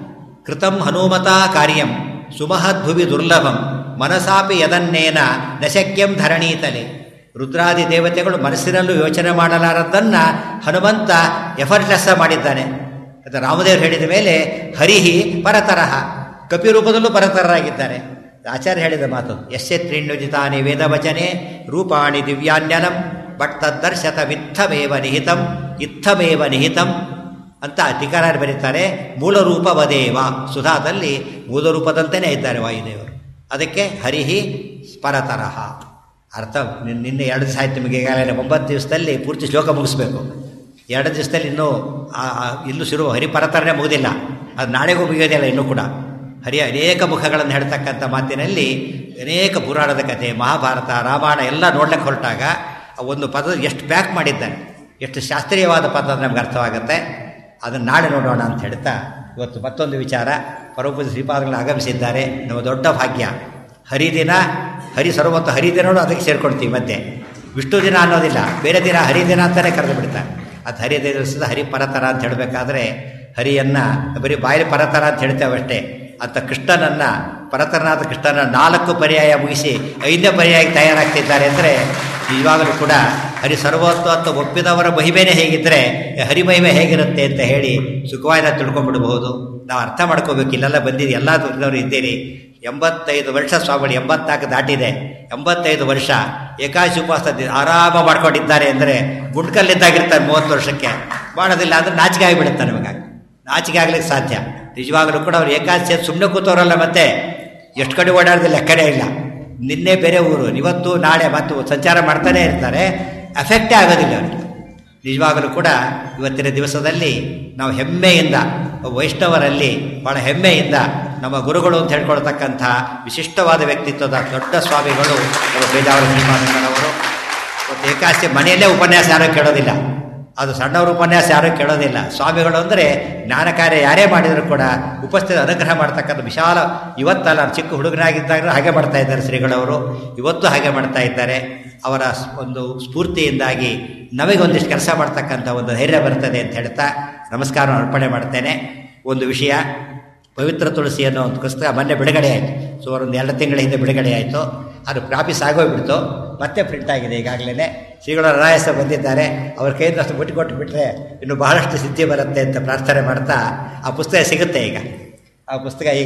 ಕೃತಂ ಹನುಮತಾ ಕಾರ್ಯಂ ಸುಮಹದ್ಭುವಿ ದುರ್ಲಭಂ ಮನಸಾಪಿ ಯದನ್ನೇನ ನಶಕ್ಯಂ ಧರಣೀತಲೆ ರುದ್ರಾದಿ ದೇವತೆಗಳು ಮನಸ್ಸಿನಲ್ಲೂ ಯೋಚನೆ ಮಾಡಲಾರದ್ದನ್ನ ಹನುಮಂತ ಎಫರ್ಟ್ಲೆಸ್ ಮಾಡಿದ್ದಾನೆ ಅದು ರಾಮದೇವರು ಹೇಳಿದ ಮೇಲೆ ಹರಿಹಿ ಪರತರಹ ಕಪಿ ರೂಪದಲ್ಲೂ ಪರತರರಾಗಿದ್ದಾರೆ ಆಚಾರ್ಯ ಹೇಳಿದ ಮಾತು ಯಸ್ಯ ತ್ರೀಣ್ಯುಜಿತಾನಿ ವೇದವಚನೆ ರೂಪಾಣಿ ದಿವ್ಯಾನ್ಯನಂ ಬಟ್ ತದ್ದರ್ಶತ ವಿತ್ತಮೇವ ನಿಹಿತಂ ಇತ್ತಮೇವ ನಿಹಿತಂ ಅಂತ ಟೀಕಾರಾಯರು ಬರೀತಾರೆ ಮೂಲ ರೂಪವದೇವ ಸುಧಾದಲ್ಲಿ ಮೂಲ ರೂಪದಂತೆಯೇ ಇದ್ದಾರೆ ವಾಯುದೇವರು ಅದಕ್ಕೆ ಹರಿಹಿ ಪರತರಹ ಅರ್ಥ ನಿನ್- ನಿನ್ನೆ ಎರಡು ದಿವಸ ಆಯ್ತು ನಿಮಗೆ ಈಗಾಗಲೇ ಒಂಬತ್ತು ದಿವಸದಲ್ಲಿ ಪೂರ್ತಿ ಶ್ಲೋಕ ಮುಗಿಸ್ಬೇಕು ಎರಡು ದಿವಸದಲ್ಲಿ ಇನ್ನೂ ಆ- ಆ- ಇಲ್ಲೂ ಶುರು ಹರಿಪರತರನೇ ಮುಗಿದಿಲ್ಲ ಅದು ನಾಳೆಗೂ ಮುಗಿಯೋದಿಲ್ಲ ಇನ್ನೂ ಕೂಡ ಹರಿಯ ಅನೇಕ ಮುಖಗಳನ್ನು ಹೇಳ್ತಕ್ಕಂಥ ಮಾತಿನಲ್ಲಿ ಅನೇಕ ಪುರಾಣದ ಕಥೆ ಮಹಾಭಾರತ ರಾಮಾಯಣ ಎಲ್ಲ ನೋಡ್ಲಿಕ್ಕೆ ಹೊರಟಾಗ ಆ ಒಂದು ಪದ ಎಷ್ಟು ಪ್ಯಾಕ್ ಮಾಡಿದ್ದಾನೆ ಎಷ್ಟು ಶಾಸ್ತ್ರೀಯವಾದ ಪದ ಅಂತ ನಮ್ಗೆ ಅರ್ಥವಾಗುತ್ತೆ ಅದನ್ನು ನಾಳೆ ನೋಡೋಣ ಅಂತ ಹೇಳ್ತಾ ಇವತ್ತು ಮತ್ತೊಂದು ವಿಚಾರ ಪರಮಪೂಜ ಶ್ರೀಪಾದಗಳು ಆಗಮಿಸಿದ್ದಾರೆ ನಮ್ಮ ದೊಡ್ಡ ಭಾಗ್ಯ ಹರಿದಿನ ಹರಿ ಸರ್ವತ್ತು ಹರಿದಿನಗಳು ಅದಕ್ಕೆ ಸೇರ್ಕೊಳ್ತೀವಿ ಮತ್ತೆ ವಿಷ್ಣು ದಿನ ಅನ್ನೋದಿಲ್ಲ ಬೇರೆ ದಿನ ಹರಿದಿನ ಅಂತಲೇ ಕರೆದು ಬಿಡ್ತಾರೆ ಅದು ಹರಿ ದಿವಸದ ಹರಿ ಪರತರ ಅಂತ ಹೇಳಬೇಕಾದ್ರೆ ಹರಿಯನ್ನು ಬರೀ ಬಾಯಲ್ಲಿ ಪರತರ ಅಂತ ಹೇಳ್ತೇವೆ ಅಷ್ಟೇ ಅಂತ ಕೃಷ್ಣನನ್ನು ಪರತರನಾದ ಕೃಷ್ಣನ ನಾಲ್ಕು ಪರ್ಯಾಯ ಮುಗಿಸಿ ಐದನೇ ಪರ್ಯಾಯ ತಯಾರಾಗ್ತಿದ್ದಾರೆ ಅಂದರೆ ನಿಜವಾಗಲೂ ಕೂಡ ಹರಿ ಸರ್ವೋತ್ವ ಅಂತ ಒಪ್ಪಿದವರ ಮಹಿಮೆನೇ ಹೇಗಿದ್ದರೆ ಹರಿಮಹಿಮೆ ಹೇಗಿರುತ್ತೆ ಅಂತ ಹೇಳಿ ಸುಖವಾಗಿ ನಾವು ತಿಳ್ಕೊಂಡ್ಬಿಡ್ಬಹುದು ನಾವು ಅರ್ಥ ಮಾಡ್ಕೋಬೇಕು ಇಲ್ಲೆಲ್ಲ ಬಂದಿದ್ದು ಎಲ್ಲ ದುರ್ಗದವರು ಇದ್ದೀರಿ ಎಂಬತ್ತೈದು ವರ್ಷ ಸ್ವಾಮಿ ಎಂಬತ್ನಾಲ್ಕು ದಾಟಿದೆ ಎಂಬತ್ತೈದು ವರ್ಷ ಏಕಾಶಿ ಉಪವಾಸ ದಿ- ಆರಾಮ ಮಾಡ್ಕೊಂಡಿದ್ದಾರೆ ಅಂದರೆ ಗುಂಡ್ಕಲ್ಲಿದ್ದಾಗಿರ್ತಾರೆ ಮೂವತ್ತು ವರ್ಷಕ್ಕೆ ಮಾಡೋದಿಲ್ಲ ಅಂದರೆ ನಾಚಿಕೆ ಆಗಿಬಿಡುತ್ತೆ ನಮಗೆ ನಾಚಿಕೆ ಆಗ್ಲಿಕ್ಕೆ ಸಾಧ್ಯ ನಿಜವಾಗಲೂ ಕೂಡ ಅವ್ರು ಏಕಾದಶಿ ಸುಮ್ಮನೆ ಕೂತವರಲ್ಲ ಮತ್ತೆ ಎಷ್ಟು ಕಡೆ ಓಡಾಡಿದ ಲೆಕ್ಕನೇ ಇಲ್ಲ ನಿನ್ನೆ ಬೇರೆ ಊರು ಇವತ್ತು ನಾಳೆ ಮತ್ತು ಸಂಚಾರ ಮಾಡ್ತಾನೆ ಇರ್ತಾರೆ ಅಫೆಕ್ಟೇ ಆಗೋದಿಲ್ಲ ಅವರಿಗೆ ನಿಜವಾಗಲೂ ಕೂಡ ಇವತ್ತಿನ ದಿವಸದಲ್ಲಿ ನಾವು ಹೆಮ್ಮೆಯಿಂದ ವೈಷ್ಣವರಲ್ಲಿ ಬಹಳ ಹೆಮ್ಮೆಯಿಂದ ನಮ್ಮ ಗುರುಗಳು ಅಂತ ಹೇಳ್ಕೊಳ್ತಕ್ಕಂಥ ವಿಶಿಷ್ಟವಾದ ವ್ಯಕ್ತಿತ್ವದ ದೊಡ್ಡ ಸ್ವಾಮಿಗಳು ನಮ್ಮ ಬೇಜಾವರ ಶ್ರೀನಿವಾಸನವರು ಮತ್ತು ಏಕಾದಶಿ ಮನೆಯಲ್ಲೇ ಉಪನ್ಯಾಸ ಯಾರೂ ಕೇಳೋದಿಲ್ಲ ಅದು ಸಣ್ಣವ್ರ ಉಪನ್ಯಾಸ ಯಾರೂ ಕೇಳೋದಿಲ್ಲ ಸ್ವಾಮಿಗಳು ಅಂದರೆ ಜ್ಞಾನ ಕಾರ್ಯ ಯಾರೇ ಮಾಡಿದರೂ ಕೂಡ ಉಪಸ್ಥಿತ ಅನುಗ್ರಹ ಮಾಡ್ತಕ್ಕಂಥ ವಿಶಾಲ ಇವತ್ತಲ್ಲ ಚಿಕ್ಕ ಹುಡುಗನಾಗಿದ್ದಾಗ ಹಾಗೆ ಮಾಡ್ತಾ ಇದ್ದಾರೆ ಶ್ರೀಗಳವರು ಇವತ್ತು ಹಾಗೆ ಮಾಡ್ತಾ ಇದ್ದಾರೆ ಅವರ ಸ್- ಒಂದು ಸ್ಫೂರ್ತಿಯಿಂದಾಗಿ ನಮಗೆ ಒಂದಿಷ್ಟು ಕೆಲಸ ಮಾಡ್ತಕ್ಕಂಥ ಒಂದು ಧೈರ್ಯ ಬರ್ತದೆ ಅಂತ ಹೇಳ್ತಾ ನಮಸ್ಕಾರ ಅರ್ಪಣೆ ಮಾಡ್ತೇನೆ ಒಂದು ವಿಷಯ ಪವಿತ್ರ ತುಳಸಿ ಅನ್ನೋ ಒಂದು ಪುಸ್ತಕ ಮೊನ್ನೆ ಬಿಡುಗಡೆ ಆಯಿತು ಸುಮಾರು ಒಂದು ಎರಡು ತಿಂಗಳ ಹಿಂದೆ ಬಿಡುಗಡೆ ಆಯಿತು ಅದು ಪ್ರಾಫೀಸ್ ಆಗೋಗ್ಬಿಡ್ತು ಮತ್ತೆ ಪ್ರಿಂಟ್ ಆಗಿದೆ ಈಗಾಗಲೇ ಶ್ರೀಗಳ ರಾಯಸ ಬಂದಿದ್ದಾರೆ ಅವ್ರ ಕೈಯಿಂದ ಅಷ್ಟು ಬಿಟ್ಟು ಕೊಟ್ಟು ಬಿಟ್ಟರೆ ಇನ್ನು ಬಹಳಷ್ಟು ಸಿದ್ಧಿ ಬರುತ್ತೆ ಅಂತ ಪ್ರಾರ್ಥನೆ ಮಾಡ್ತಾ ಆ ಪುಸ್ತಕ ಸಿಗುತ್ತೆ ಈಗ ಆ ಪುಸ್ತಕ ಈಗ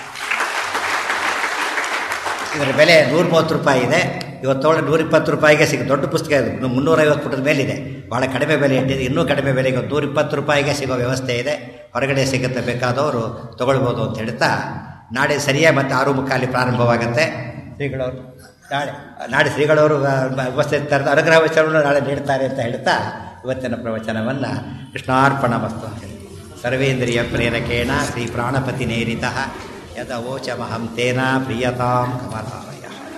ಇದರ ಬೆಲೆ ನೂರ ಮೂವತ್ತು ರೂಪಾಯಿ ಇದೆ ಇವತ್ತು ತೊಗೊಂಡು ನೂರ ಇಪ್ಪತ್ತು ರೂಪಾಯಿಗೆ ಸಿಗ ದೊಡ್ಡ ಪುಸ್ತಕ ಇದು ಮುನ್ನೂರೈವತ್ತು ಪುಟದ ಮೇಲಿದೆ ಭಾಳ ಕಡಿಮೆ ಬೆಲೆ ಇಟ್ಟಿದೆ ಇನ್ನೂ ಕಡಿಮೆ ಬೆಲೆಗೆ ನೂರ ಇಪ್ಪತ್ತು ರೂಪಾಯಿಗೆ ಸಿಗೋ ವ್ಯವಸ್ಥೆ ಇದೆ ಹೊರಗಡೆ ಸಿಗುತ್ತೆ ಬೇಕಾದವರು ತೊಗೊಳ್ಬೋದು ಅಂತ ಹೇಳ್ತಾ ನಾಳೆ ಸರಿಯಾಗಿ ಮತ್ತೆ ಆರು ಮುಕ್ಕಾಲಿ ಪ್ರಾರಂಭವಾಗುತ್ತೆ ಶ್ರೀಗಳವರು ನಾಳೆ ನಾಳೆ ಶ್ರೀಗಳವರು ಉಪಸ್ಥಿತ ಅನುಗ್ರಹ ವಚನವನ್ನು ನಾಳೆ ನೀಡ್ತಾರೆ ಅಂತ ಹೇಳ್ತಾ ಇವತ್ತಿನ ಪ್ರವಚನವನ್ನು ಕೃಷ್ಣಾರ್ಪಣ ಮಸ್ತು ಅಂತ ಹೇಳಿ ಸರ್ವೇಂದ್ರಿಯ ಪ್ರೇರಕೇಣ ಶ್ರೀ ಪ್ರಾಣಪತಿ ನೇರಿತ ಯದವೋಚಮಹಂ ತೇನ ಪ್ರಿಯತಾಂ ಕಮಲಾಲಯ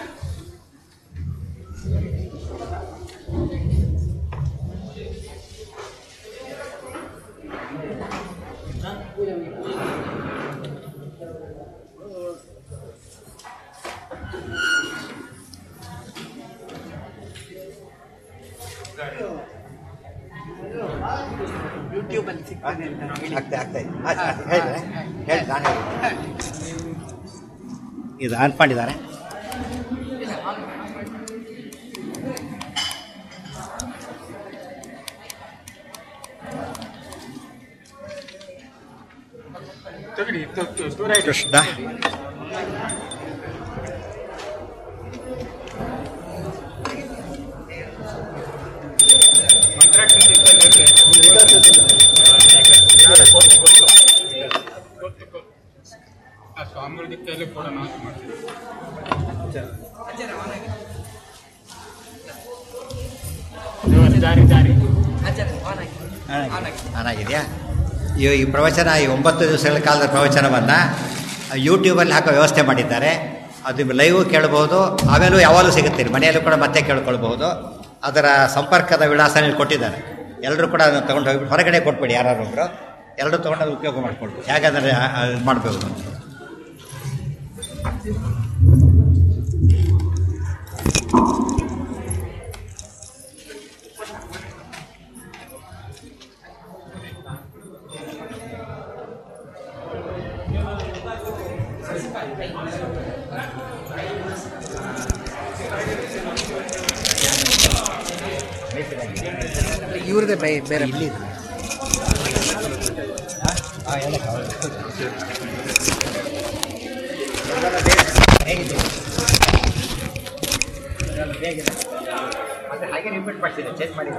ಯೂಟ್ಯೂಬ್ ಅಲ್ಲಿ ಸಿಗ್ತದೆ ಅಂತ ಹೇಳಿ ಆಗ್ತಾ ಆಗ್ತಾ ಇದೆ ಆಯ್ತು, ಆಯ್ತು, ಹೇಳಿದ್ರೆ ಹೇಳಿ ನಾನು ಹೇಳಿ ಇದು ಆನ್ ಮಾಡಿದ್ದಾರೆ ತಗೊಳ್ಳಿ ತು- ತು- ದೂರ ಇಡಿ. ಕೃಷ್ಣ Contract ಸಿಗ್ತದೆ ಓಕೆ. ನಾಳೆ ಕೊಟ್ಟು, ಕೊಟ್ಟು. ಕೊಟ್ಟು, ಕೊಟ್ಟು. ಆ, ಸ್ವಾಮಿ. ಸಾಮೃದ್ಧಿಕಲ್ಲಿ ಕೊಡೋಣ ಅಂತ ಮಾಡ್ತೀವಿ ಜಾರಿ ಜಾರಿ ಚೆನ್ನಾಗಿದೆಯಾ ಈ ಈ ಪ್ರವಚನ ಈ ಒಂಬತ್ತು ದಿವಸಗಳ ಕಾಲದ ಪ್ರವಚನವನ್ನು ಯೂಟ್ಯೂಬಲ್ಲಿ ಹಾಕೋ ವ್ಯವಸ್ಥೆ ಮಾಡಿದ್ದಾರೆ ಅದು ಲೈವ್ ಕೇಳ್ಬೋದು ಆಮೇಲೂ ಯಾವಾಗಲೂ ಸಿಗುತ್ತೆ ಮನೆಯಲ್ಲೂ ಕೂಡ ಮತ್ತೆ ಕೇಳ್ಕೊಳ್ಬಹುದು ಅದರ ಸಂಪರ್ಕದ ವಿಳಾಸ ನೀವು ಕೊಟ್ಟಿದ್ದಾರೆ ಎಲ್ಲರೂ ಕೂಡ ಅದನ್ನು ತೊಗೊಂಡು ಹೋಗ್ಬಿಟ್ಟು ಹೊರಗಡೆ ಕೊಟ್ಬಿಡಿ ಯಾರೊಬ್ಬರು ಎಲ್ಲರೂ ತೊಗೊಂಡು ಅದು ಉಪಯೋಗ ಮಾಡ್ಕೊಳ್ಬೋದು ಹೇಗಾದರೆ ಮಾಡಬೇಕು ಅಂತ ಇವ್ರದೇ ಬೈ ಬೇರೆ ಇಲ್ಲಿ ಹೇಗಿದೆ ಮತ್ತೆ ಹಾಗೆ ರಿಪೀಟ್ ಮಾಡ್ತೀನಿ ಚೇಂಜ್ ಮಾಡಿ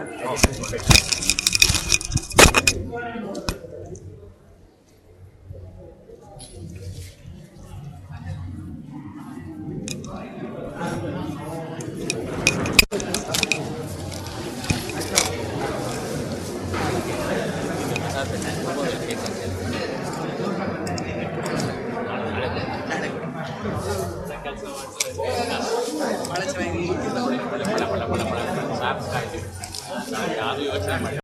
ಭಾಳ ಚೆನ್ನಾಗಿ